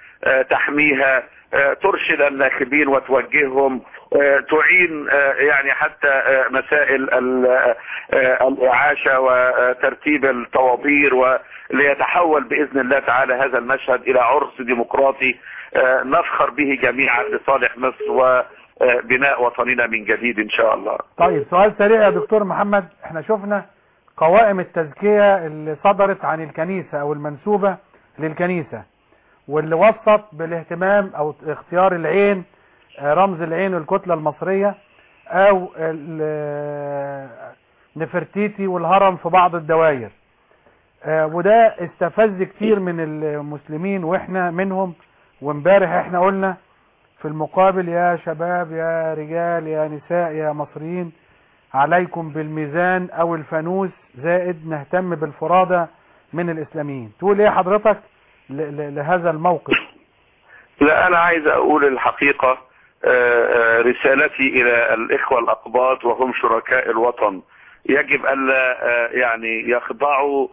وتحميها آه، ترشد الناخبين وتوجههم آه، تعين آه، يعني حتى آه، مسائل ال- آه، الإعاشة وترتيب الطوابير وليتحول بإذن الله تعالى هذا المشهد إلى عرس ديمقراطي آه، نفخر به جميعا لصالح مصر وبناء وطننا من جديد إن شاء الله طيب سؤال سريع يا دكتور محمد احنا شفنا قوائم التزكية اللي صدرت عن الكنيسة او المنسوبة للكنيسة واللي وصت بالاهتمام او اختيار العين آه، رمز العين والكتلة المصرية او ال- آه، نفرتيتي والهرم في بعض الدوائر آه، وده استفز كتير من المسلمين واحنا منهم وامبارح احنا قلنا في المقابل يا شباب يا رجال يا نساء يا مصريين عليكم بالميزان او الفانوس زائد نهتم بالفرادة من الاسلاميين تقول ايه حضرتك ل- ل- لهذا الموقف لا أنا عايز أقول الحقيقة آه، آه، رسالتي إلى الإخوة الأقباط وهم شركاء الوطن يجب ألا آه، يعني يخضعوا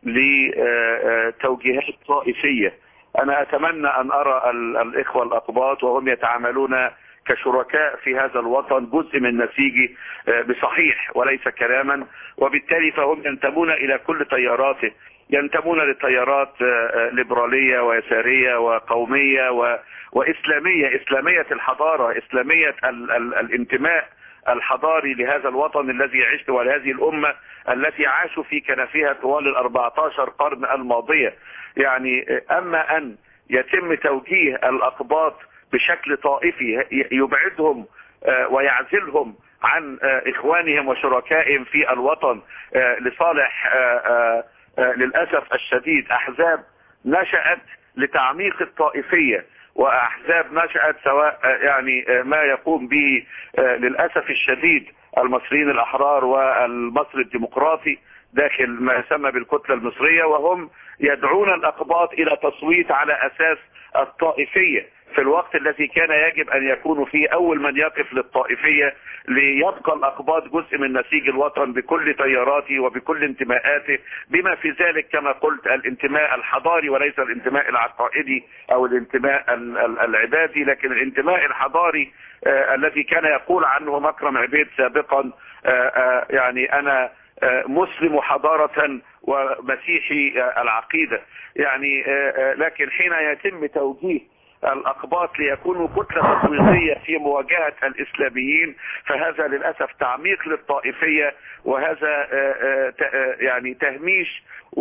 لتوجيهات طائفية أنا أتمنى أن أرى ال- الإخوة الأقباط وهم يتعاملون كشركاء في هذا الوطن جزء من نسيجه آه، بصحيح وليس كلاما وبالتالي فهم ينتمون إلى كل تياراته ينتمون لتيارات آه، آه، ليبرالية ويسارية وقومية و... وإسلامية إسلامية الحضارة إسلامية ال... ال... الانتماء الحضاري لهذا الوطن الذي يعيش ولهذه الأمة التي عاشوا في كنفها طوال ال 14 قرن الماضية يعني آه، أما أن يتم توجيه الأقباط بشكل طائفي ي- يبعدهم آه، ويعزلهم عن آه، إخوانهم وشركائهم في الوطن آه، لصالح آه، آه، آه، للأسف الشديد أحزاب نشأت لتعميق الطائفية وأحزاب نشأت سواء آه، يعني آه، ما يقوم به آه، للأسف الشديد المصريين الأحرار والمصري الديمقراطي داخل ما يسمى بالكتلة المصرية وهم يدعون الأقباط إلى تصويت على أساس الطائفية في الوقت الذي كان يجب ان يكونوا فيه اول من يقف للطائفية ليبقى الاقباط جزء من نسيج الوطن بكل تياراته وبكل انتماءاته بما في ذلك كما قلت الانتماء الحضاري وليس الانتماء العقائدي او الانتماء ال- ال- العبادي لكن الانتماء الحضاري آه، الذي كان يقول عنه مكرم عبيد سابقا آه، آه، يعني انا آه، مسلم حضارة ومسيحي آه، العقيدة يعني آه، آه، لكن حين يتم توجيه الأقباط ليكونوا كتلة تطويرية في مواجهة الإسلاميين فهذا للأسف تعميق للطائفية وهذا آه، آه، ت- آه، يعني تهميش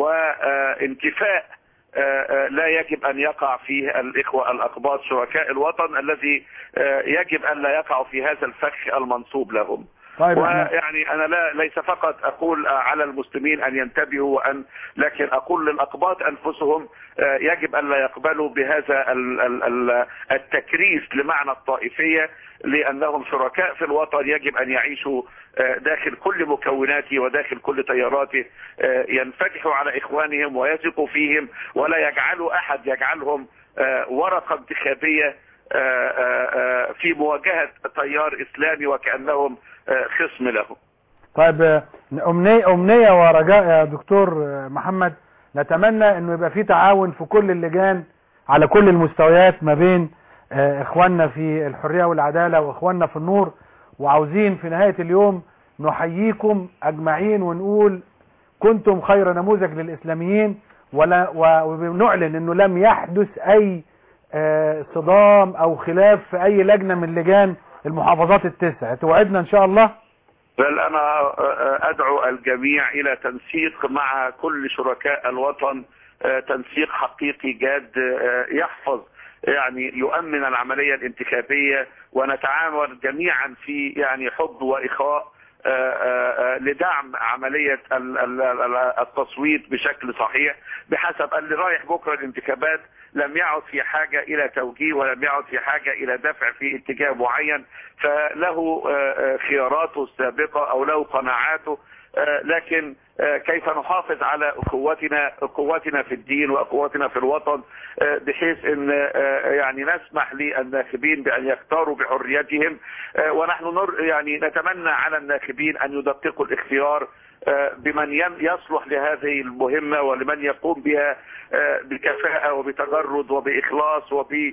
وانتفاء آه، آه، لا يجب أن يقع فيه الإخوة الأقباط شركاء الوطن الذي آه، يجب أن لا يقعوا في هذا الفخ المنصوب لهم طيب احنا ويعني انا لا ليس فقط اقول على المسلمين ان ينتبهوا وان لكن اقول للاقباط انفسهم آه، يجب ان لا يقبلوا بهذا ال- ال- ال- التكريس لمعنى الطائفيه لانهم شركاء في الوطن يجب ان يعيشوا آه، داخل كل مكوناته وداخل كل تياراته آه، ينفتحوا على اخوانهم ويثقوا فيهم ولا يجعلوا احد يجعلهم آه، ورقه انتخابيه آه، آه، آه، في مواجهه تيار اسلامي وكانهم آه، خصم له طيب آه، أمنية, أمنية ورجاء يا دكتور آه، محمد نتمنى أنه يبقى في تعاون في كل اللجان على كل المستويات ما بين آه، إخواننا في الحرية والعدالة وإخواننا في النور وعاوزين في نهاية اليوم نحييكم أجمعين ونقول كنتم خير نموذج للإسلاميين ولا و- ونعلن أنه لم يحدث أي آه، صدام أو خلاف في أي لجنة من لجان المحافظات التسع توعدنا إن شاء الله بل انا آه، ادعو الجميع الى تنسيق مع كل شركاء الوطن آه، تنسيق حقيقي جاد آه، يحفظ يعني يؤمن العملية الانتخابية ونتعاون جميعا في يعني حب واخاء آه، آه، آه، لدعم عملية ال- ال- ال- التصويت بشكل صحيح بحسب اللي رايح بكرة الانتخابات لم يعد في حاجة إلى توجيه ولم يعد في حاجة إلى دفع في اتجاه معين فله آه، آه، خياراته السابقة أو له قناعاته آه، لكن آه، كيف نحافظ على قوتنا قوتنا في الدين وقوتنا في الوطن آه، بحيث ان آه، يعني نسمح للناخبين بان يختاروا بحريتهم آه، ونحن نر يعني نتمنى على الناخبين ان يدققوا الاختيار آه، بمن ين- يصلح لهذه المهمة ولمن يقوم بها آه، بكفاءة وبتجرد وبإخلاص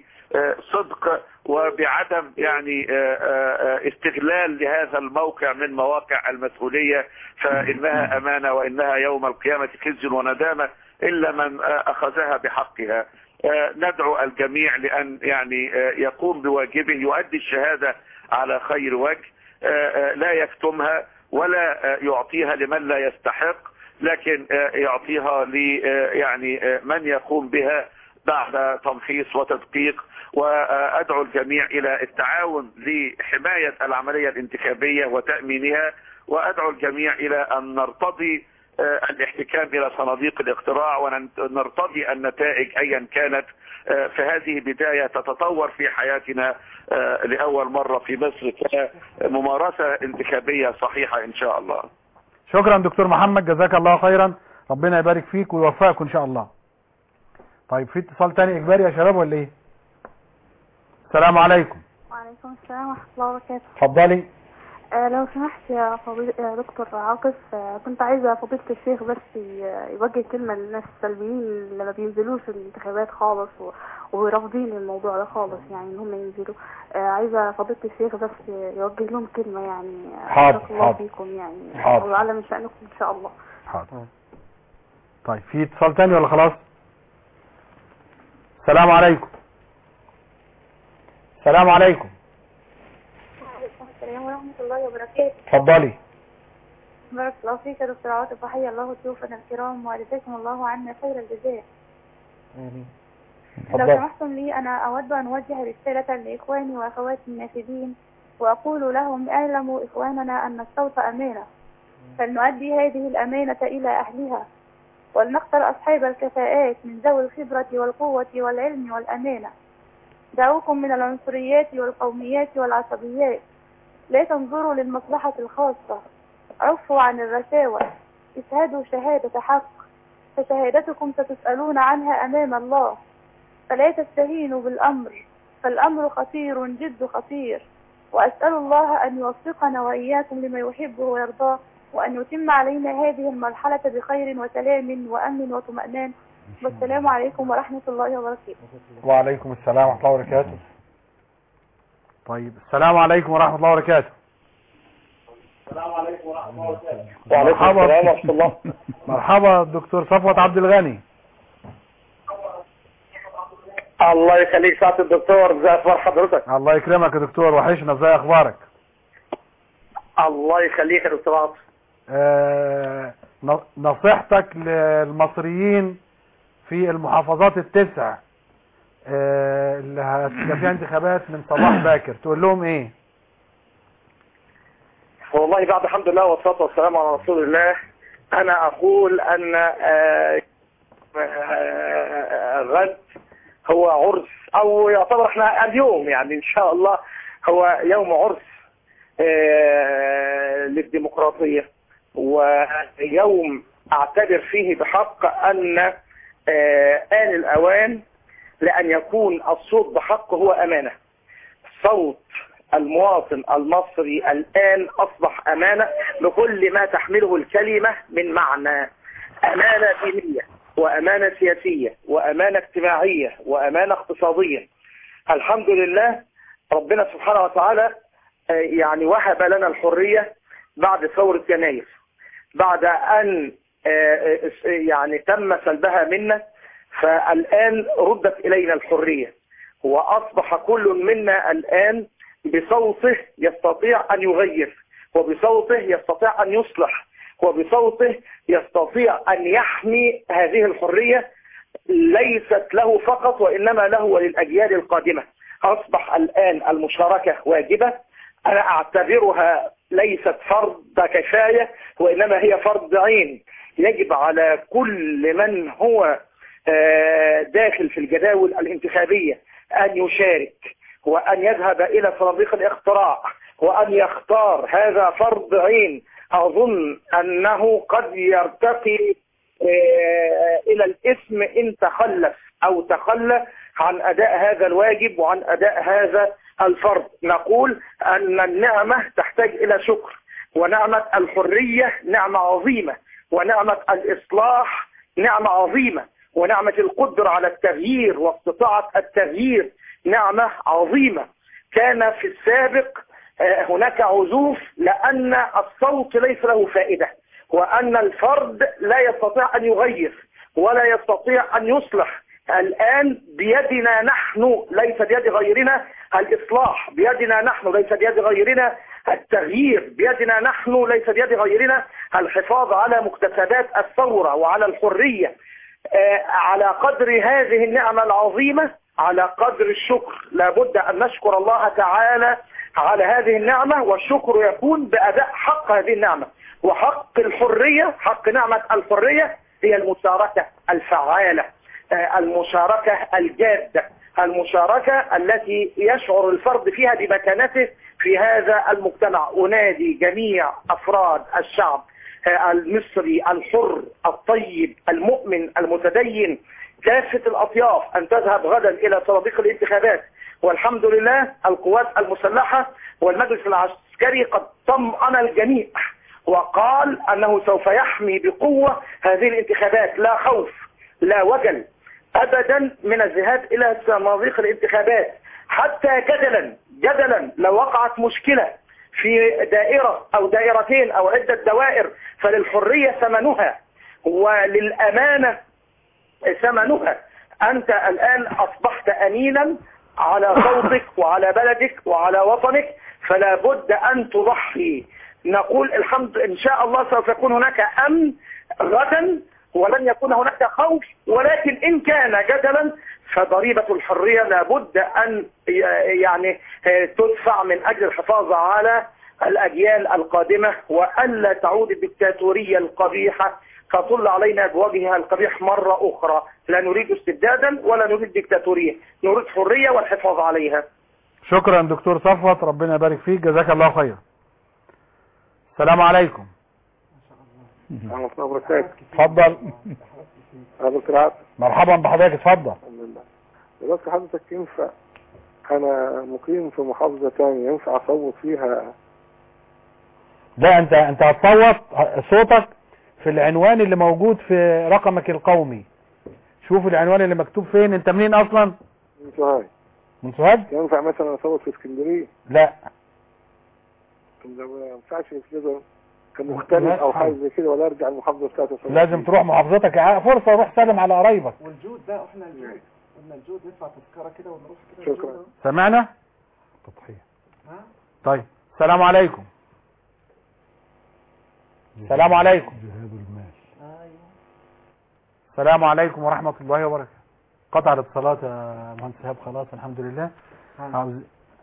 وبصدق وبعدم يعني آه، آه، استغلال لهذا الموقع من مواقع المسؤولية فإنها أمانة وإنها يوم القيامة خزي وندامة إلا من آه، أخذها بحقها آه، ندعو الجميع لأن يعني آه، يقوم بواجبه يؤدي الشهادة على خير وجه آه، آه، لا يكتمها ولا آه، يعطيها لمن لا يستحق لكن آه، يعطيها ل آه، يعني آه، من يقوم بها بعد تمحيص وتدقيق وأدعو الجميع إلى التعاون لحماية العملية الانتخابية وتأمينها وأدعو الجميع إلى أن نرتضي آه، الاحتكام إلى صناديق الاقتراع ونرتضي النتائج أيا كانت آه، فهذه بداية تتطور في حياتنا آه، لأول مرة في مصر كممارسة انتخابية صحيحة إن شاء الله شكرا دكتور محمد جزاك الله خيرا ربنا يبارك فيك ويوفقك ان شاء الله طيب في اتصال تاني اجباري يا شباب ولا ايه السلام عليكم وعليكم السلام ورحمة الله وبركاته اتفضلي آه لو سمحت يا فضيل يا دكتور عاطف آه كنت عايزة فضيلة الشيخ بس ي- يوجه كلمة للناس السلبيين اللي ما بينزلوش الانتخابات خالص و... ورافضين الموضوع ده خالص يعني ان هم ينزلوا آه عايزة فضيلة الشيخ بس يوجه لهم كلمة يعني آه، حاضر، بارك الله حاضر. فيكم يعني حاضر. وعلى من شأنكم ان شاء الله حاضر طيب في اتصال تاني ولا خلاص السلام عليكم السلام عليكم وعليكم السلام ورحمة الله وبركاته اتفضلي بارك الله فيك يا دكتور عاطف وحيا الله ضيوفنا الكرام وجزاكم الله عنا خير الجزاء لو اتفضلي سمحتم لي أنا أود أن أوجه رسالة لإخواني وأخواتي الناخبين وأقول لهم اعلموا إخواننا أن الصوت أمانة فلنؤدي هذه الأمانة إلى أهلها ولنختر أصحاب الكفاءات من ذوي الخبرة والقوة والعلم والأمانة دعوكم من العنصريات والقوميات والعصبيات لا تنظروا للمصلحة الخاصة عفوا عن الرشاوى اشهدوا شهادة حق فشهادتكم ستسألون عنها أمام الله فلا تستهينوا بالأمر فالأمر خطير جد خطير وأسأل الله أن يوفقنا وإياكم لما يحبه ويرضاه وأن يتم علينا هذه المرحلة بخير وسلام وأمن وطمأنان والسلام عليكم ورحمة الله وبركاته وعليكم السلام ورحمة الله وبركاته طيب السلام عليكم ورحمة الله وبركاته السلام عليكم ورحمة الله وبركاته مرحبا. السلام ورحمة الله مرحبا دكتور صفوت عبد الغني الله يخليك سعادة الدكتور ازي اخبار حضرتك الله يكرمك يا دكتور وحشنا ازاي اخبارك الله يخليك يا دكتور عاطف آه ن- نصيحتك للمصريين في المحافظات التسع آه اللي هتبقى فيها انتخابات من صباح باكر تقول لهم ايه والله بعد الحمد لله والصلاة والسلام على رسول الله انا اقول ان آه، آه، غد هو عرس او يعتبر احنا اليوم يعني ان شاء الله هو يوم عرس آه، للديمقراطية ويوم اعتبر فيه بحق ان آه، آن الاوان لان يكون الصوت بحق هو امانة صوت المواطن المصري الآن أصبح أمانة بكل ما تحمله الكلمة من معنى أمانة دينية وأمانة سياسية وأمانة اجتماعية وأمانة اقتصادية الحمد لله ربنا سبحانه وتعالى آه، يعني وهب لنا الحرية بعد ثورة يناير بعد أن آه، آه، يعني تم سلبها منا فالآن ردت إلينا الحرية وأصبح كل منا الآن بصوته يستطيع أن يغير وبصوته يستطيع أن يصلح وبصوته يستطيع أن يحمي هذه الحرية ليست له فقط وإنما له وللأجيال القادمة أصبح الآن المشاركة واجبة أنا أعتبرها ليست فرض كفاية وإنما هي فرض عين يجب على كل من هو آه، داخل في الجداول الانتخابية أن يشارك وأن يذهب إلى صناديق الاقتراع وأن يختار هذا فرض عين أظن أنه قد يرتقي آه، إلى الاسم إن تخلف أو تخلى عن أداء هذا الواجب وعن أداء هذا الفرض نقول أن النعمة تحتاج إلى شكر ونعمة الحرية نعمة عظيمة ونعمة الإصلاح نعمة عظيمة ونعمة القدرة على التغيير واستطاعة التغيير نعمة عظيمة كان في السابق آه، هناك عزوف لأن الصوت ليس له فائدة وأن الفرد لا يستطيع أن يغير ولا يستطيع أن يصلح الآن بيدنا نحن ليس بيد غيرنا الإصلاح بيدنا نحن ليس بيد غيرنا التغيير بيدنا نحن ليس بيد غيرنا الحفاظ على مكتسبات الثورة وعلى الحرية آه، على قدر هذه النعمة العظيمة على قدر الشكر لابد أن نشكر الله تعالى على هذه النعمة والشكر يكون بأداء حق هذه النعمة وحق الحرية حق نعمة الحرية هي المشاركة الفعالة آه، المشاركة الجادة المشاركة التي يشعر الفرد فيها بمكانته في هذا المجتمع أنادي جميع أفراد الشعب آه، المصري الحر الطيب المؤمن المتدين كافة الأطياف أن تذهب غدا إلى صناديق الانتخابات والحمد لله القوات المسلحة والمجلس العسكري قد طمأن الجميع وقال أنه سوف يحمي بقوة هذه الانتخابات لا خوف لا وجل أبدا من الذهاب إلى صناديق الانتخابات حتى جدلا جدلا لو وقعت مشكلة في دائرة أو دائرتين أو عدة دوائر فللحرية ثمنها وللأمانة ثمنها أنت الآن أصبحت أمينا على صوتك وعلى بلدك وعلى وطنك فلا بد أن تضحي نقول الحمد إن شاء الله سوف يكون هناك أمن غدا ولن يكون هناك خوف ولكن إن كان جدلا فضريبة الحرية لابد أن ي- يعني آه، تدفع من أجل الحفاظ على الأجيال القادمة وألا تعود الدكتاتورية القبيحة تطل علينا بوجهها القبيح مرة أخرى لا نريد استبدادا ولا نريد دكتاتورية نريد حرية والحفاظ عليها شكرا دكتور صفوت ربنا يبارك فيك جزاك الله خير السلام عليكم ورحمة الله وبركاته اتفضل يا دكتور عبد مرحبا بحضرتك اتفضل الحمد لله دلوقتي حضرتك ينفع انا مقيم في محافظة تانية ينفع اصوت فيها لا انت انت هتصوت صوتك في العنوان اللي موجود في رقمك القومي شوف العنوان اللي مكتوب فين انت منين اصلا من سوهاج من سوهاج ينفع مثلا اصوت في اسكندرية لا طب ده ما ينفعش في كده كمختلف او حاجة زي كده ولا ارجع المحافظة بتاعتي أصوت لازم فيها؟ تروح محافظتك ع- فرصة روح سلم على قرايبك والجود ده احنا الجود قلنا الجود ندفع تذكرة كده ونروح كده شكرا. الجود أهو. سمعنا تضحية ها؟ طيب السلام عليكم السلام عليكم جهاد المال السلام عليكم ورحمة الله وبركاته قطع الاتصالات يا مهندس ايهاب خلاص الحمد لله عاوز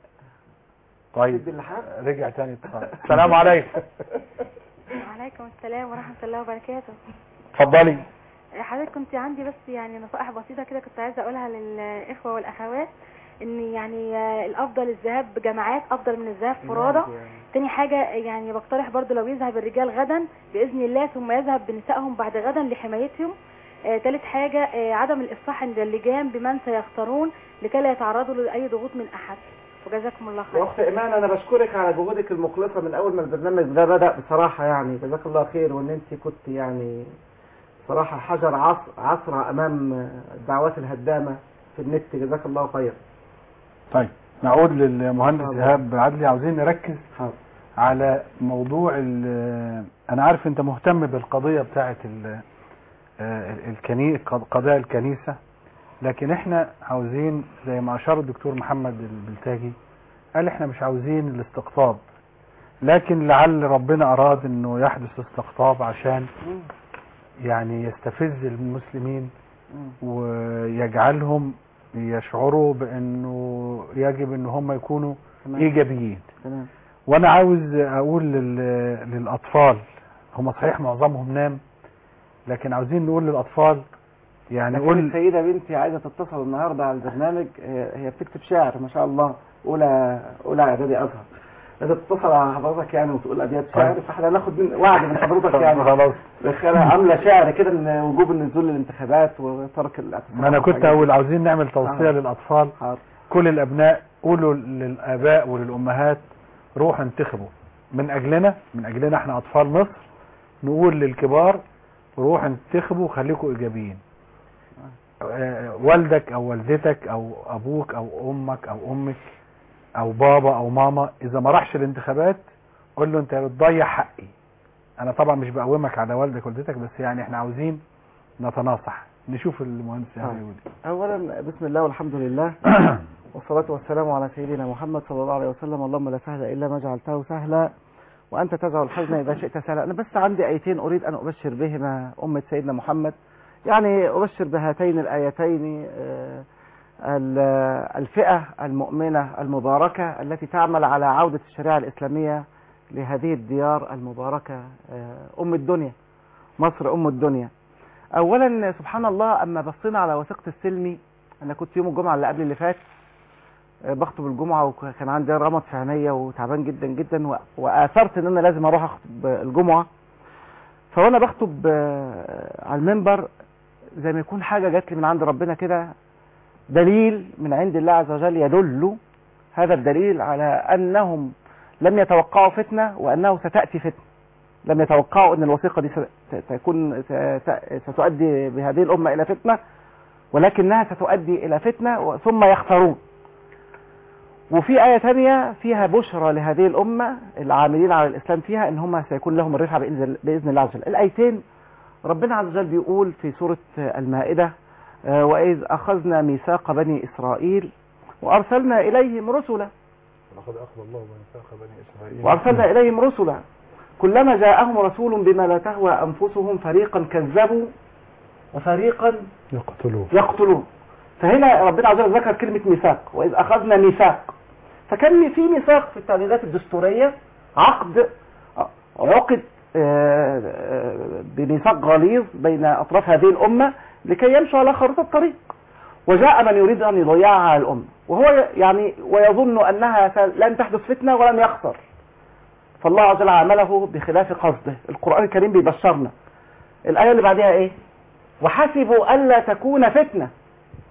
طيب تدي اللحام؟ رجع تاني اتصال السلام عليكم وعليكم السلام ورحمة الله وبركاته اتفضلي حضرتك كنت عندي بس يعني نصائح بسيطة كده كنت عايزة أقولها للإخوة والأخوات إن يعني آه، الأفضل الذهاب بجماعات أفضل من الذهاب فرادى تاني حاجة يعني بقترح برضو لو يذهب الرجال غدا بإذن الله ثم يذهب بنسائهم بعد غدا لحمايتهم آه، تالت حاجة آه، عدم الإفصاح عند اللجان بمن سيختارون لكي لا يتعرضوا لأي ضغوط من أحد وجزاكم الله خير يا اخت ايمان انا بشكرك على جهودك المخلصه من اول ما البرنامج ده بدا بصراحه يعني جزاك الله خير وان انت كنت يعني صراحه حجر عصر عصر امام الدعوات الهدامه في النت جزاك الله خير طيب نعود للمهندس ايهاب عدلي عاوزين نركز على موضوع ال- انا عارف انت مهتم بالقضية بتاعه ال- آه، الكني قضايا الكنيسة لكن احنا عاوزين زي ما اشار الدكتور محمد البلتاجي قال احنا مش عاوزين الاستقطاب لكن لعل ربنا اراد انه يحدث استقطاب عشان يعني يستفز المسلمين ويجعلهم يشعروا بانه يجب ان هم يكونوا تمام. ايجابيين تمام وانا عاوز اقول لل- للاطفال هم صحيح معظمهم نام لكن عاوزين نقول للاطفال يعني لكن قول السيده بنتي عايزه تتصل النهارده على البرنامج هي هي بتكتب شعر ما شاء الله اولى اولى اعدادي ازهر لازم تتصل على حضرتك يعني وتقول ابيات شعر طيب. فاحنا هناخد من وعد من حضرتك يعني خلاص دخلها عامله شعر كده ان وجوب النزول للانتخابات وترك الاعتصام ما انا كنت والحاجات دي. اقول عاوزين نعمل توصية آه. للاطفال حاضر. كل الابناء قولوا للاباء وللامهات روحوا انتخبوا من اجلنا من اجلنا احنا اطفال مصر نقول للكبار روحوا انتخبوا وخليكم ايجابيين آه، والدك او والدتك او ابوك او امك او امك او بابا او ماما اذا ما راحش الانتخابات قول له انت بتضيع حقي انا طبعا مش بقومك على والدك ووالدتك بس يعني احنا عاوزين نتناصح نشوف المهندس يعني يقول إيه. اولا بسم الله والحمد لله والصلاة والسلام على سيدنا محمد صلى الله عليه وسلم اللهم لا سهل إلا ما جعلته سهلا وأنت تجعل الحزن إذا شئت سهلا أنا بس عندي آيتين أريد أن أبشر بهما أمة سيدنا محمد يعني أبشر بهاتين الآيتين آه، ال- الفئة المؤمنة المباركة التي تعمل على عودة الشريعة الإسلامية لهذه الديار المباركة آه، أم الدنيا مصر أم الدنيا أولا سبحان الله أما بصينا على وثيقة السلمي أنا كنت يوم الجمعة اللي قبل اللي فات آه، بخطب الجمعة وكان عندي رمض في عينيا وتعبان جدا جدا و- وآثرت إن أنا لازم أروح أخطب الجمعة فوأنا بخطب آه، على المنبر زي ما يكون حاجة جات لي من عند ربنا كده دليل من عند الله عز وجل يدل هذا الدليل على أنهم لم يتوقعوا فتنة وأنه ستأتي فتنة لم يتوقعوا أن الوثيقة دي ست- تكون ست- ستؤدي بهذه الأمة إلى فتنة ولكنها ستؤدي إلى فتنة و- ثم يختارون وفي آية ثانية فيها بشرى لهذه الأمة العاملين على الإسلام فيها إن هم سيكون لهم الرفعة بإذن بإذن الله عز وجل الآيتين ربنا عز وجل بيقول في سورة المائدة آه، وإذ أخذنا ميثاق بني إسرائيل وأرسلنا إليهم رسلا لقد أخذ الله ميثاق بني إسرائيل وأرسلنا إليهم رسلا كلما جاءهم رسول بما لا تهوى أنفسهم فريقا كذبوا وفريقا يقتلون يقتلون فهنا ربنا عز وجل ذكر كلمة ميثاق وإذ أخذنا ميثاق فكان في ميثاق في التعديلات الدستورية عقد عقد آه، آه، بميثاق غليظ بين أطراف هذه الأمة لكي يمشوا على خريطة الطريق وجاء من يريد أن يضيعها على الأمة وهو يعني ويظن أنها س- لن تحدث فتنة ولن يخسر فالله عز وجل عمله بخلاف قصده القرآن الكريم بيبشرنا الآية اللي بعدها إيه وحسبوا ألا تكون فتنة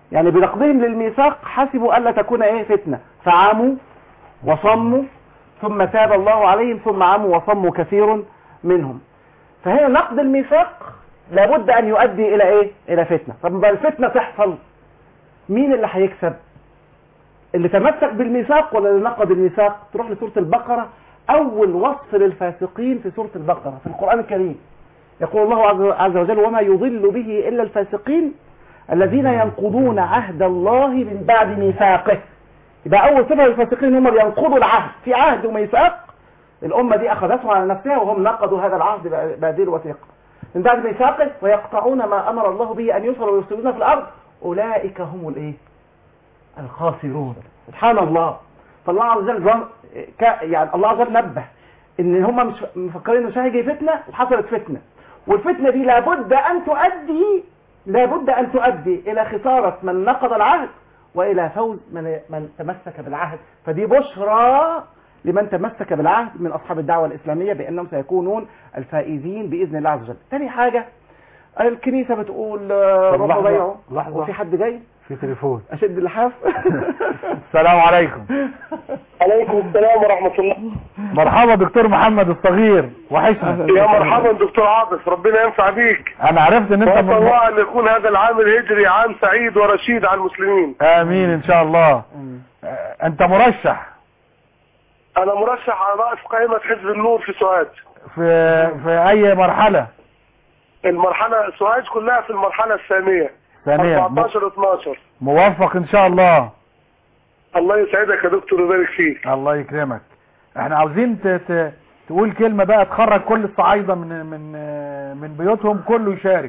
يعني بنقضهم للميثاق حسبوا ألا تكون إيه فتنة فعموا وصموا ثم تاب الله عليهم ثم عموا وصموا كثير منهم فهنا نقض الميثاق لابد أن يؤدي إلى إيه؟ إلى فتنة طب ما الفتنة تحصل مين اللي هيكسب؟ اللي تمسك بالميثاق ولا اللي نقض الميثاق؟ تروح لسورة البقرة أول وصف للفاسقين في سورة البقرة في القرآن الكريم يقول الله عز- عز وجل وما يضل به إلا الفاسقين الذين ينقضون عهد الله من بعد ميثاقه يبقى أول صفة للفاسقين هم اللي ينقضوا العهد في عهد وميثاق الأمة دي أخذته على نفسها وهم نقضوا هذا العهد بأ- بهذه الوثيقة من بعد ميثاقه ويقطعون ما أمر الله به أن يوصل ويفسدون في الأرض أولئك هم الإيه؟ الخاسرون سبحان الله فالله عز وجل جم- ك- يعني الله عز وجل نبه ان هم مش مفكرين ان مش هيجي فتنه وحصلت فتنه والفتنه دي لابد ان تؤدي لابد ان تؤدي الى خساره من نقض العهد والى فوز من من تمسك بالعهد فدي بشرى لمن تمسك بالعهد من اصحاب الدعوه الاسلاميه بانهم سيكونون الفائزين باذن الله عز وجل. تاني حاجه الكنيسه بتقول آه، طب رب لحظة، ضيعوا لحظة. وفي حد جاي في تليفون اشد اللحاف السلام عليكم عليكم السلام ورحمة الله مرحبا دكتور محمد الصغير وحشنا يا مرحبا دكتور عاطف ربنا ينفع بيك انا عرفت ان انت واسال من... الله ان يكون هذا العام الهجري عام سعيد ورشيد على المسلمين امين ان شاء الله آه، انت مرشح انا مرشح على رأس قائمة حزب النور في سوهاج في في اي مرحله المرحلة سوهاج كلها في المرحلة الثانية ثانية 14 12 موفق ان شاء الله الله يسعدك يا دكتور ويبارك فيك الله يكرمك احنا عاوزين ت... ت... تقول كلمة بقى تخرج كل الصعايدة من من آه، من بيوتهم كله يشارك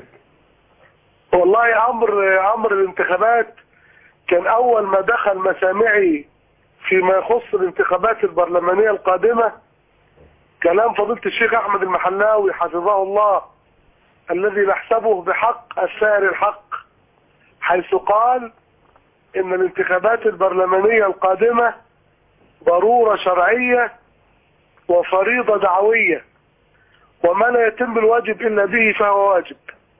والله امر امر الانتخابات كان اول ما دخل مسامعي فيما يخص الانتخابات البرلمانية القادمة كلام فضيلة الشيخ احمد المحلاوي حفظه الله الذي نحسبه بحق السائر الحق حيث قال ان الانتخابات البرلمانية القادمة ضرورة شرعية وفريضة دعوية وما لا يتم الواجب الا به فهو واجب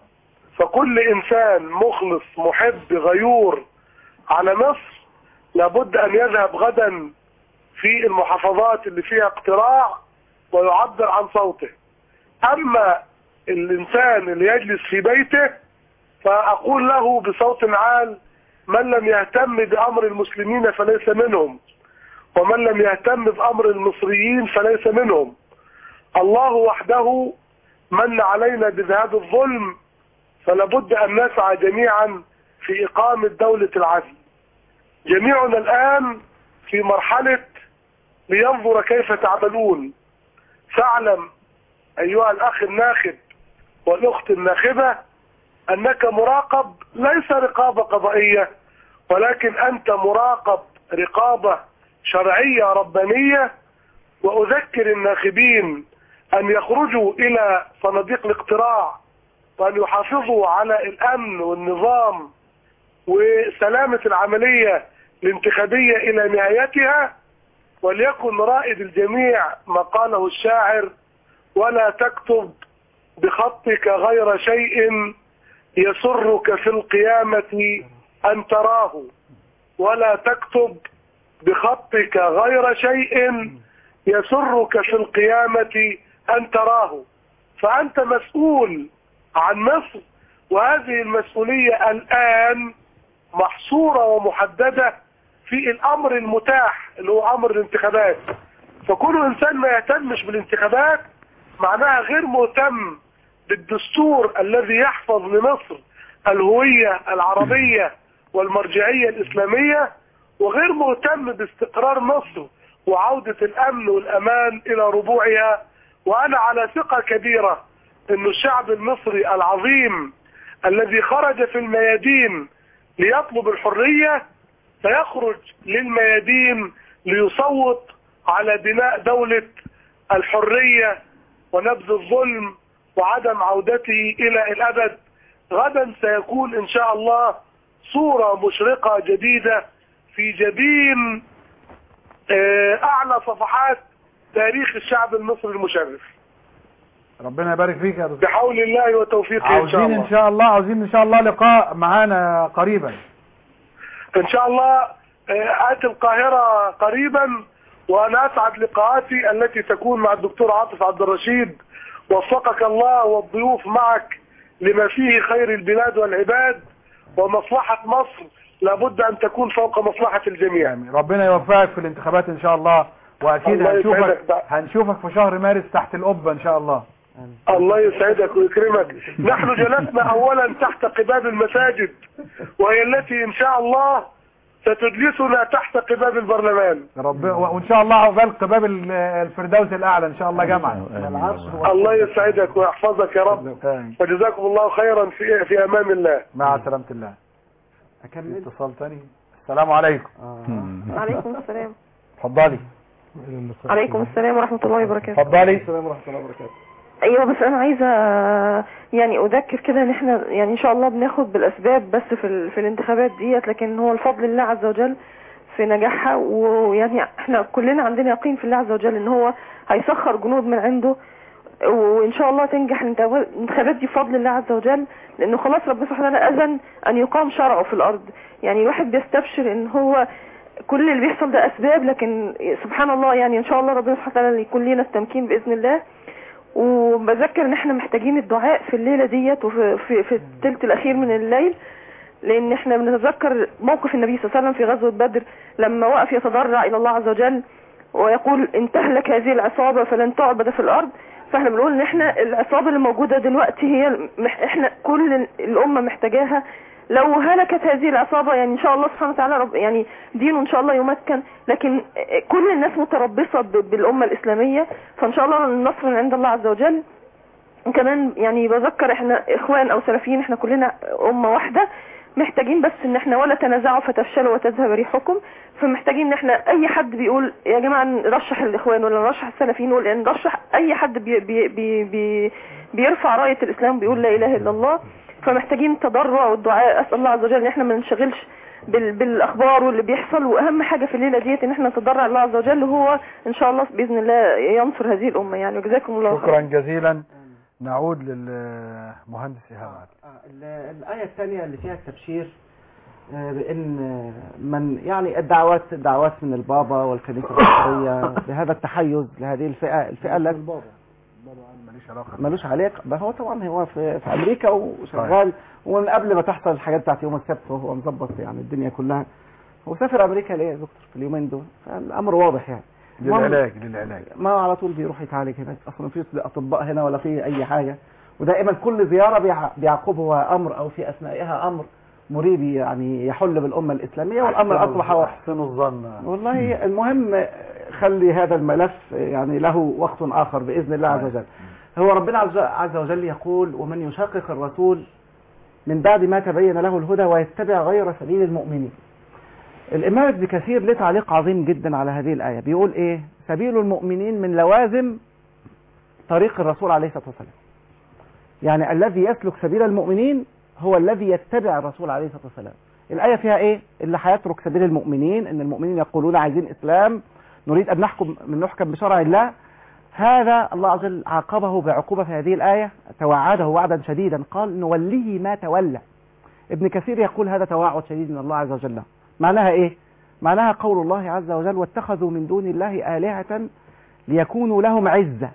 فكل انسان مخلص محب غيور على مصر لابد ان يذهب غدا في المحافظات اللي فيها اقتراع ويعبر عن صوته اما الانسان اللي يجلس في بيته فاقول له بصوت عال من لم يهتم بامر المسلمين فليس منهم ومن لم يهتم بامر المصريين فليس منهم الله وحده من علينا بذهاب الظلم فلابد ان نسعى جميعا في اقامة دولة العدل جميعنا الان في مرحلة لينظر كيف تعملون فاعلم ايها الاخ الناخب والاخت الناخبة انك مراقب ليس رقابة قضائية ولكن انت مراقب رقابة شرعية ربانية واذكر الناخبين ان يخرجوا الى صناديق الاقتراع وان يحافظوا على الامن والنظام وسلامة العملية الانتخابية الى نهايتها وليكن رائد الجميع ما قاله الشاعر ولا تكتب بخطك غير شيء يسرك في القيامة أن تراه ولا تكتب بخطك غير شيء يسرك في القيامة أن تراه فأنت مسؤول عن مصر وهذه المسؤولية الآن محصورة ومحددة في الأمر المتاح اللي هو أمر الانتخابات فكل إنسان ما يهتمش بالانتخابات معناها غير مهتم بالدستور الذي يحفظ لمصر الهوية العربية والمرجعية الإسلامية وغير مهتم باستقرار مصر وعودة الأمن والأمان إلى ربوعها وأنا على ثقة كبيرة أن الشعب المصري العظيم الذي خرج في الميادين ليطلب الحرية سيخرج للميادين ليصوت على بناء دولة الحرية ونبذ الظلم وعدم عودته إلى الأبد غدا سيكون إن شاء الله صورة مشرقة جديدة في جبين آه، أعلى صفحات تاريخ الشعب المصري المشرف ربنا يبارك فيك يا دكتور بحول الله وتوفيقه إن شاء عاوزين الله ان شاء الله عاوزين ان شاء الله لقاء معانا قريبا ان شاء الله آه، اتي القاهره قريبا وانا اسعد لقاءاتي التي تكون مع الدكتور عاطف عبد الرشيد وفقك الله والضيوف معك لما فيه خير البلاد والعباد ومصلحه مصر لابد ان تكون فوق مصلحه الجميع ربنا يوفقك في الانتخابات ان شاء الله واكيد الله هنشوفك يسعدك. هنشوفك في شهر مارس تحت القبه ان شاء الله الله يسعدك ويكرمك نحن جلسنا اولا تحت قباب المساجد وهي التي ان شاء الله ستجلسنا تحت قباب البرلمان رب وان شاء الله عقبال قباب ال- الفردوس الاعلى ان شاء الله جمعا الله يسعدك ويحفظك يا رب وجزاكم الله خيرا في في امان الله مع سلامه الله اكمل اتصال تاني السلام عليكم عليكم السلام اتفضلي عليكم السلام ورحمة الله وبركاته اتفضلي السلام ورحمه الله وبركاته ايوه بس انا عايزه يعني اذكر كده ان احنا يعني ان شاء الله بناخد بالاسباب بس في ال... في الانتخابات ديت لكن هو الفضل الله عز وجل في نجاحها ويعني احنا كلنا عندنا يقين في الله عز وجل ان هو هيسخر جنود من عنده وان شاء الله تنجح الانتخابات الانتخابات دي بفضل الله عز وجل لانه خلاص ربنا سبحانه وتعالى اذن ان يقام شرعه في الارض يعني الواحد بيستبشر ان هو كل اللي بيحصل ده اسباب لكن سبحان الله يعني ان شاء الله ربنا سبحانه وتعالى يكون لنا التمكين باذن الله وبذكر ان احنا محتاجين الدعاء في الليله ديت وفي في, في الثلث الاخير من الليل لان احنا بنتذكر موقف النبي صلى الله عليه وسلم في غزوه بدر لما وقف يتضرع الى الله عز وجل ويقول ان تهلك هذه العصابه فلن تعبد في الارض فاحنا بنقول ان احنا العصابه اللي موجوده دلوقتي هي مح احنا كل الامه محتاجاها لو هلكت هذه العصابه يعني ان شاء الله سبحانه وتعالى رب يعني دينه ان شاء الله يمكن لكن كل الناس متربصه ب- بالامه الاسلاميه فان شاء الله النصر من عند الله عز وجل وكمان يعني بذكر احنا اخوان او سلفيين احنا كلنا امه واحده محتاجين بس ان احنا ولا تنازعوا فتفشلوا وتذهب ريحكم فمحتاجين ان احنا اي حد بيقول يا جماعه نرشح الاخوان ولا نرشح السلفيين ولا نرشح اي حد بي بي بي بي بيرفع رايه الاسلام بيقول لا اله الا الله فمحتاجين التضرع والدعاء اسال الله عز وجل ان احنا ما ننشغلش بال بالاخبار واللي بيحصل واهم حاجه في الليله ديت ان احنا نتضرع الله عز وجل وهو ان شاء الله باذن الله ينصر هذه الامه يعني وجزاكم الله خير شكرا جزيلا نعود للمهندس ايهاب عادل. ال- الآية الثانية اللي فيها التبشير آه، بأن آه، من يعني الدعوات الدعوات من البابا والكنيسة المصرية بهذا التحيز لهذه الفئة الفئة التي ماليش علاقه ملوش عليك ما هو طبعا هو في, في أمريكا وشغال ومن قبل ما تحصل الحاجات بتاعت يوم السبت وهو مظبط يعني الدنيا كلها هو سافر أمريكا ليه يا دكتور في اليومين دول فالأمر واضح يعني المهم- للعلاج للعلاج ما هو على طول بيروح يتعالج هناك اصلا مفيش اطباء هنا ولا في اي حاجه ودائما كل زياره بيع- بيعقبها امر او في اثنائها امر مريب يعني يحل بالامه الاسلاميه والامر اصبح واضح احسنوا الظن والله المهم خلي هذا الملف يعني له وقت اخر باذن الله عز وجل هو ربنا عز- عز وجل يقول ومن يشاقق الرسول من بعد ما تبين له الهدى ويتبع غير سبيل المؤمنين الإمام ابن كثير له تعليق عظيم جدا على هذه الآية بيقول إيه سبيل المؤمنين من لوازم طريق الرسول عليه الصلاة والسلام يعني الذي يسلك سبيل المؤمنين هو الذي يتبع الرسول عليه الصلاة والسلام الآية فيها إيه اللي هيترك سبيل المؤمنين إن المؤمنين يقولون عايزين إسلام نريد أن نحكم من نحكم بشرع الله هذا الله عز وجل عاقبه بعقوبة في هذه الآية توعده وعدا شديدا قال نوليه ما تولى ابن كثير يقول هذا توعد شديد من الله عز وجل معناها ايه معناها قول الله عز وجل واتخذوا من دون الله آلهة ليكونوا لهم عزة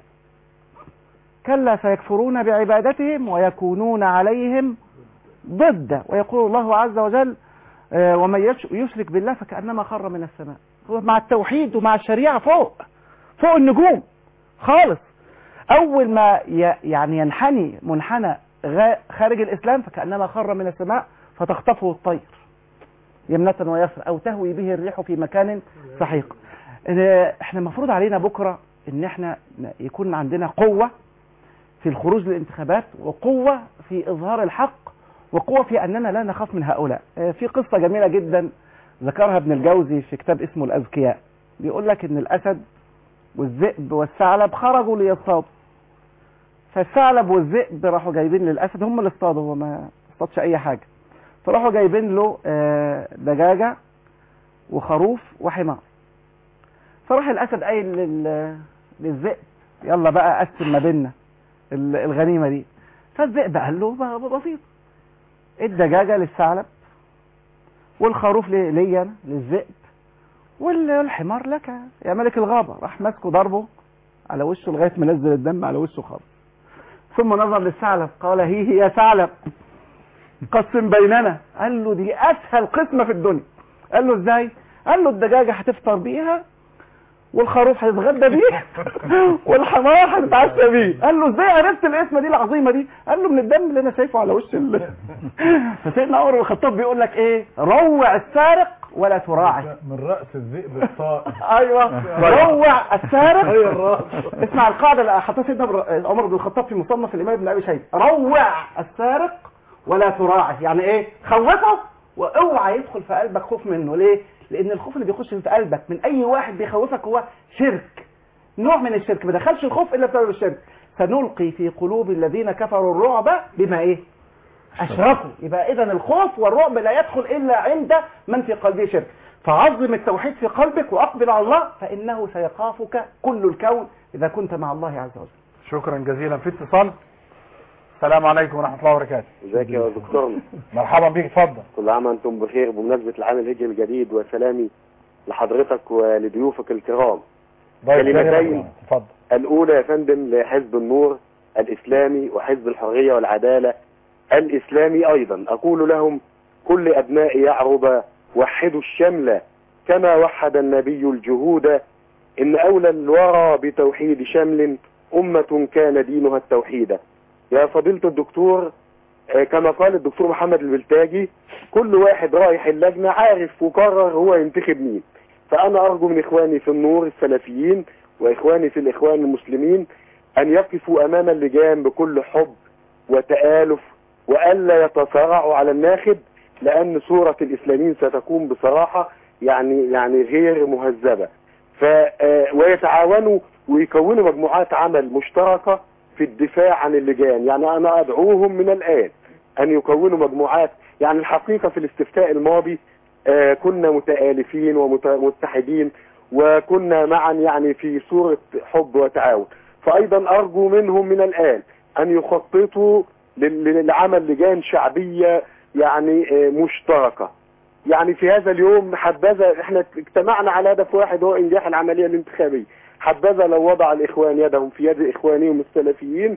كلا سيكفرون بعبادتهم ويكونون عليهم ضد ويقول الله عز وجل آه، ومن يش- يشرك بالله فكأنما خر من السماء هو مع التوحيد ومع الشريعة فوق فوق النجوم خالص أول ما ي- يعني ينحني منحنى غا- خارج الإسلام فكأنما خر من السماء فتخطفه الطير يمنة ويسرى أو تهوي به الريح في مكان سحيق آه، احنا المفروض علينا بكرة ان احنا ن- يكون عندنا قوة في الخروج للانتخابات وقوة في إظهار الحق وقوة في أننا لا نخاف من هؤلاء آه، في قصة جميلة جدا ذكرها ابن الجوزي في كتاب اسمه الأذكياء بيقول لك ان الأسد والذئب والثعلب خرجوا ليصطادوا فالثعلب والذئب راحوا جايبين للأسد هم اللي اصطادوا هو ما اصطادش أي حاجة فراحوا جايبين له آه، دجاجة وخروف وحمار فراح الأسد قايل لل- للذئب يلا بقى قسم ما بيننا ال- الغنيمة دي فالذئب قال له ب- بسيط الدجاجة للثعلب والخروف لي- ليا أنا، للذئب والحمار لك يا ملك الغابة راح ماسكه ضربه على وشه لغاية ما نزل الدم على وشه خالص ثم نظر للثعلب قال هي هي يا ثعلب قسم بيننا قال له دي اسهل قسمة في الدنيا قال له ازاي قال له الدجاجة هتفطر بيها والخروف هتتغدى بيه والحمار هتتعشى بيه قال له ازاي عرفت الاسمه دي العظيمه دي قال له من الدم اللي انا شايفه على وش ال... فسيدنا عمر بن الخطاب بيقول لك ايه روع السارق ولا تراعي من رأس الذئب الطائر ايوه روع السارق هي الرأس اسمع القاعده اللي حطها سيدنا بر- عمر بن الخطاب في مصنف الامام ابن ابي شيبه روع السارق ولا تراعي يعني ايه خوفه واوعى يدخل في قلبك خوف منه ليه لان الخوف اللي بيخش في قلبك من اي واحد بيخوفك هو شرك نوع من الشرك ما دخلش الخوف الا بسبب الشرك سنلقي في قلوب الذين كفروا الرعب بما ايه اشركوا يبقى اذا الخوف والرعب لا يدخل الا عند من في قلبه شرك فعظم التوحيد في قلبك واقبل على الله فانه سيخافك كل الكون اذا كنت مع الله عز وجل شكرا جزيلا في اتصال السلام عليكم ورحمة الله وبركاته ازيك يا دكتور مرحبا بيك اتفضل كل عام وانتم بخير بمناسبة العام الهجري الجديد وسلامي لحضرتك ولضيوفك الكرام ضيف ثاني كلمتين مرحبا. اتفضل الأولى يا فندم لحزب النور الإسلامي وحزب الحرية والعدالة الإسلامي أيضا أقول لهم كل أبناء يعرب وحدوا الشمل كما وحد النبي الجهود إن أولى الورى بتوحيد شمل أمة كان دينها التوحيد يا فضيلة الدكتور آه، كما قال الدكتور محمد البلتاجي كل واحد رايح اللجنة عارف وقرر هو ينتخب مين فأنا أرجو من إخواني في النور السلفيين وإخواني في الإخوان المسلمين أن يقفوا أمام اللجان بكل حب وتآلف وألا يتصارعوا على الناخب لأن صورة الإسلاميين ستكون بصراحة يعني يعني غير مهذبة ف آه، ويتعاونوا ويكونوا مجموعات عمل مشتركة في الدفاع عن اللجان يعني أنا أدعوهم من الآن أن يكونوا مجموعات يعني الحقيقة في الاستفتاء الماضي آه، كنا متآلفين ومتحدين وكنا معا يعني في صورة حب وتعاون فأيضا أرجو منهم من الآن أن يخططوا لل- للعمل لجان شعبية يعني آه، مشتركة يعني في هذا اليوم حبذا احنا اجتمعنا على هدف واحد هو انجاح العملية الانتخابية حبذا لو وضع الاخوان يدهم في يد اخوانهم السلفيين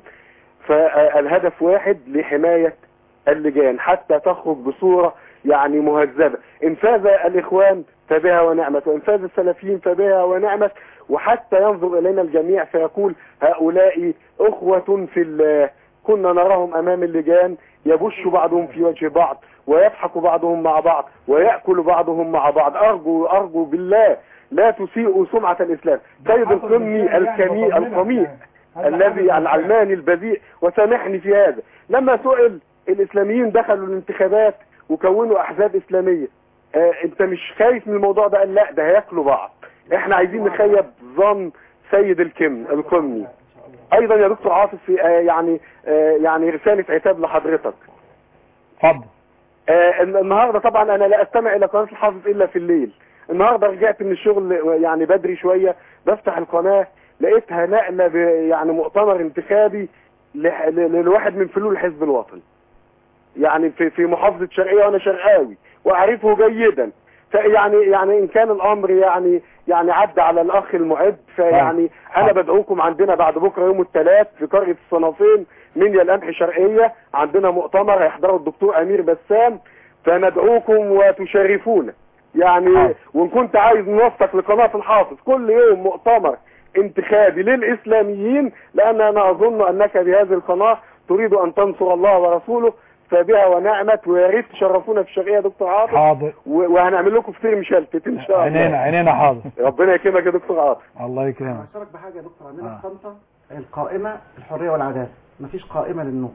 فالهدف واحد لحماية اللجان حتى تخرج بصورة يعني مهذبة إن فاز الإخوان فبها ونعمت وإن فاز السلفيين فبها ونعمت وحتى ينظر إلينا الجميع فيقول هؤلاء أخوة في الله كنا نراهم أمام اللجان يبش بعضهم في وجه بعض ويضحك بعضهم مع بعض ويأكل بعضهم مع بعض أرجو أرجو بالله لا تسيئوا سمعة الإسلام سيد القمي الكمي القميء الذي العلماني البذيء وسامحني في هذا لما سئل الإسلاميين دخلوا الانتخابات وكونوا أحزاب إسلامية آه انت مش خايف من الموضوع ده قال لا ده هياكلوا بعض احنا عايزين نخيب ظن سيد الكم القمي ايضا يا دكتور عاطف في آه يعني آه يعني رسالة عتاب لحضرتك اتفضل آه النهارده طبعا انا لا استمع الى قناه الحافظ الا في الليل النهارده رجعت من الشغل يعني بدري شويه بفتح القناه لقيتها نقله ب- يعني مؤتمر انتخابي لح- ل- لواحد من فلول الحزب الوطني يعني في في محافظه شرقيه وانا شرقاوي واعرفه جيدا فيعني يعني ان كان الامر يعني يعني عدى على الاخ المعد فيعني انا بدعوكم عندنا بعد بكره يوم الثلاث في قريه الصنافين منيا القمح شرقيه عندنا مؤتمر هيحضره الدكتور امير بسام فندعوكم وتشرفونا يعني وان كنت عايز نوثق لقناه الحافظ كل يوم مؤتمر انتخابي للاسلاميين لان انا اظن انك بهذه القناه تريد ان تنصر الله ورسوله فبها ونعمت ويا ريت تشرفونا في الشرقيه يا دكتور عاطف حاضر و- وهنعمل لكم فطير مشلتت ان شاء الله عينينا عينينا حاضر ربنا يكرمك يا دكتور عاطف الله يكرمك اشارك بحاجه يا دكتور عندنا في طنطا القائمه الحريه والعداله مفيش قائمه للنور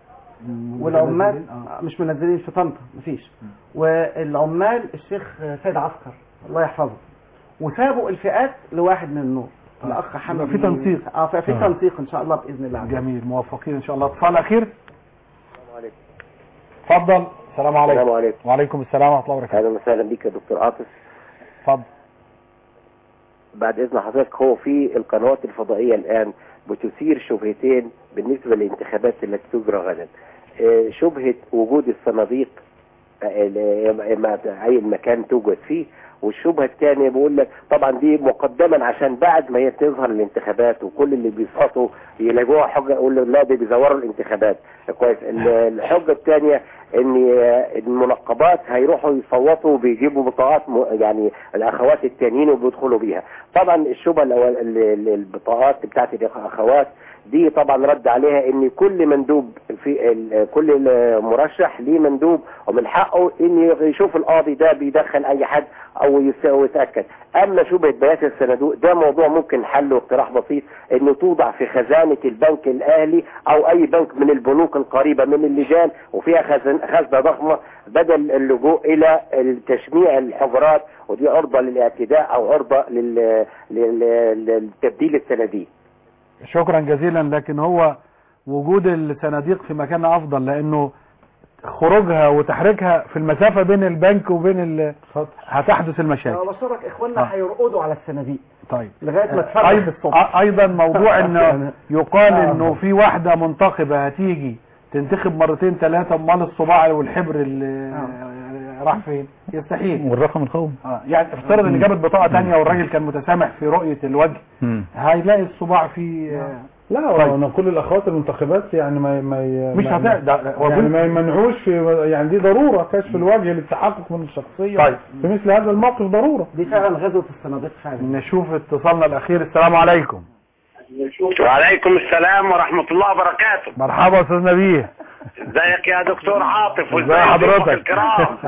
والعمال آه، مش منزلين في طنطا مفيش والعمال الشيخ سيد عسكر الله يحفظه وسابوا الفئات لواحد من النور الاخ حمد في تنسيق. اه في في آه. تنسيق ان شاء الله باذن الله جميل موفقين ان شاء الله اتصال اخير السلام عليكم اتفضل السلام عليكم السلام عليكم وعليكم السلام ورحمه الله وبركاته اهلا وسهلا بيك يا دكتور عاطف اتفضل بعد اذن حضرتك هو في القنوات الفضائيه الان بتثير شبهتين بالنسبه للانتخابات التي تجرى غدا آه، شبهه وجود الصناديق ال- ما- اي مكان توجد فيه والشبهه الثانيه بيقول لك طبعا دي مقدما عشان بعد ما هي تظهر الانتخابات وكل اللي بيسقطوا يلاقوها حجه يقول له لا ده بيزوروا الانتخابات كويس ال- الحجه الثانيه ان المنقبات هيروحوا يصوتوا وبيجيبوا بطاقات م- يعني الاخوات التانيين وبيدخلوا بيها طبعا الشبهه الأول ال- ال- البطاقات بتاعت الاخوات دي طبعا رد عليها ان كل مندوب في ال- كل مرشح ليه مندوب ومن حقه ان يشوف القاضي ده بيدخل اي حد او يس- أو يتاكد اما شبهه بيات الصندوق ده موضوع ممكن حله اقتراح بسيط انه توضع في خزانه البنك الاهلي او اي بنك من البنوك القريبه من اللجان وفيها خزن خزنه ضخمه بدل اللجوء الى تشميع الحجرات ودي عرضه للاعتداء او عرضه لل- لل- للتبديل الصناديق شكرا جزيلا لكن هو وجود الصناديق في مكان افضل لانه خروجها وتحريكها في المسافة بين البنك وبين ال... هتحدث المشاكل بشرك آه. اخواننا هيرقدوا على الصناديق طيب لغايه ما آه، تفرح أيضا, الصبح ايضا موضوع يعني- انه يقال آه. انه في واحدة منتخبة هتيجي تنتخب مرتين ثلاثة امال الصباع والحبر اللي راح فين يستحيل والرقم القومي آه. يعني افترض ان جابت بطاقة تانية والراجل كان متسامح في رؤية الوجه هيلاقي الصباع فيه آه، لا طيب. طيب. كل الاخوات المنتخبات يعني ما ما مش ما- هتع- ده- هو يعني جزء- ما يمنعوش في يعني دي ضروره كشف الوجه للتحقق من الشخصيه طيب. في مثل هذا الموقف ضروره دي فعلا غزوه الصناديق فعلا نشوف اتصالنا الاخير السلام عليكم وعليكم السلام ورحمة الله وبركاته مرحبا استاذ نبيه ازيك يا دكتور عاطف ازي وازاي ضيوفك حضرتك؟ الكرام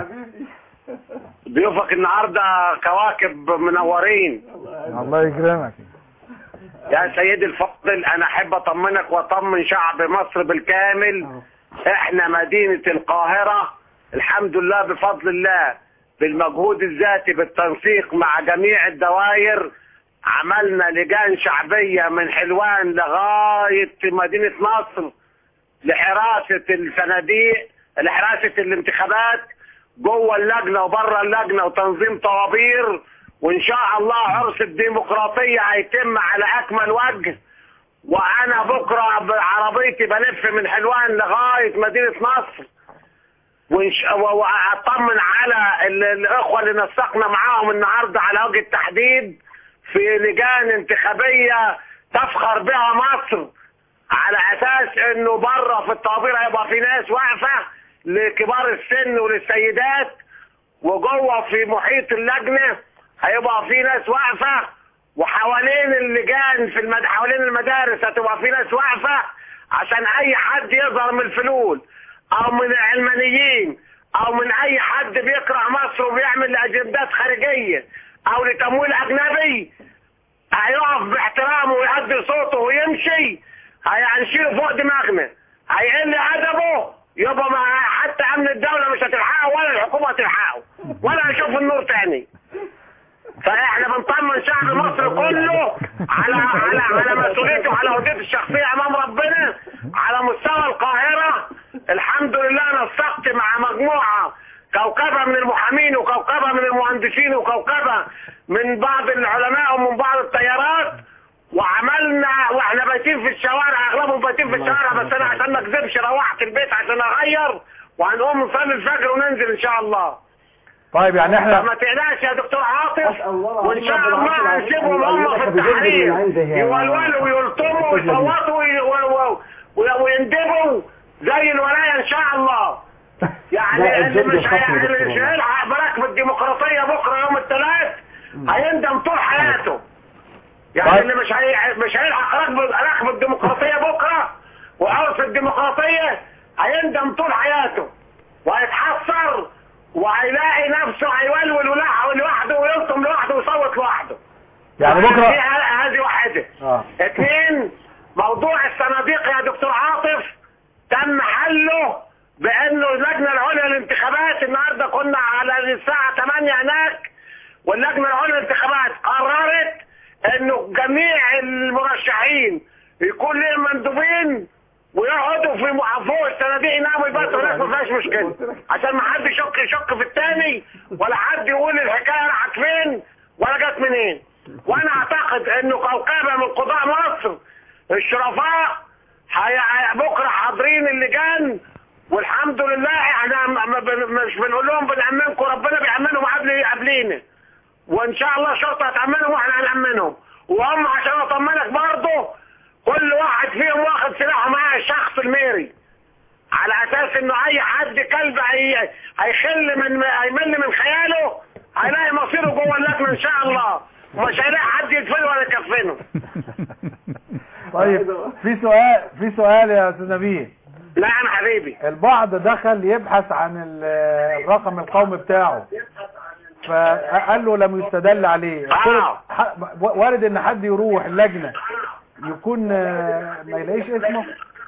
ضيوفك النهارده كواكب منورين الله يكرمك يا سيدي الفاضل انا احب اطمنك واطمن شعب مصر بالكامل احنا مدينة القاهرة الحمد لله بفضل الله بالمجهود الذاتي بالتنسيق مع جميع الدوائر عملنا لجان شعبية من حلوان لغاية مدينة نصر لحراسة الصناديق لحراسة الانتخابات جوه اللجنة وبره اللجنة وتنظيم طوابير وان شاء الله عرس الديمقراطية هيتم على اكمل وجه وانا بكرة بعربيتي بلف من حلوان لغاية مدينة نصر ونش... و- واطمن على ال- الاخوة اللي نسقنا معاهم النهاردة على وجه التحديد في لجان انتخابية تفخر بها مصر على اساس انه بره في الطوابير هيبقى في ناس واقفة لكبار السن وللسيدات وجوه في محيط اللجنة هيبقى في ناس واقفة وحوالين اللجان في المد... حوالين المدارس هتبقى في ناس واقفة عشان اي حد يظهر من الفلول او من العلمانيين او من اي حد بيكره مصر وبيعمل لاجندات خارجية او لتمويل اجنبي هيقف باحترامه ويهدي صوته ويمشي هينشيله فوق دماغنا هيقل ادبه يبقى ما حتى امن الدولة مش هتلحقه ولا الحكومة هتلحقه ولا هيشوف النور تاني فاحنا بنطمن شعب مصر كله على على على مسؤوليته وعلى هديته الشخصيه امام ربنا على مستوى القاهره الحمد لله نسقت مع مجموعه كوكبه من المحامين وكوكبه من المهندسين وكوكبه من بعض العلماء ومن بعض التيارات وعملنا واحنا بايتين في الشوارع اغلبهم بايتين في الشوارع بس انا عشان ما اكذبش روحت البيت عشان اغير وهنقوم نصلي الفجر وننزل ان شاء الله طيب يعني احنا فما تقلقش يا دكتور عاطف وان شاء رب الله العالمين هنسيبهم أن هم في يؤلفك بجلد التحرير من عنده يا- يولولوا ويلطموا ويصوتوا وي- و- و- و- ويندبوا زي الولايه ان شاء الله لا، يعني اللي الجلد مش الخطر هي- يا دكتور اللي مش والله. هيلحق براكب الديمقراطيه بكره يوم الثلاث هيندم طول حياته يعني طيب. اللي مش هي... مش هيلحق ركب ركب الديمقراطيه بكره وعرف الديمقراطيه هيندم طول حياته وهيتحسر وهيلاقي نفسه هيولول لوحده لوحده ويلطم لوحده ويصوت لوحده يعني بكره دي ه- هذه واحده اه اثنين موضوع الصناديق يا دكتور عاطف تم حله بانه اللجنه العليا للانتخابات النهارده كنا على الساعه 8 هناك واللجنه العليا للانتخابات قررت انه جميع المرشحين يكون لهم مندوبين ويقعدوا في م- فوق الصناديق يناموا يباتوا هناك ما فيهاش مشكله عشان ما حد يشك يشك في الثاني ولا حد يقول الحكايه راحت فين ولا جت منين وانا اعتقد انه كوكبه من قضاء مصر الشرفاء هي- هي- بكره حاضرين اللجان والحمد لله احنا ما- ما بن- مش بنقول لهم بنأمنكم ربنا بيأمنهم قبل قبلينا وان شاء الله الشرطه هتأمنهم واحنا هنأمنهم وهم عشان اطمنك برضه كل واحد فيهم واخد سلاحه معاه الشخص الميري على اساس انه اي حد كلب هي... هيخل من هيمل من خياله هيلاقي مصيره جوه اللجنه ان شاء الله ومش هيلاقي حد يدفنه ولا يكفنه طيب في سؤال في سؤال يا استاذ نبيل لا انا حبيبي البعض دخل يبحث عن ال- الرقم القومي بتاعه فقال له لم يستدل عليه قلت ح- وارد ان حد يروح اللجنة يكون آه، ما يلاقيش اسمه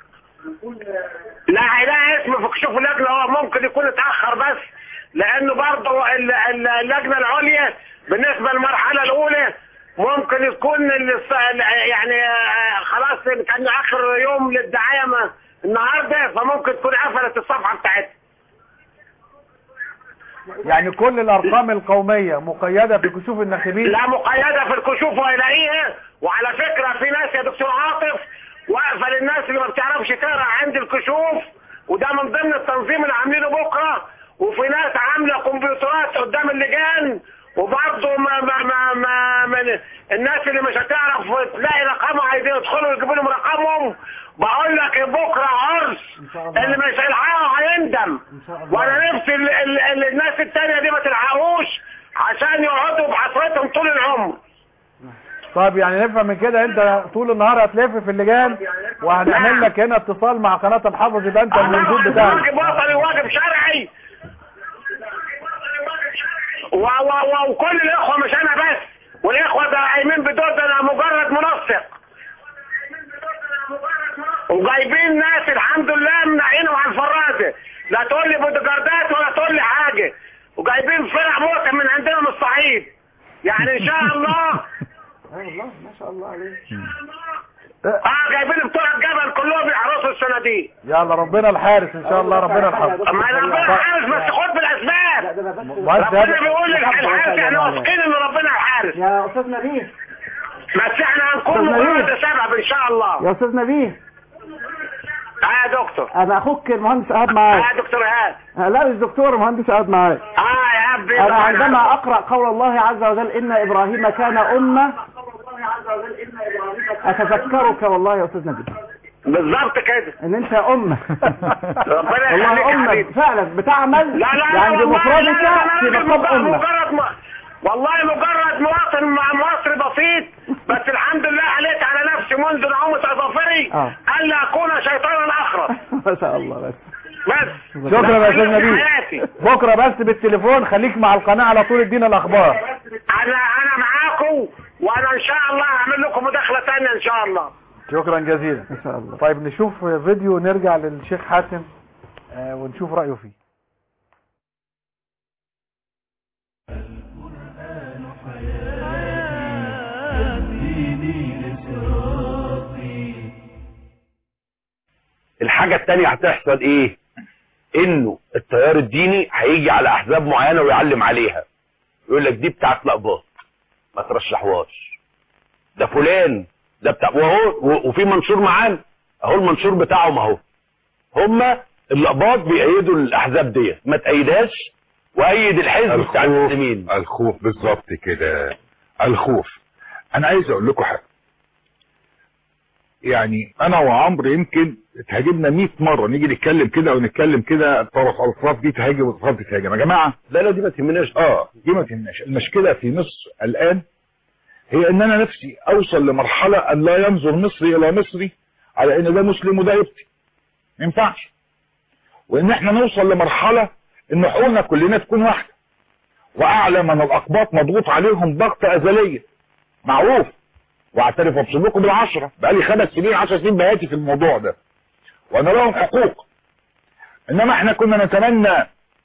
لا هيلاقي اسمه في كشوف اللجنه هو ممكن يكون اتاخر بس لانه برضه ال- ال- اللجنه العليا بالنسبه للمرحله الاولى ممكن يكون الس- يعني آه، خلاص كان اخر يوم للدعايه ما- النهارده فممكن تكون قفلت الصفحه بتاعتها يعني كل الارقام القومية مقيدة في كشوف الناخبين لا مقيده في الكشوف وهيلاقيها وعلى فكره في ناس يا دكتور عاطف واقفه للناس اللي ما بتعرفش تقرا عند الكشوف وده من ضمن التنظيم اللي عاملينه بكره وفي ناس عامله كمبيوترات قدام اللجان وبرضه ما ما ما, ما, ما الناس اللي مش هتعرف تلاقي رقمها عايزين يدخلوا يجيبوا لهم رقمهم بقول لك بكره عرس اللي مش هيلحقه هيندم وانا نفسي ال ال ال الناس التانية دي ما تلحقوش عشان يقعدوا بحسرتهم طول العمر طيب يعني نفهم من كده انت طول النهار هتلف في اللجان وهنعمل لك هنا اتصال مع قناة الحافظ يبقى انت الموجود بتاعنا واجب وطني واجب شرعي و و و وكل الاخوه مش انا بس والاخوه ده قايمين بدور ده انا مجرد منسق وجايبين ناس الحمد لله منقينهم على الفرازه لا تقول لي بودجاردات ولا تقول لي حاجه وجايبين فرع موسم من عندنا من الصعيد يعني ان شاء الله والله ما شاء الله عليك اه جايبين بتوع الجبل كلهم يحرسوا الصناديق يلا ربنا الحارس ان شاء الله ربنا الحافظ اما انا ربنا الحارس بس خد بالاسباب بس ربنا بيقول الحارس احنا واثقين ان ربنا الحارس يا استاذ نبيه بس احنا هنكون أستاذ مجرد نبيل. سبب ان شاء الله يا استاذ نبيه اه يا دكتور انا اخوك المهندس قاعد معاك اه يا دكتور ايهاب آه، لا مش دكتور مهندس قاعد معاك اه يا ابي انا عندما اقرا قول الله عز وجل ان ابراهيم كان امه اتذكرك والله يا استاذ نبيل بالظبط كده ان انت امه ربنا يخليك والله يا امه حبيبي. فعلا بتعمل لا لا يعني لا والله بمفردك لا لا لا في راجل مقام مجرد- امه مجرد ما والله مجرد مواطن مع مصري بسيط بس الحمد لله عليت على نفسي منذ نعومة اظافري آه. الا اكون شيطانا اخرس ما شاء الله بس بس شكرا يا استاذ في نبيل حياتي. بكره بس بالتليفون خليك مع القناة على طول ادينا الاخبار انا انا معاكم وانا ان شاء الله هعمل لكم مداخله ثانيه ان شاء الله شكرا جزيلا ان شاء الله طيب نشوف فيديو نرجع للشيخ حاتم آه، ونشوف رأيه فيه الحاجة التانية هتحصل ايه انه التيار الديني هيجي على احزاب معينة ويعلم عليها يقول لك دي بتاعت لقباط ما ترشحوهاش ده فلان ده بتاع وهو و- وفي منشور معانا اهو المنشور بتاعهم اهو هما اللقباط بيأيدوا الاحزاب ديت ما تأيدهاش وايد الحزب بتاع المسلمين الخوف بالظبط كده الخوف انا عايز اقول لكم حاجه يعني انا وعمرو يمكن اتهاجمنا 100 مره نيجي نتكلم كده ونتكلم كده طرف الاطراف دي تهاجم والاطراف دي تهاجم يا جماعه لا لا دي ما تهمناش اه دي ما تهمناش المشكله في مصر الان هي ان انا نفسي اوصل لمرحله ان لا ينظر مصري الى مصري على ان ده مسلم وده يبتي ما ينفعش وان احنا نوصل لمرحله ان حقوقنا كلنا تكون واحده واعلم ان الاقباط مضغوط عليهم ضغط ازليه معروف واعترف وابصر لكم بالعشره بقالي خمس سنين عشر سنين بهاتي في الموضوع ده وانا لهم حقوق انما احنا كنا نتمنى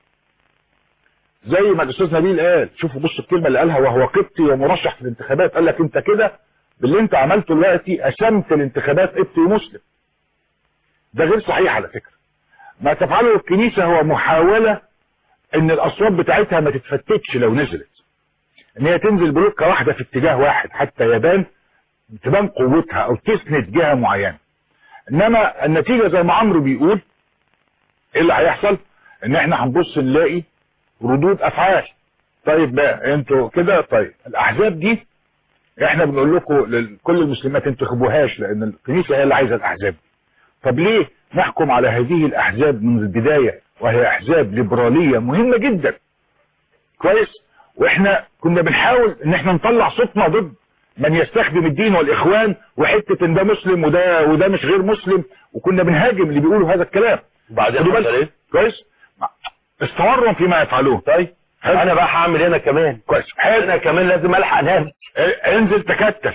زي ما الاستاذ نبيل قال شوفوا بص الكلمه اللي قالها وهو قبطي ومرشح في الانتخابات قال لك انت كده باللي انت عملته دلوقتي قسمت الانتخابات قبطي ومسلم ده غير صحيح على فكره ما تفعله الكنيسه هو محاوله ان الاصوات بتاعتها ما تتفتتش لو نزلت ان هي تنزل بلوكه واحده في اتجاه واحد حتى يبان تبان قوتها او تسند جهه معينه انما النتيجه زي ما عمرو بيقول ايه اللي هيحصل ان احنا هنبص نلاقي ردود افعال طيب بقى انتوا كده طيب الاحزاب دي احنا بنقول لكم لكل المسلمات انتوا تخبوهاش لان الكنيسه هي اللي عايزه الاحزاب طب ليه نحكم على هذه الاحزاب من البدايه وهي احزاب ليبراليه مهمه جدا كويس واحنا كنا بنحاول ان احنا نطلع صوتنا ضد من يستخدم الدين والاخوان وحته ان ده مسلم وده وده مش غير مسلم وكنا بنهاجم اللي بيقولوا هذا الكلام بعدين خدوا حصل بالكم. ايه؟ كويس استمروا فيما يفعلون طيب انا بقى هعمل هنا كمان كويس انا كمان لازم الحق نفسي اه، انزل تكتل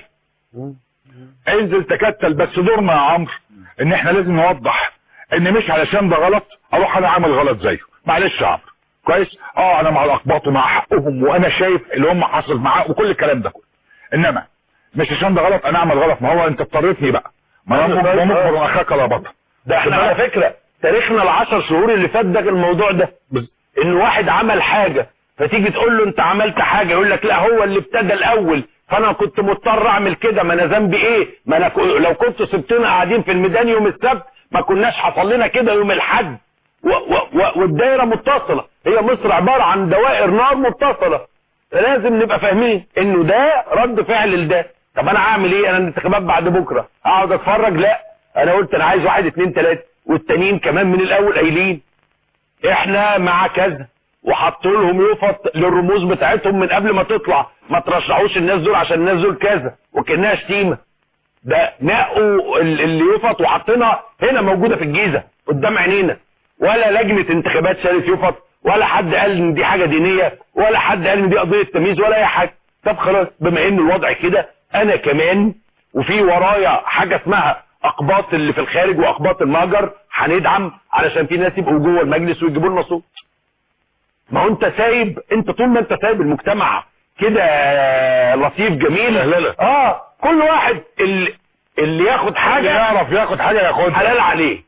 انزل تكتل بس دورنا يا عمرو ان احنا لازم نوضح ان مش علشان ده غلط اروح انا عامل غلط زيه معلش يا عمرو كويس اه انا مع الاقباط ومع حقهم وانا شايف اللي هم حصل معاه وكل الكلام ده كله انما مش عشان ده غلط انا اعمل غلط ما هو انت اضطريتني بقى ما انا أيوة، مجبر أيوة. اخاك لا بطل ده احنا على فكرة تاريخنا العشر شهور اللي فات ده الموضوع ده ان واحد عمل حاجة فتيجي تقول له انت عملت حاجة يقول لك لا هو اللي ابتدى الاول فانا كنت مضطر اعمل كده ما انا ذنبي ايه ما انا ك- لو كنت سبتنا قاعدين في الميدان يوم السبت ما كناش حصل لنا كده يوم الحد و و و والدايرة متصلة هي مصر عبارة عن دوائر نار متصلة لازم نبقى فاهمين انه ده رد فعل لده طب انا هعمل ايه انا الانتخابات بعد بكرة اقعد اتفرج لا انا قلت انا عايز واحد اتنين تلاتة والتانيين كمان من الاول قايلين احنا مع كذا وحطوا لهم يفط للرموز بتاعتهم من قبل ما تطلع ما ترشحوش الناس دول عشان الناس دول كذا وكانها شتيمه ده نقوا ال- اللي يفط وحطينا هنا موجوده في الجيزه قدام عينينا ولا لجنه انتخابات شالت يفط ولا حد قال ان دي حاجه دينيه ولا حد قال ان دي قضيه تمييز ولا اي حاجه طب خلاص بما ان الوضع كده انا كمان وفي ورايا حاجه اسمها اقباط اللي في الخارج واقباط المهجر هندعم علشان في ناس يبقوا جوه المجلس ويجيبوا لنا صوت ما هو انت سايب انت طول ما انت سايب المجتمع كده لطيف جميل اه كل واحد اللي, اللي ياخد حاجه اللي يعرف ياخد حاجه ياخدها حلال عليه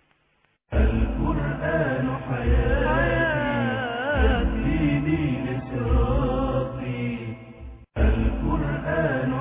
ديني لصراطي القرآن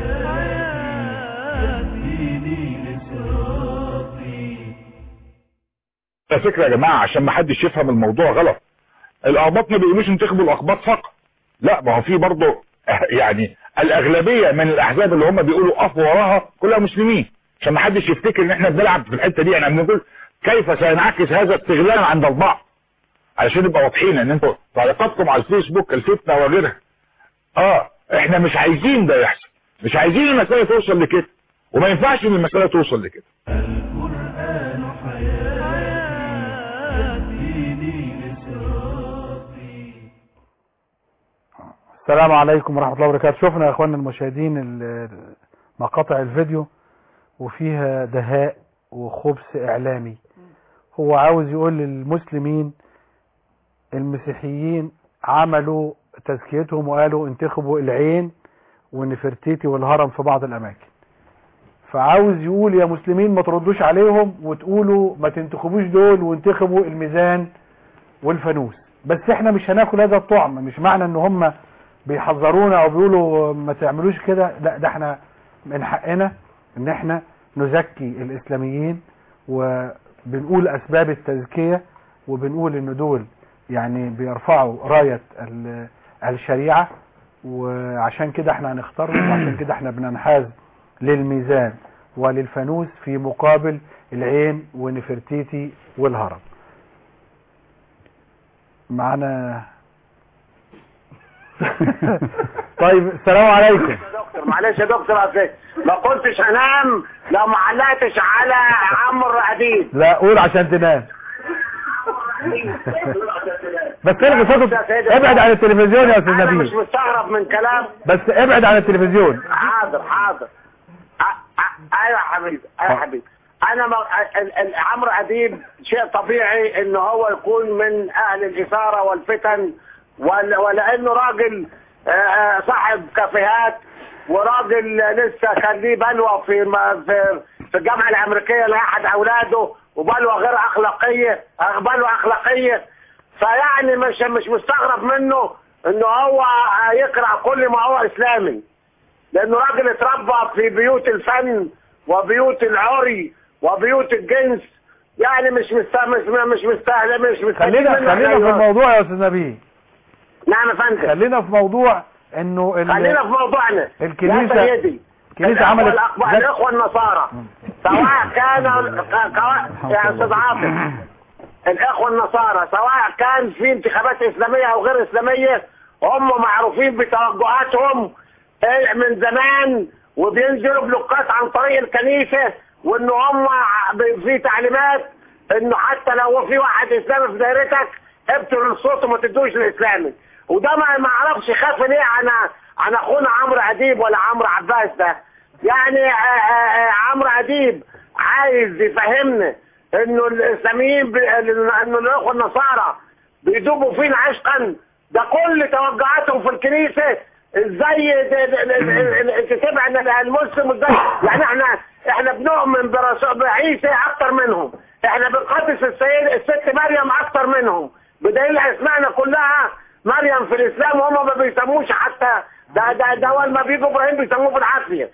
حياتي ديني لصراطي على فكره يا جماعه عشان ما حدش يفهم الموضوع غلط الاقباط ما بيقولوش انتخبوا الاقباط فقط لا ما هو في برضه يعني الاغلبيه من الاحزاب اللي هم بيقولوا اقفوا وراها كلها مسلمين عشان ما حدش يفتكر ان احنا بنلعب في الحته دي احنا بنقول كيف سينعكس هذا استغلال عند البعض علشان نبقى واضحين ان انتوا تعليقاتكم على الفيسبوك الفتنه وغيرها اه احنا مش عايزين ده يحصل مش عايزين المساله توصل لكده وما ينفعش ان المساله توصل لكده القرآن حياتي ديني لصراطي السلام عليكم ورحمة الله وبركاته شفنا يا اخواننا المشاهدين ال- مقاطع الفيديو وفيها دهاء وخبث اعلامي هو عاوز يقول للمسلمين المسيحيين عملوا تزكيتهم وقالوا انتخبوا العين ونفرتيتي والهرم في بعض الاماكن فعاوز يقول يا مسلمين ما تردوش عليهم وتقولوا ما تنتخبوش دول وانتخبوا الميزان والفانوس بس احنا مش هناكل هذا الطعم مش معنى ان هم بيحذرونا او بيقولوا ما تعملوش كده لا ده احنا من حقنا ان احنا نزكي الاسلاميين وبنقول اسباب التزكية وبنقول ان دول يعني بيرفعوا راية ال- الشريعة وعشان كده احنا هنختارهم وعشان كده احنا بننحاز للميزان وللفانوس في مقابل العين ونفرتيتي والهرم معانا طيب السلام عليكم دكتور معلش يا دكتور أصل ما كنتش هنام لو ما علقتش على عمرو اديب لا قول عشان تنام بس الغي صوتك ابعد عن التلفزيون يا استاذ انا مش نبيل مستغرب من كلام بس ابعد عن التلفزيون حاضر حاضر أ- أ- ايوه يا حبيبي ايوه يا حبيبي انا ما ال- ال- عمرو اديب شيء طبيعي ان هو يكون من اهل الاثاره والفتن ولا ولانه راجل آه، آه، صاحب كافيهات وراجل لسه كان ليه بلوى في م- في في الجامعه الامريكيه لاحد اولاده وبلوى غير اخلاقيه آه، بلوى اخلاقيه فيعني مش مش مستغرب منه انه هو يكره كل ما هو اسلامي لانه راجل اتربى في بيوت الفن وبيوت العري وبيوت الجنس يعني مش مستاهل مش مش مستاهل مش مستاهل خلينا خلينا في الموضوع يا استاذ نبيل نعم يا فندم خلينا في موضوع انه ال- خلينا في موضوعنا الكنيسة- يا سيدي الكنيسة الأخوة- عملت- الأخوة- الاخوه النصارى سواء كانوا ك- ك- يا استاذ عاطف الاخوه النصارى سواء كان في انتخابات اسلاميه او غير اسلاميه هم معروفين بتوجهاتهم آه، من زمان وبينزلوا بلوكات عن طريق الكنيسه وان هم ع- ب- في تعليمات انه حتى لو في واحد اسلامي في دايرتك ابتل الصوت وما تدوش الاسلامي وده ما ما اعرفش خاف ليه عن عن اخونا عمرو اديب ولا عمرو عباس ده يعني آه، آه، آه، عمرو اديب عايز يفهمنا انه الاسلاميين ب... انه الاخوه النصارى بيدوبوا فينا عشقا ده كل توجهاتهم في الكنيسه ازاي د- د- ال- ال- ال- تتبع ال- المسلم ازاي يعني احنا احنا بنؤمن برسول بعيسى اكتر منهم احنا بنقدس السيد الست مريم اكتر منهم بدليل اسمائنا كلها مريم في الاسلام وهم ما بيسموش حتى ده ده ده اول ما بيجوا ابراهيم بيسموه بالعافيه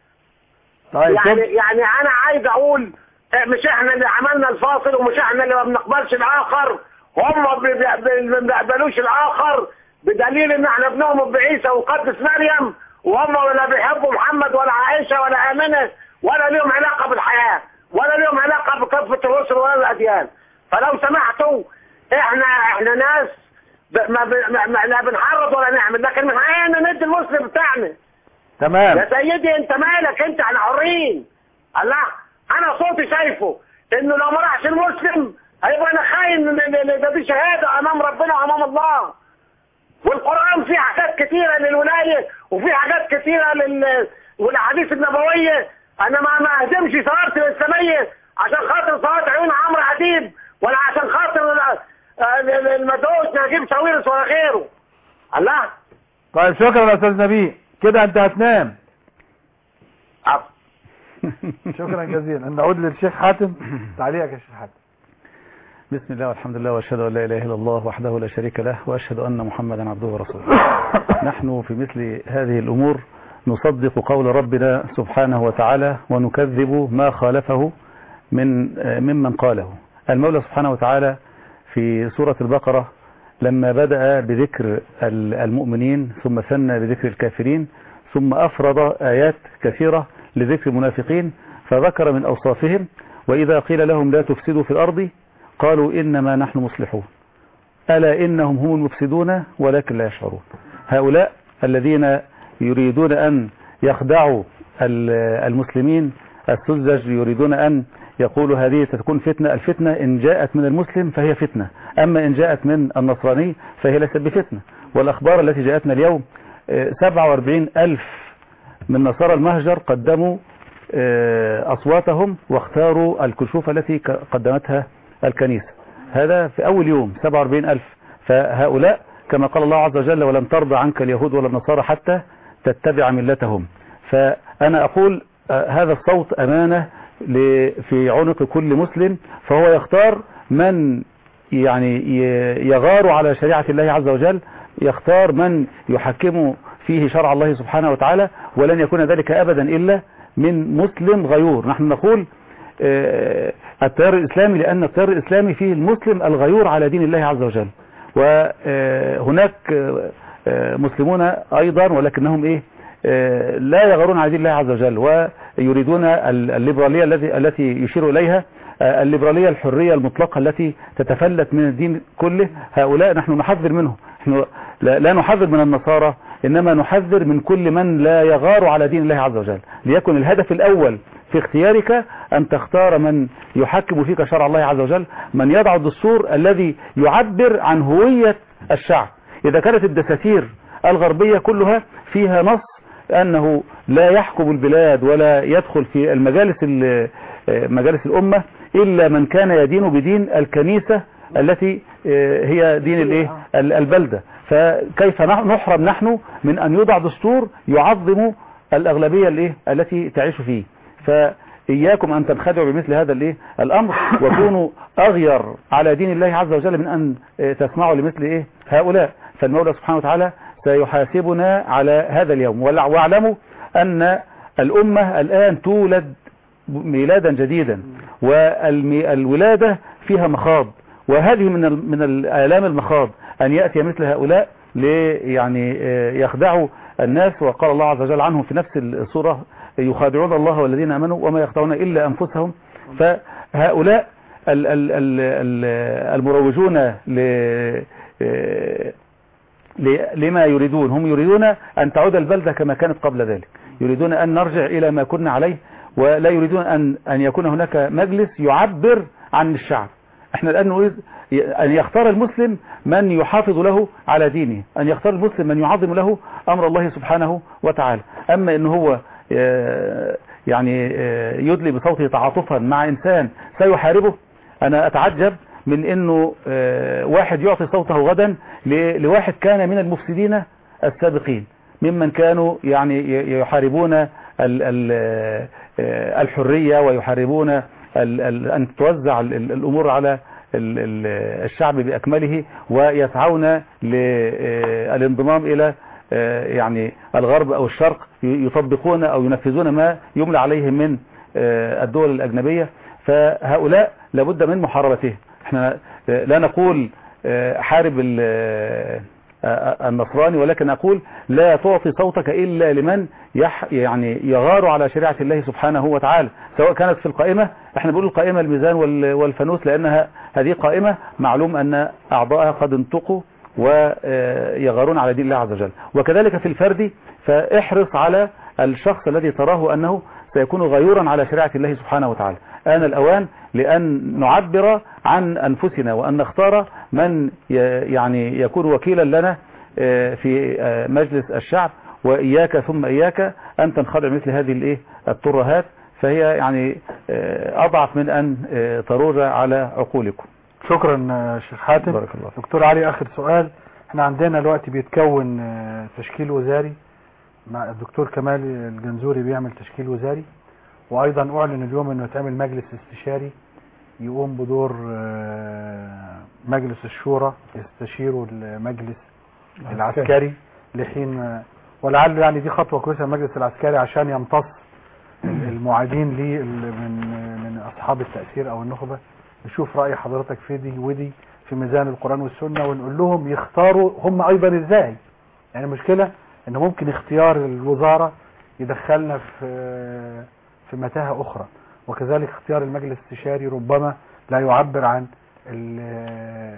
طيب يعني طب يعني انا عايز اقول إيه، مش احنا اللي عملنا الفاصل ومش احنا اللي ما بنقبلش الاخر هم بي- بي- بي- ما بيقبلوش الاخر بدليل ان احنا بنؤمن بعيسى ونقدس مريم وهم ولا بيحبوا محمد ولا عائشه ولا امنه ولا لهم علاقه بالحياه ولا لهم علاقه بكافه الرسل ولا الاديان فلو سمحتوا احنا احنا ناس ب- ما, ب- ما, ما لا بنحرض ولا نعمل لكن من حقنا ندي المسلم بتاعنا تمام يا سيدي انت مالك انت احنا حرين الله انا صوتي شايفه انه لو ما راحش المسلم هيبقى انا خاين ل- ل- ل- ده دي شهاده امام ربنا وامام الله والقران فيه حاجات كتيره للولايه وفيه حاجات كتيره لل والاحاديث النبويه انا ما ما اهدمش ثوابت الاسلاميه عشان خاطر صلاه عيون عمرو اديب ولا عشان خاطر ال- ال- ال- المدعوس نجيب ساويرس ولا غيره الله طيب شكرا يا استاذ نبيل كده انت هتنام شكرا جزيلا نعود للشيخ حاتم تعليقك يا شيخ حاتم بسم الله والحمد لله واشهد ان لا اله الا الله وحده لا شريك له واشهد ان محمدا عبده ورسوله نحن في مثل هذه الامور نصدق قول ربنا سبحانه وتعالى ونكذب ما خالفه من ممن قاله المولى سبحانه وتعالى في سورة البقرة لما بدأ بذكر ال- المؤمنين ثم ثنى بذكر الكافرين ثم أفرض آيات كثيرة لذكر المنافقين فذكر من أوصافهم وإذا قيل لهم لا تفسدوا في الأرض قالوا إنما نحن مصلحون ألا إنهم هم المفسدون ولكن لا يشعرون هؤلاء الذين يريدون أن يخدعوا ال- المسلمين السذج يريدون أن يقولوا هذه ستكون فتنة الفتنة إن جاءت من المسلم فهي فتنة أما إن جاءت من النصراني فهي ليست بفتنة والأخبار التي جاءتنا اليوم آه، 47 ألف من نصارى المهجر قدموا آه، أصواتهم واختاروا الكشوف التي ك- قدمتها الكنيسة هذا في أول يوم 47 ألف فهؤلاء كما قال الله عز وجل ولن ترضى عنك اليهود ولا النصارى حتى تتبع ملتهم فأنا أقول آه، هذا الصوت أمانة ل- في عنق كل مسلم فهو يختار من يعني ي- يغار على شريعة الله عز وجل يختار من يحكم فيه شرع الله سبحانه وتعالى ولن يكون ذلك أبدا إلا من مسلم غيور نحن نقول آه، التيار الإسلامي لأن التيار الإسلامي فيه المسلم الغيور على دين الله عز وجل وهناك مسلمون أيضا ولكنهم إيه آه، لا يغارون على دين الله عز وجل ويريدون ال- الليبرالية الذي التي يشير إليها آه، الليبرالية الحرية المطلقة التي تتفلت من الدين كله هؤلاء نحن نحذر منهم نحن لا لا نحذر من النصارى إنما نحذر من كل من لا يغار على دين الله عز وجل ليكن الهدف الأول في اختيارك أن تختار من يحكم فيك شرع الله عز وجل من يضع الدستور الذي يعبر عن هوية الشعب إذا كانت الدساتير الغربية كلها فيها نص أنه لا يحكم البلاد ولا يدخل في المجالس ال- مجالس الأمة إلا من كان يدين بدين الكنيسة التي آه، هي دين الايه ال- البلدة فكيف نح- نحرم نحن من أن يوضع دستور يعظم الأغلبية الايه التي تعيش فيه فإياكم أن تنخدعوا بمثل هذا الايه الأمر وكونوا أغير على دين الله عز وجل من أن آه، تسمعوا لمثل إيه هؤلاء فالمولى سبحانه وتعالى سيحاسبنا على هذا اليوم ولا- واعلموا أن الأمة الآن تولد ميلادا جديدا والولادة فيها مخاض وهذه من ال- من الآلام المخاض أن يأتي مثل هؤلاء لي يعني آه، يخدعوا الناس وقال الله عز وجل عنهم في نفس السورة يخادعون الله والذين آمنوا وما يخدعون إلا أنفسهم فهؤلاء ال- ال- ال- ال- المروجون ل آه، ل- لما يريدون هم يريدون أن تعود البلدة كما كانت قبل ذلك يريدون أن نرجع إلى ما كنا عليه ولا يريدون أن, أن يكون هناك مجلس يعبر عن الشعب احنا الآن نريد أن يختار المسلم من يحافظ له على دينه أن يختار المسلم من يعظم له أمر الله سبحانه وتعالى أما أن هو آه، يعني آه، يدلي بصوته تعاطفا مع إنسان سيحاربه أنا أتعجب من أنه آه، واحد يعطي صوته غدا ل- لواحد كان من المفسدين السابقين ممن كانوا يعني ي- يحاربون ال- ال- آه، الحرية ويحاربون ال- ال- أن توزع ال- ال- الأمور على ال- ال- الشعب بأكمله ويسعون للانضمام إلى آه، يعني الغرب أو الشرق ي- يطبقون أو ينفذون ما يملى عليهم من آه، الدول الأجنبية فهؤلاء لابد من محاربتهم احنا آه، لا نقول آه، حارب ال- آه، آه، النصراني ولكن أقول لا تعطي صوتك إلا لمن يح يعني يغار على شريعة الله سبحانه وتعالى سواء كانت في القائمة احنا بنقول القائمة الميزان وال- والفانوس لأنها هذه قائمة معلوم أن أعضائها قد انتقوا ويغارون على دين الله عز وجل وكذلك في الفرد فاحرص على الشخص الذي تراه أنه سيكون غيورا على شريعة الله سبحانه وتعالى آن الأوان لأن نعبر عن أنفسنا وأن نختار من ي- يعني يكون وكيلا لنا آه، في آه، مجلس الشعب وإياك ثم إياك أن تنخدع مثل هذه الإيه الترهات فهي يعني آه، أضعف من أن آه، تروج على عقولكم شكرا آه، شيخ حاتم بارك الله دكتور علي اخر سؤال احنا عندنا الوقت بيتكون آه، تشكيل وزاري مع الدكتور كمال الجنزوري بيعمل تشكيل وزاري وايضا اعلن اليوم انه يتعمل مجلس استشاري يقوم بدور آه، مجلس الشورى يستشيروا المجلس العسكري لحين آه، ولعل يعني دي خطوه كويسه المجلس العسكري عشان يمتص المعادين ليه ال- من من اصحاب التاثير او النخبه نشوف راي حضرتك في دي ودي في ميزان القران والسنه ونقول لهم يختاروا هم ايضا ازاي يعني المشكله ان ممكن اختيار الوزاره يدخلنا في في متاهه اخرى وكذلك اختيار المجلس الاستشاري ربما لا يعبر عن ال-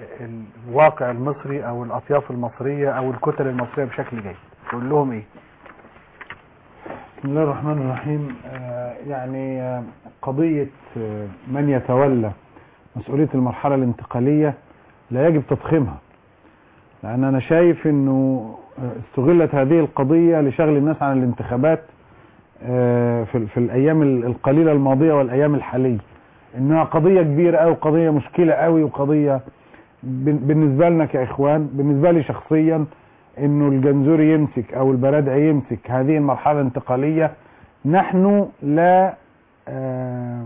الواقع المصري او الاطياف المصريه او الكتل المصريه بشكل جيد تقول لهم ايه بسم الله الرحمن الرحيم آه، يعني آه، قضية آه، من يتولى مسؤولية المرحلة الانتقالية لا يجب تضخيمها لأن أنا شايف أنه آه، استغلت هذه القضية لشغل الناس عن الانتخابات آه، في, في الأيام ال- القليلة الماضية والأيام الحالية إنها قضية كبيرة أو قضية مشكلة قوي وقضية بن- بالنسبة لنا كإخوان بالنسبة لي شخصيا انه الجنزوري يمسك او البرادعي يمسك هذه المرحلة الانتقالية نحن لا آه،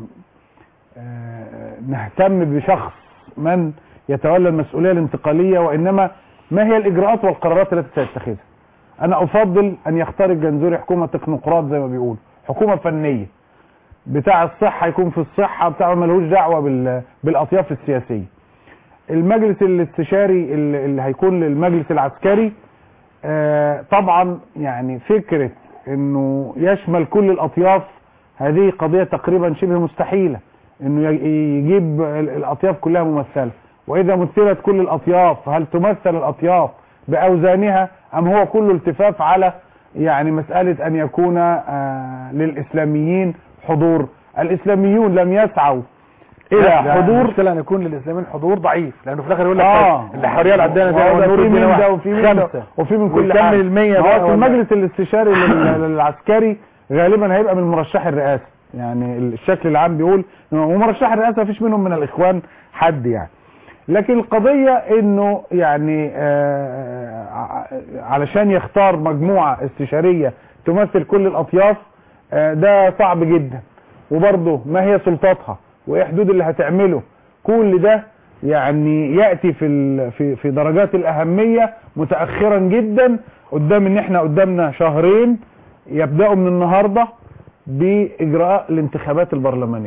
آه، نهتم بشخص من يتولى المسؤولية الانتقالية وانما ما هي الاجراءات والقرارات التي سيتخذها انا افضل ان يختار الجنزوري حكومة تكنوقراط زي ما بيقولوا حكومة فنية بتاع الصحة يكون في الصحة بتاع ملهوش دعوة بال- بالاطياف السياسية المجلس الاستشاري اللي اللي هيكون للمجلس العسكري آه، طبعا يعني فكرة انه يشمل كل الاطياف هذه قضية تقريبا شبه مستحيلة انه ي- يجيب ال- الاطياف كلها ممثلة واذا مثلت كل الاطياف هل تمثل الاطياف باوزانها ام هو كله التفاف على يعني مسألة ان يكون آه، للاسلاميين حضور الاسلاميون لم يسعوا الى لا، حضور المشكله ان يكون للاسلاميين حضور ضعيف لانه في الاخر يقول لك اه الحريه اللي عندنا زي وهو ما ده نور في الدين من واحد. ده وفي من ده خمسه وفي من كل ويكمل حاجه المية ما بقى هو في ولا- المجلس الاستشاري لل- للعسكري غالبا هيبقى من مرشح الرئاسه يعني الشكل العام بيقول ومرشح الرئاسه مفيش منهم من الاخوان حد يعني لكن القضيه انه يعني آه، ع- علشان يختار مجموعه استشاريه تمثل كل الاطياف آه، ده صعب جدا وبرضه ما هي سلطاتها وايه حدود اللي هتعمله كل ده يعني ياتي في ال- في في درجات الاهميه متاخرا جدا قدام ان احنا قدامنا شهرين يبداوا من النهارده باجراء الانتخابات البرلمانيه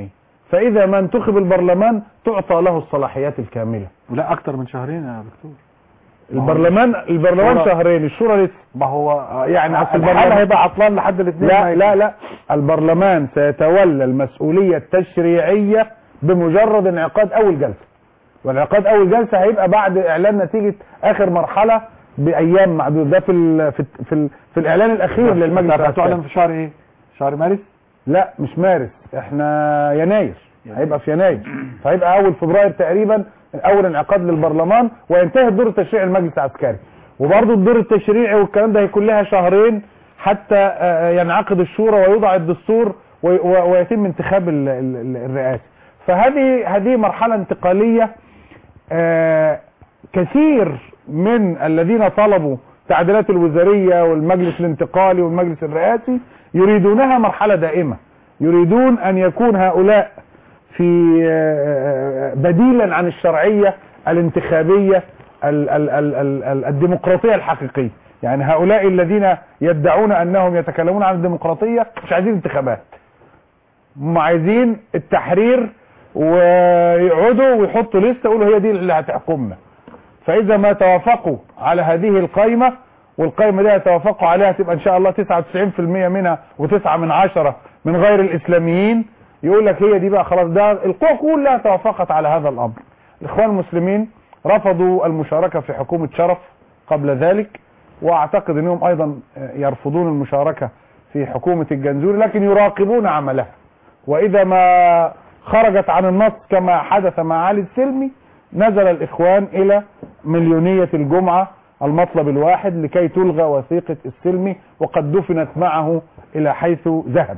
فاذا ما انتخب البرلمان تعطى له الصلاحيات الكامله لا اكتر من شهرين يا دكتور البرلمان البرلمان الشورى- شهرين الشورى لسه ما هو يعني أصل البرلمان هيبقى عطلان لحد الاثنين لا لا لا البرلمان سيتولى المسؤولية التشريعية بمجرد انعقاد أول جلسة وانعقاد أول جلسة هيبقى بعد إعلان نتيجة آخر مرحلة بأيام معدودة ده في ال في ال في, ال في الإعلان الأخير للمجلس هتعلن العسكري. في شهر ايه شهر مارس لا مش مارس احنا يناير هيبقى في يناير فهيبقى اول فبراير تقريبا اول انعقاد للبرلمان وينتهي الدور التشريعي المجلس العسكري وبرضه الدور التشريعي والكلام ده هيكون لها شهرين حتى آه، ينعقد الشورى ويوضع الدستور وي- و- ويتم انتخاب ال- ال- ال- الرئاسه فهذه هذه مرحله انتقاليه آه، كثير من الذين طلبوا تعديلات الوزارية والمجلس الانتقالي والمجلس الرئاسي يريدونها مرحلة دائمة يريدون أن يكون هؤلاء في آه، بديلا عن الشرعية الانتخابية ال- ال- ال- ال- ال- الديمقراطية الحقيقية يعني هؤلاء الذين يدعون أنهم يتكلمون عن الديمقراطية مش عايزين انتخابات هم عايزين التحرير ويقعدوا ويحطوا لسته يقولوا هي دي اللي هتحكمنا فاذا ما توافقوا على هذه القائمه والقائمه دي هيتوافقوا عليها تبقى ان شاء الله 99% منها وتسعة من عشرة من غير الاسلاميين يقول لك هي دي بقى خلاص ده القوى كلها توافقت على هذا الامر الاخوان المسلمين رفضوا المشاركه في حكومه شرف قبل ذلك واعتقد انهم ايضا يرفضون المشاركه في حكومه الجنزوري لكن يراقبون عملها واذا ما خرجت عن النص كما حدث مع علي السلمي نزل الاخوان الى مليونية الجمعة المطلب الواحد لكي تلغى وثيقة السلمي وقد دفنت معه الى حيث ذهب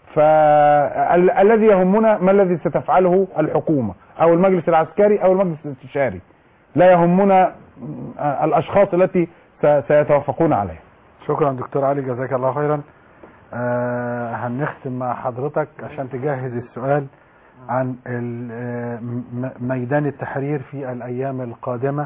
فالذي يهمنا ما الذي ستفعله الحكومة او المجلس العسكري او المجلس الاستشاري لا يهمنا الاشخاص التي س- سيتوافقون عليها شكرا دكتور علي جزاك الله خيرا آه هنختم مع حضرتك عشان تجهز السؤال عن ال- آه، م- ميدان التحرير في الأيام القادمة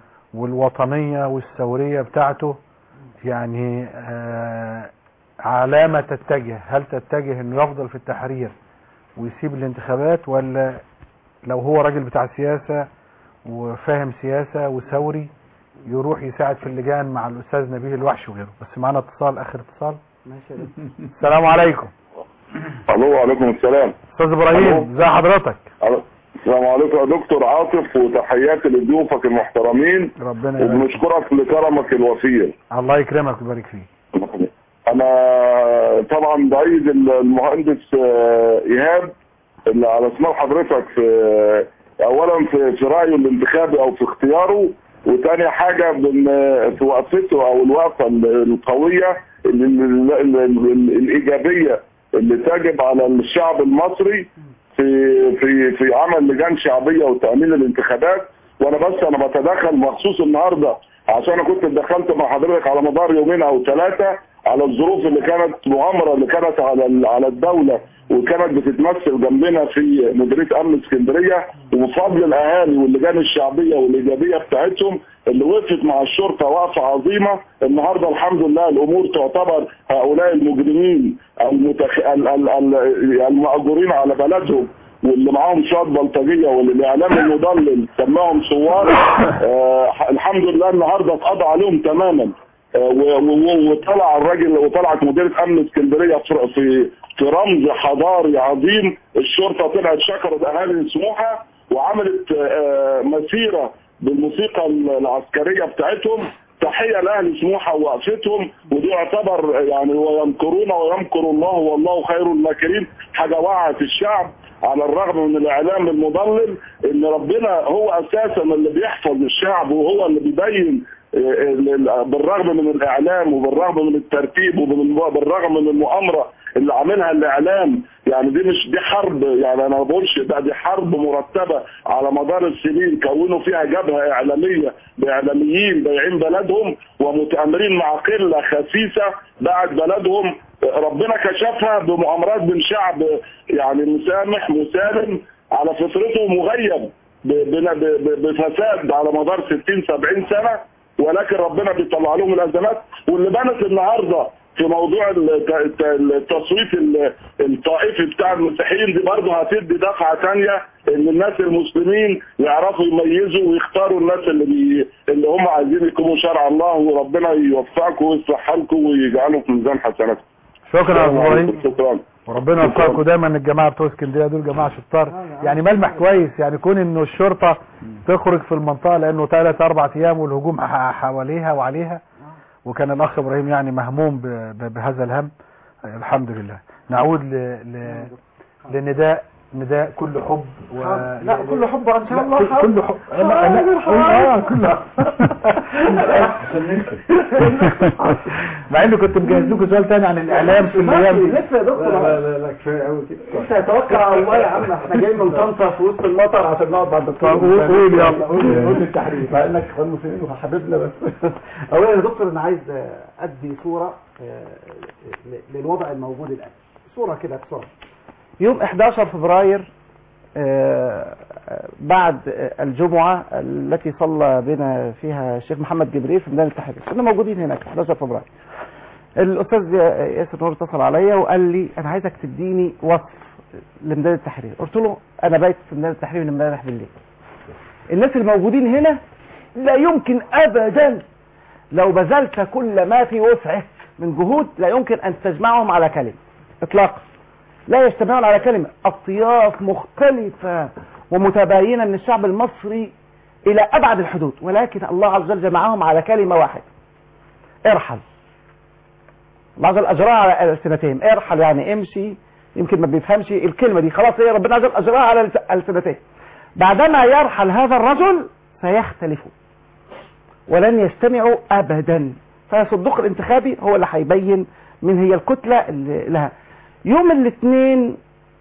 والوطنية والثورية بتاعته يعني آه، علامة تتجه هل تتجه انه يفضل في التحرير ويسيب الانتخابات ولا لو هو راجل بتاع سياسة وفاهم سياسة وثوري يروح يساعد في اللجان مع الأستاذ نبيه الوحش وغيره بس معانا اتصال آخر اتصال ماشي السلام عليكم الو وعليكم السلام أستاذ إبراهيم ازي حضرتك ألو. السلام عليكم يا دكتور عاطف وتحياتي لضيوفك المحترمين ربنا يبارك وبنشكرك لكرمك الوفير الله يكرمك ويبارك فيك انا طبعا بعيد المهندس آه، ايهاب اللي على اسماء حضرتك في اولا في في رايه الانتخابي او في اختياره وتاني حاجه بن- في وقفته او الوقفه القويه ال- ال- ال- ال- الايجابيه اللي تجب على الشعب المصري في في في عمل لجان شعبيه وتامين الانتخابات وانا بس انا بتدخل مخصوص النهارده عشان انا كنت اتدخلت مع حضرتك على مدار يومين او ثلاثه على الظروف اللي كانت مؤامره اللي كانت على ال- على الدوله وكانت بتتمثل جنبنا في مديريه امن اسكندريه وبفضل الاهالي واللجان الشعبيه والايجابيه بتاعتهم اللي وقفت مع الشرطه وقفه عظيمه النهارده الحمد لله الامور تعتبر هؤلاء المجرمين المتخ... ال... ال... ال... المأجورين على بلدهم واللي معاهم شويه بلطجيه واللي الاعلام المضلل سماهم ثوار آه الحمد لله النهارده اتقضى عليهم تماما آه، و- و- وطلع الراجل وطلعت مديريه امن اسكندريه في في في رمز حضاري عظيم الشرطه طلعت شكرت اهالي سموحه وعملت آه، مسيره بالموسيقى العسكريه بتاعتهم تحيه لاهل سموحه ووقفتهم ودي يعتبر يعني ويمكرون ويمكر الله والله خير الماكرين حاجه وعت الشعب على الرغم من الاعلام المضلل ان ربنا هو اساسا اللي بيحفظ الشعب وهو اللي بيبين آه، آه، بالرغم من الاعلام وبالرغم من الترتيب وبالرغم من المؤامره اللي عاملها الاعلام يعني دي مش دي حرب يعني انا ما بقولش ده دي حرب مرتبه على مدار السنين كونوا فيها جبهه اعلاميه باعلاميين بايعين بلدهم ومتامرين مع قله خسيسه باعت بلدهم ربنا كشفها بمؤامرات من شعب يعني مسامح مسالم على فطرته مغيب ب- ب- ب- بفساد على مدار 60 70 سنه ولكن ربنا بيطلع لهم الازمات واللي بانت النهارده في موضوع الت- الت- التصويت ال- الطائفي بتاع المسيحيين دي برضه هتدي دفعه ثانيه ان الناس المسلمين يعرفوا يميزوا ويختاروا الناس اللي بي اللي هم عايزين يكونوا شرع الله وربنا يوفقكم ويصلح حالكم ويجعله في ميزان حسناتكم. شكرا يا ابراهيم شكرا وربنا يوفقكم دايما الجماعه بتوع اسكندريه دول جماعه شطار يعني ملمح كويس يعني كون انه الشرطه تخرج في المنطقه لانه ثلاث اربع ايام والهجوم ح- حواليها وعليها وكان الاخ ابراهيم يعني مهموم ب- ب- بهذا الهم الحمد لله نعود ل... ل... لنداء نداء كل حب و... لا كل حب ان شاء لا، الله كل- كل حب حاضر، اه كل مع اني كنت مجهز لكم سؤال تاني عن الاعلام في الايام دي لسه يا دكتور لا لا لا كفايه قوي كده انت توكل على الله يا عم احنا جايين من طنطا في وسط المطر عشان نقعد مع الدكتور طب قول- قول يلا. قول قول التحرير مع انك اخوان مسلمين وحبيبنا بس اولا يا دكتور انا عايز ادي صوره آه، ل- للوضع الموجود الان صوره كده بسرعه يوم 11 فبراير آه، آه، بعد آه، الجمعة التي صلى بنا فيها الشيخ محمد جبريل في ميدان التحرير كنا موجودين هناك 11 فبراير الأستاذ ياسر نور اتصل عليا وقال لي أنا عايزك تديني وصف لميدان التحرير قلت له أنا بايت في ميدان التحرير من امبارح بالليل الناس الموجودين هنا لا يمكن أبدا لو بذلت كل ما في وسعك من جهود لا يمكن أن تجمعهم على كلمة إطلاقا لا يجتمعون على كلمة أطياف مختلفة ومتباينة من الشعب المصري إلى أبعد الحدود ولكن الله عز وجل جمعهم على كلمة واحدة ارحل الله عز وجل أجراها على ألسنتهم ارحل يعني امشي يمكن ما بيفهمش الكلمة دي خلاص هي ربنا عز وجل أجراها على ألسنتهم بعدما يرحل هذا الرجل سيختلفون ولن يجتمعوا أبدا فالصندوق الانتخابي هو اللي هيبين من هي الكتلة اللي لها يوم الاثنين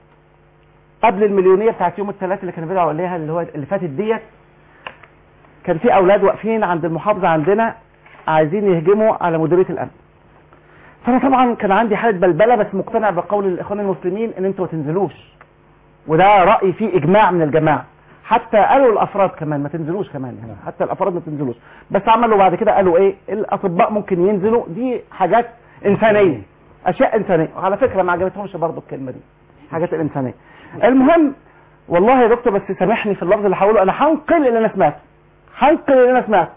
قبل المليونية بتاعت يوم الثلاث اللي كانوا بيدعوا عليها اللي هو اللي فاتت ديت كان في اولاد واقفين عند المحافظة عندنا عايزين يهجموا على مديرية الامن فانا طبعا كان عندي حالة بلبلة بس مقتنع بقول الاخوان المسلمين ان انتوا ما تنزلوش وده رأي فيه اجماع من الجماعة حتى قالوا الافراد كمان ما تنزلوش كمان يعني حتى الافراد ما تنزلوش بس عملوا بعد كده قالوا ايه الاطباء ممكن ينزلوا دي حاجات انسانيه اشياء انسانيه وعلى فكره ما عجبتهمش برضو الكلمه دي حاجات الانسانيه المهم والله يا دكتور بس سامحني في اللفظ اللي هقوله انا هنقل اللي انا سمعته هنقل اللي انا سمعته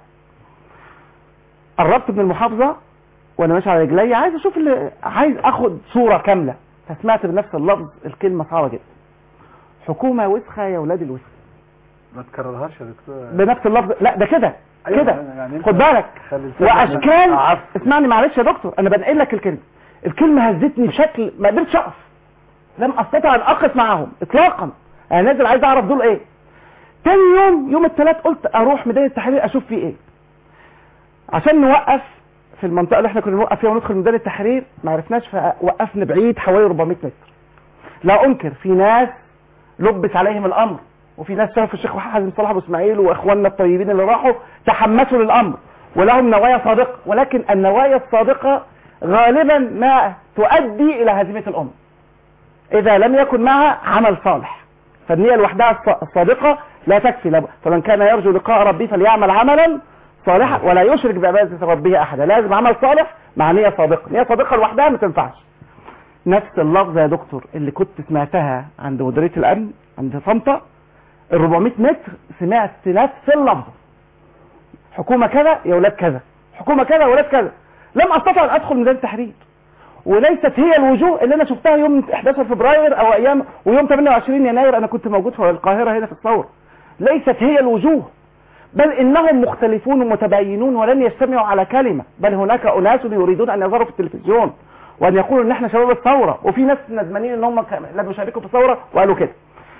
قربت من المحافظه وانا ماشي على رجلي عايز اشوف اللي عايز اخد صوره كامله فسمعت بنفس اللفظ الكلمه صعبه جدا حكومه وسخه يا ولاد الوسخ ما تكررهاش يا دكتور بنفس اللفظ لا ده كده أيوة، كده يعني أنت خد بالك خلي الفكرة واشكال أعف. اسمعني معلش يا دكتور انا بنقل لك الكلمه الكلمه هزتني بشكل ما قدرتش اقف لم استطع ان اقف معاهم اطلاقا انا نازل عايز اعرف دول ايه تاني يوم يوم الثلاث قلت اروح ميدان التحرير اشوف فيه ايه عشان نوقف في المنطقه اللي احنا كنا نوقف فيها وندخل ميدان التحرير ما عرفناش فوقفنا بعيد حوالي 400 متر لا انكر في ناس لبس عليهم الامر وفي ناس شافوا الشيخ حازم صلاح ابو اسماعيل واخواننا الطيبين اللي راحوا تحمسوا للامر ولهم نوايا صادقه ولكن النوايا الصادقه غالبا ما تؤدي الى هزيمه الامه اذا لم يكن معها عمل صالح فالنية لوحدها الص- الصادقة لا تكفي لاب- فمن كان يرجو لقاء ربه فليعمل عملا صالحا ولا يشرك بعبادة ربه أحدا لازم عمل صالح مع نية صادقة نية صادقة لوحدها ما تنفعش نفس اللفظة يا دكتور اللي كنت سمعتها عند مديرية الأمن عند طنطا ال 400 متر سمعت نفس اللفظة حكومة كذا يا ولاد كذا حكومة كذا يا ولاد كذا لم أستطع أن أدخل ميدان التحرير وليست هي الوجوه اللي انا شفتها يوم 11 فبراير او ايام ويوم 28 يناير انا كنت موجود في القاهرة هنا في الثورة ليست هي الوجوه بل انهم مختلفون ومتباينون ولن يجتمعوا على كلمة بل هناك اناس يريدون ان يظهروا في التلفزيون وان يقولوا ان احنا شباب الثورة وفي ناس ندمانين ان هم ك- لم يشاركوا في الثورة وقالوا كده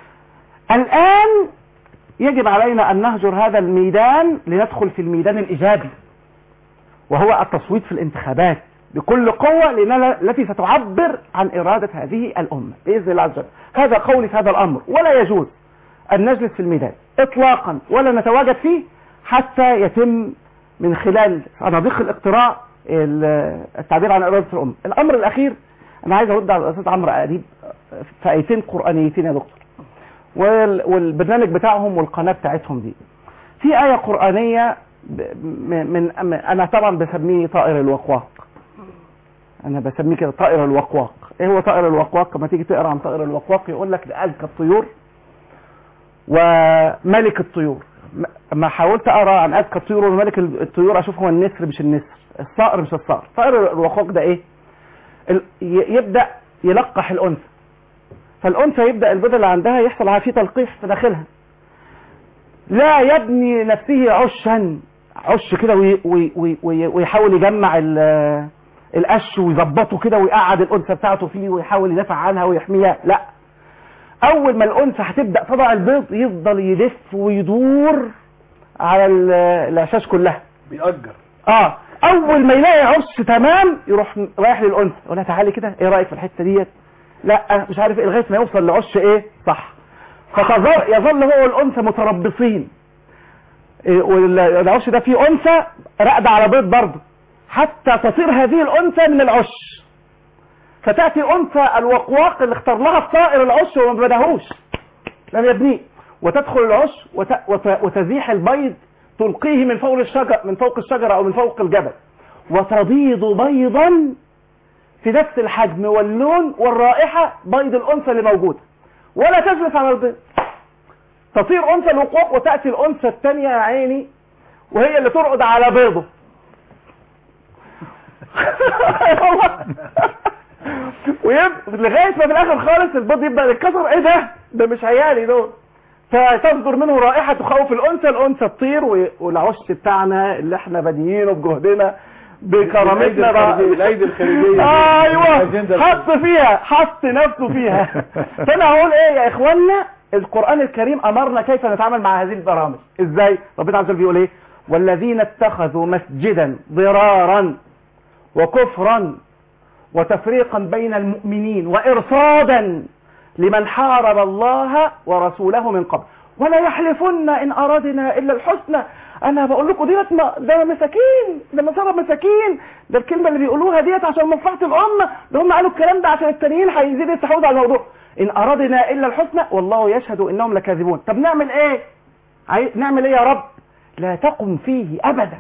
الان يجب علينا ان نهجر هذا الميدان لندخل في الميدان الايجابي وهو التصويت في الانتخابات بكل قوة لأنها التي ستعبر عن إرادة هذه الأمة بإذن الله عز وجل هذا قولي في هذا الأمر ولا يجوز أن نجلس في الميدان إطلاقا ولا نتواجد فيه حتى يتم من خلال صناديق الاقتراع ال- التعبير عن إرادة الأمة الأمر الأخير أنا عايز أرد على الأستاذ عمرو أديب في آيتين قرآنيتين يا دكتور وال- والبرنامج بتاعهم والقناة بتاعتهم دي في آية قرآنية ب- من, من أنا طبعا بسميه طائر الوقواق انا بسميه كده طائر الوقواق ايه هو طائر الوقواق لما تيجي تقرا عن طائر الوقواق يقول لك ده اذكى الطيور وملك الطيور م- اما حاولت اقرا عن اذكى الطيور وملك الطيور اشوف هو النسر مش النسر الصقر مش الصقر طائر الوقواق ده ايه ال- ي- يبدا يلقح الانثى فالانثى يبدا البيض اللي عندها يحصل على فيه تلقيح في داخلها لا يبني نفسه عشا عش كده وي وي وي وي ويحاول يجمع ال- القش ويظبطه كده ويقعد الانثى بتاعته فيه ويحاول يدافع عنها ويحميها لا اول ما الانثى هتبدا تضع البيض يفضل يلف ويدور على ال- العشاش كلها بيأجر اه اول ما يلاقي عرس تمام يروح رايح للانثى يقول لها تعالي كده ايه رايك في الحته ديت لا مش عارف ايه لغايه ما يوصل لعش ايه صح فتظل يظل هو والانثى متربصين إيه، والعش ده فيه انثى راقده على بيض برضه حتى تصير هذه الانثى من العش فتاتي انثى الوقواق اللي اختار لها الطائر العش وما بدهوش لم يبنيه وتدخل العش وت... وت... وتزيح البيض تلقيه من فوق الشجر من فوق الشجره او من فوق الجبل وتبيض بيضا في نفس الحجم واللون والرائحه بيض الانثى اللي موجوده ولا تجلس على البيض تصير انثى الوقوق وتاتي الانثى الثانيه يا عيني وهي اللي ترقد على بيضه ويبقى لغايه ما في الاخر خالص البيض يبدا يتكسر ايه ده ده مش عيالي دول فتصدر منه رائحه تخوف الانثى الانثى تطير و- والعش بتاعنا اللي احنا بادئينه بجهدنا بكرامتنا بقى- الايدي الخارجيه ايوه الأجندة حط فيها حط نفسه فيها فانا هقول ايه يا اخوانا القران الكريم امرنا كيف نتعامل مع هذه البرامج ازاي ربنا عز وجل بيقول ايه والذين اتخذوا مسجدا ضرارا وكفرا وتفريقا بين المؤمنين وارصادا لمن حارب الله ورسوله من قبل ولا يحلفن ان ارادنا الا الحسنى انا بقول لكم ديت ما- ده مساكين ده نصارى مساكين ده الكلمه اللي بيقولوها ديت عشان مصلحه الامه ده هم قالوا الكلام ده عشان التانيين هيزيد التحوز على الموضوع ان ارادنا الا الحسنى والله يشهد انهم لكاذبون طب نعمل ايه عاي... نعمل ايه يا رب لا تقم فيه ابدا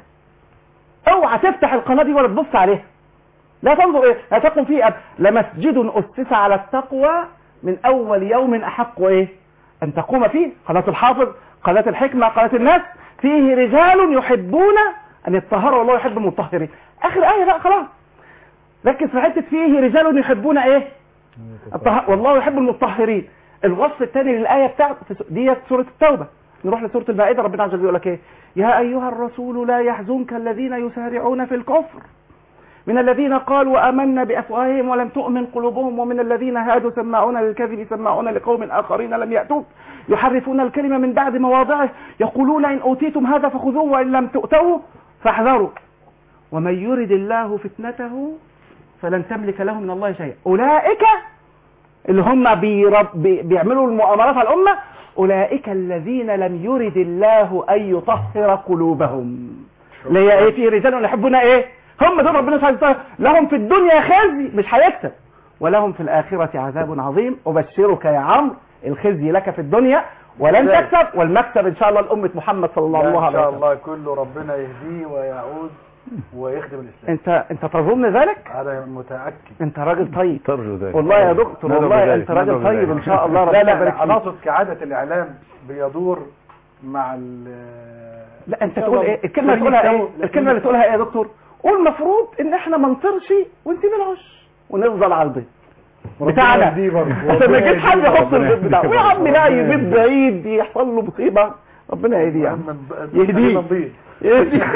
اوعى تفتح القناه دي ولا تبص عليها لا تنظر ايه لا تقم فيه أب... لمسجد اسس على التقوى من اول يوم احق ايه ان تقوم فيه قناه الحافظ قناه الحكمه قناه الناس فيه رجال يحبون ان يتطهروا والله يحب المطهرين اخر ايه بقى خلاص ركز في حته فيه رجال يحبون ايه الطه... والله يحب المطهرين الوصف الثاني للايه بتاعت ديت سوره التوبه نروح لسوره المائده ربنا عز وجل يقول لك ايه يا ايها الرسول لا يحزنك الذين يسارعون في الكفر من الذين قالوا آمنا بأفواههم ولم تؤمن قلوبهم ومن الذين هادوا سماعون للكذب سماعون لقوم آخرين لم يأتوك يحرفون الكلمة من بعد مواضعه يقولون إن أوتيتم هذا فخذوه وإن لم تؤتوه فاحذروا ومن يرد الله فتنته فلن تملك له من الله شيئا أولئك اللي هم بيرب بي بيعملوا المؤامرات على الأمة أولئك الذين لم يرد الله أن يطهر قلوبهم اللي هي إيه في رجال يحبون إيه هم دول ربنا سبحانه وتعالى لهم في الدنيا خزي مش هيكسب ولهم في الآخرة عذاب عظيم أبشرك يا عمرو الخزي لك في الدنيا ولن إزاي؟ تكسب والمكسب إن شاء الله لأمة محمد صلى الله لا، عليه ان شاء وسلم الله كله ربنا يهديه ويعود ويخدم الاسلام أنت أنت تظن ذلك؟ انا متاكد أنت راجل طيب ترجو ذلك والله يا دكتور ندعو والله بذلك، أنت راجل ندعو طيب بذلك. إن شاء الله لا ربنا لا يبارك لا انا فيك اقصد كعاده الاعلام بيدور مع ال لا انت إن شاء تقول الله ايه الكلمه اللي لكن تقولها ايه يستووا- الكلمه اللي تقولها ايه يا دكتور قول المفروض ان احنا ما نطرش ونسيب العش ونفضل على البيض ربنا بتاعنا يهديه برضه. عشان ما ربنا يجيش حد يهديه يحط برضه. البيض بتاعه ويا عم لا ربنا يبيض يهديه. بعيد يحصل له مصيبه ربنا يهديه يا عم خلينا يهديه نضيع. يهديه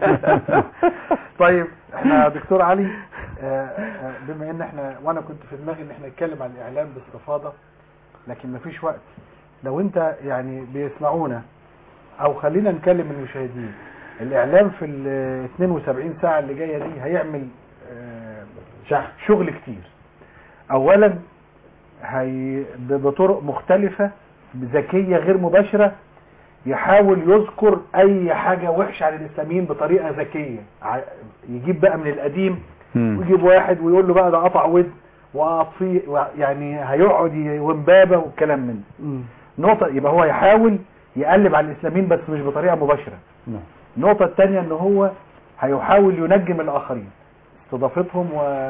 طيب احنا يا دكتور علي آه، آه، بما ان احنا وانا كنت في دماغي ان احنا نتكلم عن الاعلام باستفاضه لكن مفيش وقت لو انت يعني بيسمعونا او خلينا نكلم المشاهدين الاعلام في ال 72 ساعه اللي جايه دي هيعمل آه، شغل كتير اولا هي ب- بطرق مختلفه ذكيه غير مباشره يحاول يذكر اي حاجه وحشه عن الاسلاميين بطريقه ذكيه ع- يجيب بقى من القديم ويجيب واحد ويقول له بقى ده قطع ود وقطفيه يعني هيقعد ي- ومبابه والكلام من ده نقطه يبقى هو يحاول يقلب على الاسلاميين بس مش بطريقه مباشره النقطه الثانيه ان هو هيحاول ينجم الاخرين استضافتهم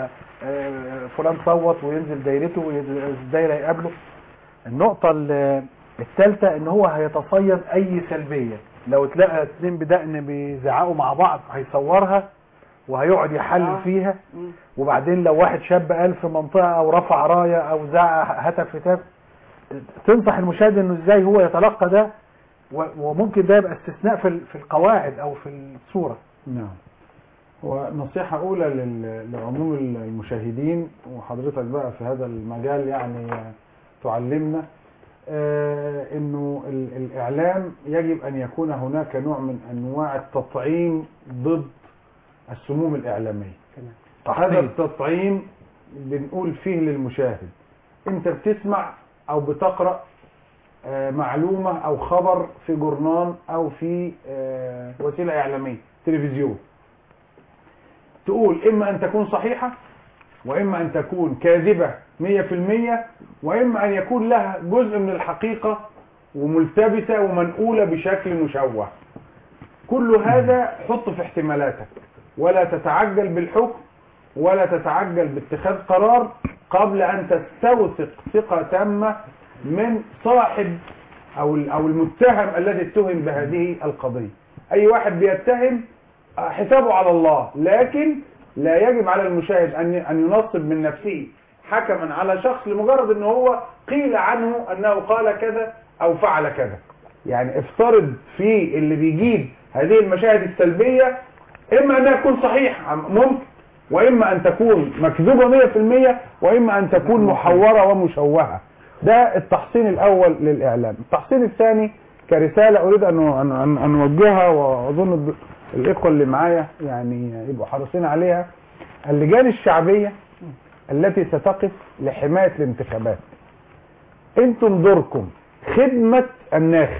وفلان صوت وينزل دايرته والدايره يقابله النقطه ال- الثالثه ان هو هيتصيد اي سلبيه لو تلاقى اتنين بدقن بيزعقوا مع بعض هيصورها وهيقعد يحلل فيها وبعدين لو واحد شاب قال في منطقه او رفع رايه او زعق هتف هتاف تنصح المشاهد انه ازاي هو يتلقى ده و- وممكن ده يبقى استثناء في ال- في القواعد او في الصوره نعم ونصيحة أولى لل- لعموم المشاهدين وحضرتك بقى في هذا المجال يعني تعلمنا آه، انه ال- الاعلام يجب ان يكون هناك نوع من انواع التطعيم ضد السموم الاعلاميه هذا التطعيم بنقول فيه للمشاهد انت بتسمع او بتقرا آه، معلومه او خبر في جورنان او في آه، وسيله اعلاميه تلفزيون تقول اما ان تكون صحيحه واما ان تكون كاذبه 100% واما ان يكون لها جزء من الحقيقه وملتبسه ومنقوله بشكل مشوه كل هذا حط في احتمالاتك ولا تتعجل بالحكم ولا تتعجل باتخاذ قرار قبل ان تستوثق ثقه تامه من صاحب او او المتهم الذي اتهم بهذه القضيه اي واحد بيتهم آه، حسابه على الله لكن لا يجب على المشاهد ان ان ينصب من نفسه حكما على شخص لمجرد ان هو قيل عنه انه قال كذا او فعل كذا يعني افترض في اللي بيجيب هذه المشاهد السلبيه اما انها تكون صحيحه ممكن واما ان تكون مكذوبه 100% واما ان تكون محوره ومشوهه ده التحصين الاول للاعلام التحصين الثاني كرساله اريد ان ان ان, أن اوجهها واظن الد- الاخوه اللي معايا يعني يبقوا حريصين عليها اللجان الشعبيه التي ستقف لحمايه الانتخابات انتم دوركم خدمه الناخب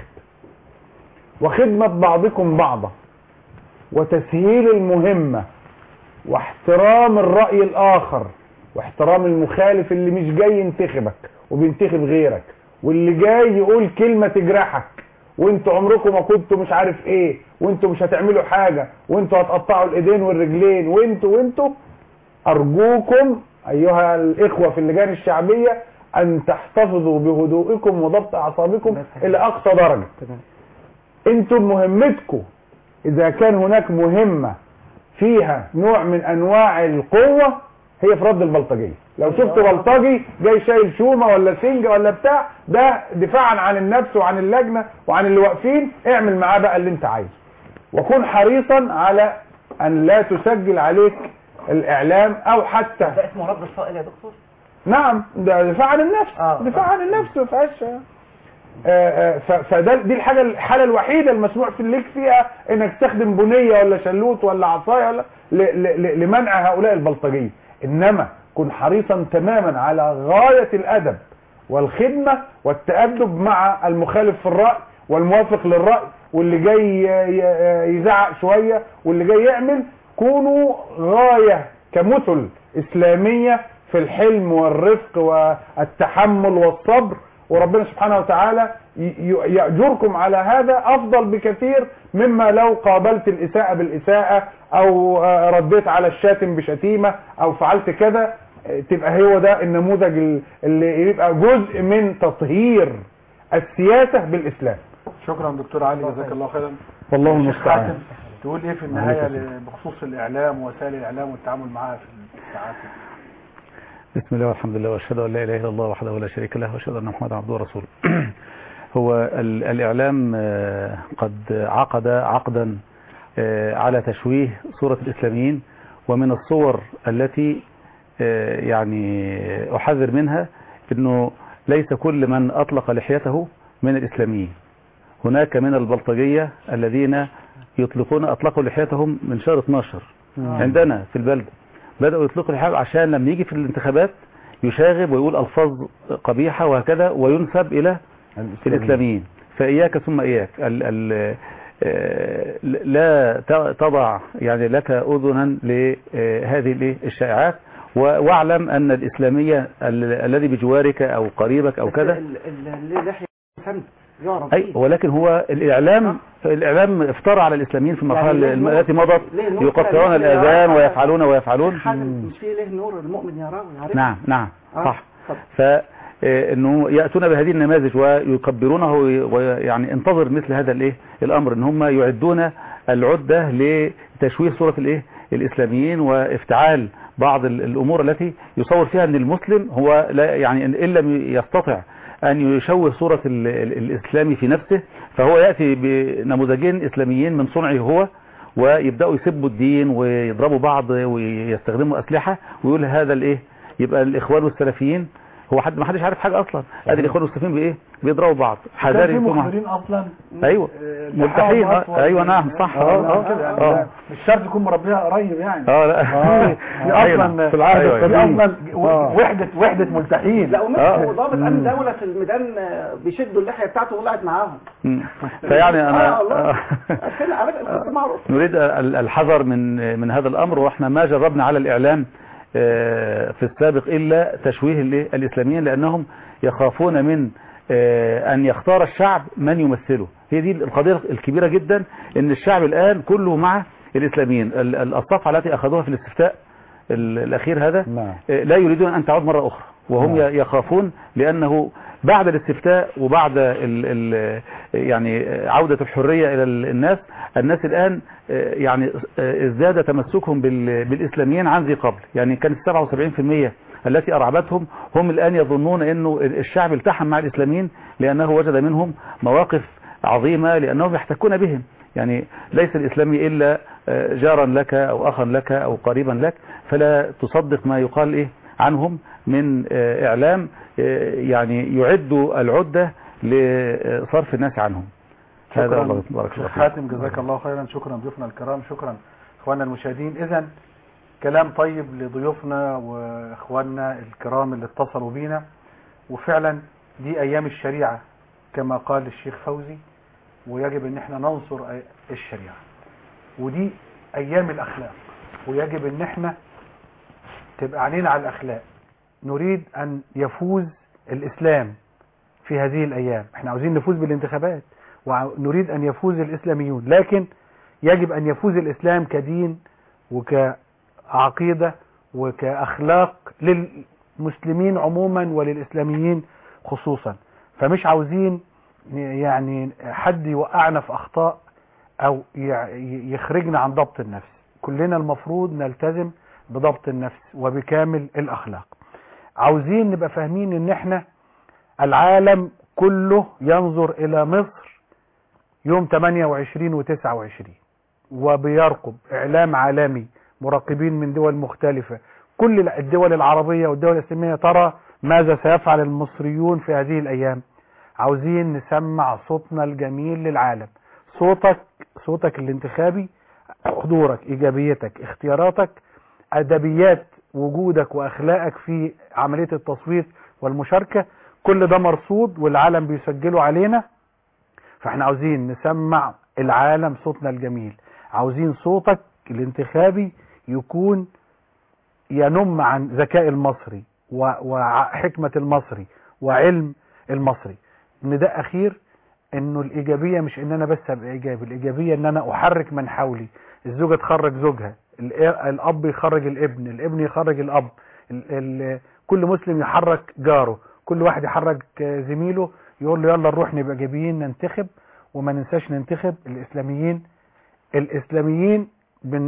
وخدمه بعضكم بعضا وتسهيل المهمه واحترام الرأي الآخر واحترام المخالف اللي مش جاي ينتخبك وبينتخب غيرك واللي جاي يقول كلمة تجرحك وانتوا عمركم ما كنتوا مش عارف ايه وانتوا مش هتعملوا حاجة وانتوا هتقطعوا الايدين والرجلين وانتوا وانتوا ارجوكم ايها الاخوة في اللجان الشعبية ان تحتفظوا بهدوئكم وضبط اعصابكم الى اقصى درجة انتم مهمتكم اذا كان هناك مهمة فيها نوع من انواع القوة هي في رد البلطجية لو شفت بلطجي جاي شايل شومة ولا سنجة ولا بتاع ده دفاعا عن النفس وعن اللجنة وعن اللي واقفين اعمل معاه بقى اللي انت عايزه وكن حريصا على ان لا تسجل عليك الاعلام او حتى ده اسمه رد الصائل يا دكتور نعم ده دفاع عن النفس آه. دفاع عن النفس ما فيهاش آه، آه، ف- فده دي الحاجه الحاله الوحيده المسموح في ليك فيها انك تستخدم بنيه ولا شلوت ولا عصايه ولا ل- ل- ل- لمنع هؤلاء البلطجيه انما كن حريصا تماما على غايه الادب والخدمه والتادب مع المخالف في الراي والموافق للراي واللي جاي ي- ي- يزعق شويه واللي جاي يعمل كونوا غايه كمثل اسلاميه في الحلم والرفق والتحمل والصبر وربنا سبحانه وتعالى ي- ي- يأجركم على هذا أفضل بكثير مما لو قابلت الإساءة بالإساءة أو آه، رديت على الشاتم بشتيمة أو فعلت كذا آه، تبقى هو ده النموذج ال- اللي يبقى جزء من تطهير السياسة بالإسلام شكرا دكتور علي جزاك الله خيرا والله شيخ المستعان. حاتم، تقول ايه في النهايه ل- بخصوص الاعلام ووسائل الاعلام والتعامل معها في الساعات دي؟ بسم الله والحمد لله واشهد ان لا اله الا الله وحده لا شريك له واشهد ان محمدا عبده ورسوله هو ال- الاعلام آه، قد عقد عقدا آه، على تشويه صورة الاسلاميين ومن الصور التي آه، يعني احذر منها انه ليس كل من اطلق لحيته من الاسلاميين هناك من البلطجية الذين يطلقون اطلقوا لحيتهم من شهر 12 مم. عندنا في البلد بدأوا يطلقوا الحجاب عشان لما يجي في الانتخابات يشاغب ويقول ألفاظ قبيحة وهكذا وينسب إلى الإسلاميين فإياك ثم إياك ال ال آه، لا ت- تضع يعني لك أذنا لهذه الإيه؟ الشائعات و- واعلم أن الإسلامية ال- الذي بجوارك أو قريبك أو كذا ال- ال- ليه لحية سمت يعرف أي ولكن هو الإعلام الإعلام افترى على الإسلاميين في المرحلة يعني ليه الم- نور- التي مضت ليه نور يقطعون كده الآذان يعرف- ويفعلون ويفعلون حاجة مش فيه له نور المؤمن يراه ويعرفه نعم نعم آه. صح طب. ف آه، انه ياتون بهذه النماذج ويكبرونه وي- ويعني انتظر مثل هذا الايه الامر ان هم يعدون العده لتشويه صوره الايه الاسلاميين وافتعال بعض ال- الامور التي يصور فيها ان المسلم هو لا يعني ان إن لم يستطع ان يشوه صوره ال- ال- الاسلام في نفسه فهو ياتي بنموذجين اسلاميين من صنعه هو ويبداوا يسبوا الدين ويضربوا بعض ويستخدموا اسلحه ويقول هذا الايه يبقى الاخوان والسلفيين هو حد ما حدش عارف حاجه اصلا ادي الاخوان والسلفيين بايه بيضربوا بعض كان حذاري في يكونوا- مخبرين اصلا ايوه آه، ملتحين لحاهم آه، أطول. ايوه نعم صح اه اه كده يعني اه ده مش شرط يكون مربيها قريب يعني اه لا اه دي أيوة، اصلا في العهد دي القديم. اصلا و- آه. وحده وحده ملتحين لا ومثل آه. وضابط مم. امن دوله في الميدان آه، بيشدوا اللحيه بتاعته وطلعت معاهم مم. فيعني انا اه والله آه. كده عارف القصه معروف نريد ال- الحذر من من هذا الامر واحنا ما جربنا على الاعلام آه، في السابق الا تشويه الإيه؟ الاسلاميين لانهم يخافون من آه، ان يختار الشعب من يمثله هي دي القضيه الكبيره جدا ان الشعب الان كله مع الاسلاميين ال- ال- الصفعه التي اخذوها في الاستفتاء ال- الاخير هذا آه، لا يريدون ان تعود مره اخرى وهم نعم. ي- يخافون لانه بعد الاستفتاء وبعد ال ال يعني عودة الحرية إلى ال- الناس الناس الآن آه، يعني آه، ازداد تمسكهم بال- بالإسلاميين عن ذي قبل يعني كانت 77% التي أرعبتهم هم الآن يظنون أنه الشعب التحم مع الإسلاميين لأنه وجد منهم مواقف عظيمة لأنهم يحتكون بهم يعني ليس الإسلامي إلا آه، جارا لك أو أخا لك أو قريبا لك فلا تصدق ما يقال إيه عنهم من آه، إعلام آه، يعني يعد العدة لصرف الناس عنهم هذا شكرا والله بارك الله شيخ فيك. حاتم جزاك الله خيرا شكرا ضيوفنا الكرام شكرا اخواننا المشاهدين اذا كلام طيب لضيوفنا واخواننا الكرام اللي اتصلوا بينا وفعلا دي ايام الشريعة كما قال الشيخ فوزي ويجب ان احنا ننصر أي- الشريعة ودي ايام الاخلاق ويجب ان احنا تبقى عينينا على الاخلاق نريد ان يفوز الاسلام في هذه الايام احنا عاوزين نفوز بالانتخابات ونريد ان يفوز الاسلاميون لكن يجب ان يفوز الاسلام كدين وكعقيدة وكاخلاق للمسلمين عموما وللاسلاميين خصوصا فمش عاوزين يعني حد يوقعنا في اخطاء او يع- يخرجنا عن ضبط النفس كلنا المفروض نلتزم بضبط النفس وبكامل الاخلاق عاوزين نبقى فاهمين ان احنا العالم كله ينظر الى مصر يوم 28 و29 وبيرقب اعلام عالمي مراقبين من دول مختلفة كل الدول العربية والدول الاسلامية ترى ماذا سيفعل المصريون في هذه الايام عاوزين نسمع صوتنا الجميل للعالم صوتك صوتك الانتخابي حضورك ايجابيتك اختياراتك ادبيات وجودك واخلاقك في عملية التصويت والمشاركة كل ده مرصود والعالم بيسجله علينا فاحنا عاوزين نسمع العالم صوتنا الجميل عاوزين صوتك الانتخابي يكون ينم عن ذكاء المصري و- وحكمة المصري وعلم المصري نداء اخير انه الايجابية مش ان انا بس ابقى ايجابي الايجابية ان انا احرك من حولي الزوجة تخرج زوجها ال- الاب يخرج الابن الابن يخرج الاب ال ال كل مسلم يحرك جاره كل واحد يحرك زميله يقول له يلا نروح نبقى ايجابيين ننتخب وما ننساش ننتخب الاسلاميين الاسلاميين بن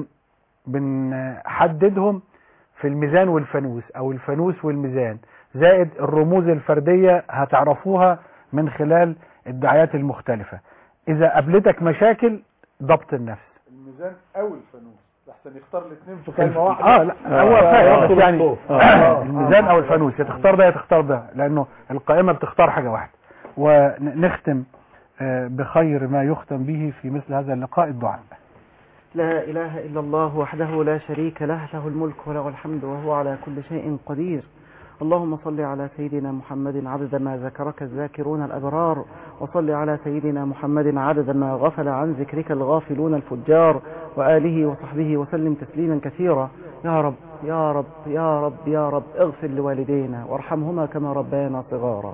بنحددهم في الميزان والفانوس او الفانوس والميزان زائد الرموز الفردية هتعرفوها من خلال الدعايات المختلفة اذا قابلتك مشاكل ضبط النفس الميزان او الفانوس احسن يختار الاثنين في الف- كلمه واحده اه لا هو فاهم بس يعني آه. الميزان او الفانوس يا تختار ده يا تختار ده لانه القائمة بتختار حاجة واحدة ونختم آه، بخير ما يختم به في مثل هذا اللقاء الدعاء لا إله إلا الله وحده لا شريك له له الملك وله الحمد وهو على كل شيء قدير اللهم صل على سيدنا محمد عدد ما ذكرك الذاكرون الأبرار وصل على سيدنا محمد عدد ما غفل عن ذكرك الغافلون الفجار وآله وصحبه وسلم تسليما كثيرا يا رب يا رب يا رب يا رب اغفر لوالدينا وارحمهما كما ربيانا صغارا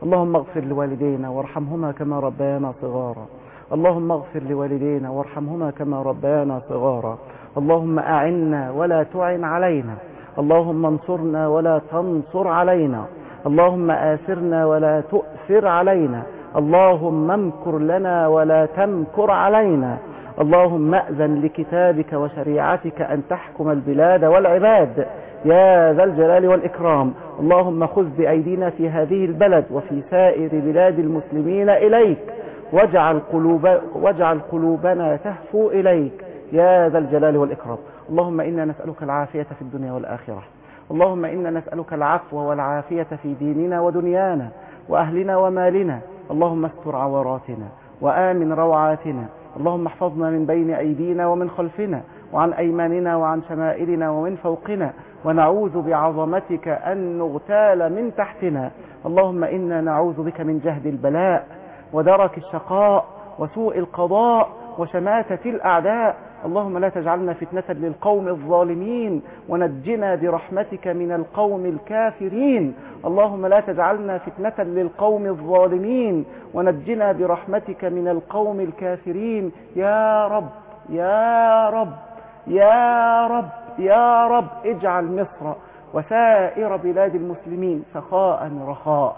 اللهم اغفر لوالدينا وارحمهما كما ربيانا صغارا اللهم اغفر لوالدينا وارحمهما كما ربيانا صغارا اللهم أعنا ولا تعن علينا اللهم انصرنا ولا تنصر علينا اللهم آثرنا ولا تؤثر علينا اللهم امكر لنا ولا تمكر علينا اللهم أذن لكتابك وشريعتك أن تحكم البلاد والعباد يا ذا الجلال والإكرام اللهم خذ بأيدينا في هذه البلد وفي سائر بلاد المسلمين إليك واجعل, قلوب واجعل قلوبنا تهفو إليك يا ذا الجلال والإكرام اللهم إنا نسألك العافية في الدنيا والآخرة اللهم إنا نسألك العفو والعافية في ديننا ودنيانا وأهلنا ومالنا اللهم استر عوراتنا وآمن روعاتنا اللهم احفظنا من بين أيدينا ومن خلفنا وعن أيماننا وعن شمائلنا ومن فوقنا ونعوذ بعظمتك أن نغتال من تحتنا اللهم إنا نعوذ بك من جهد البلاء ودرك الشقاء وسوء القضاء وشماتة الأعداء اللهم لا تجعلنا فتنة للقوم الظالمين ونجنا برحمتك من القوم الكافرين اللهم لا تجعلنا فتنة للقوم الظالمين ونجنا برحمتك من القوم الكافرين يا رب يا رب يا رب يا رب اجعل مصر وسائر بلاد المسلمين سخاء رخاء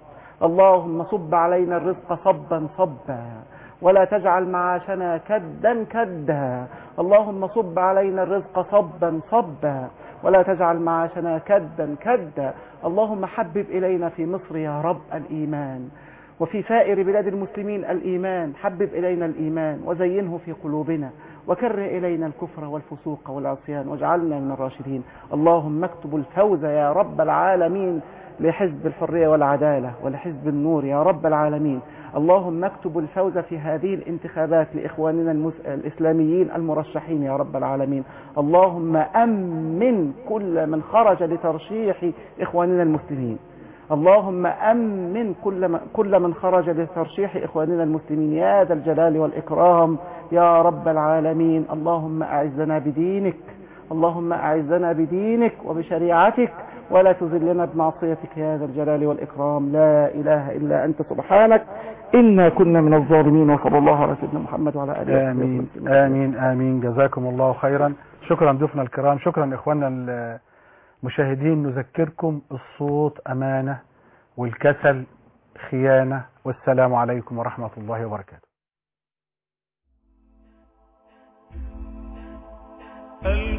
اللهم صب علينا الرزق صبا صبا ولا تجعل معاشنا كدا كدا اللهم صب علينا الرزق صبا صبا ولا تجعل معاشنا كدا كدا اللهم حبب إلينا في مصر يا رب الإيمان وفي سائر بلاد المسلمين الإيمان حبب إلينا الإيمان وزينه في قلوبنا وكر إلينا الكفر والفسوق والعصيان واجعلنا من الراشدين اللهم اكتب الفوز يا رب العالمين لحزب الحرية والعدالة ولحزب النور يا رب العالمين اللهم اكتب الفوز في هذه الانتخابات لإخواننا المس... الإسلاميين المرشحين يا رب العالمين اللهم أمن كل من خرج لترشيح إخواننا المسلمين اللهم أمن كل من, كل من خرج لترشيح إخواننا المسلمين يا ذا الجلال والإكرام يا رب العالمين اللهم أعزنا بدينك اللهم أعزنا بدينك وبشريعتك ولا تذلنا بمعصيتك يا ذا الجلال والإكرام لا إله إلا أنت سبحانك إنا كنا من الظالمين وصلى الله على سيدنا محمد وعلى آله وصحبه آمين وسلم. آمين آمين جزاكم الله خيرا شكرا ضيوفنا الكرام شكرا إخواننا المشاهدين نذكركم الصوت أمانة والكسل خيانة والسلام عليكم ورحمة الله وبركاته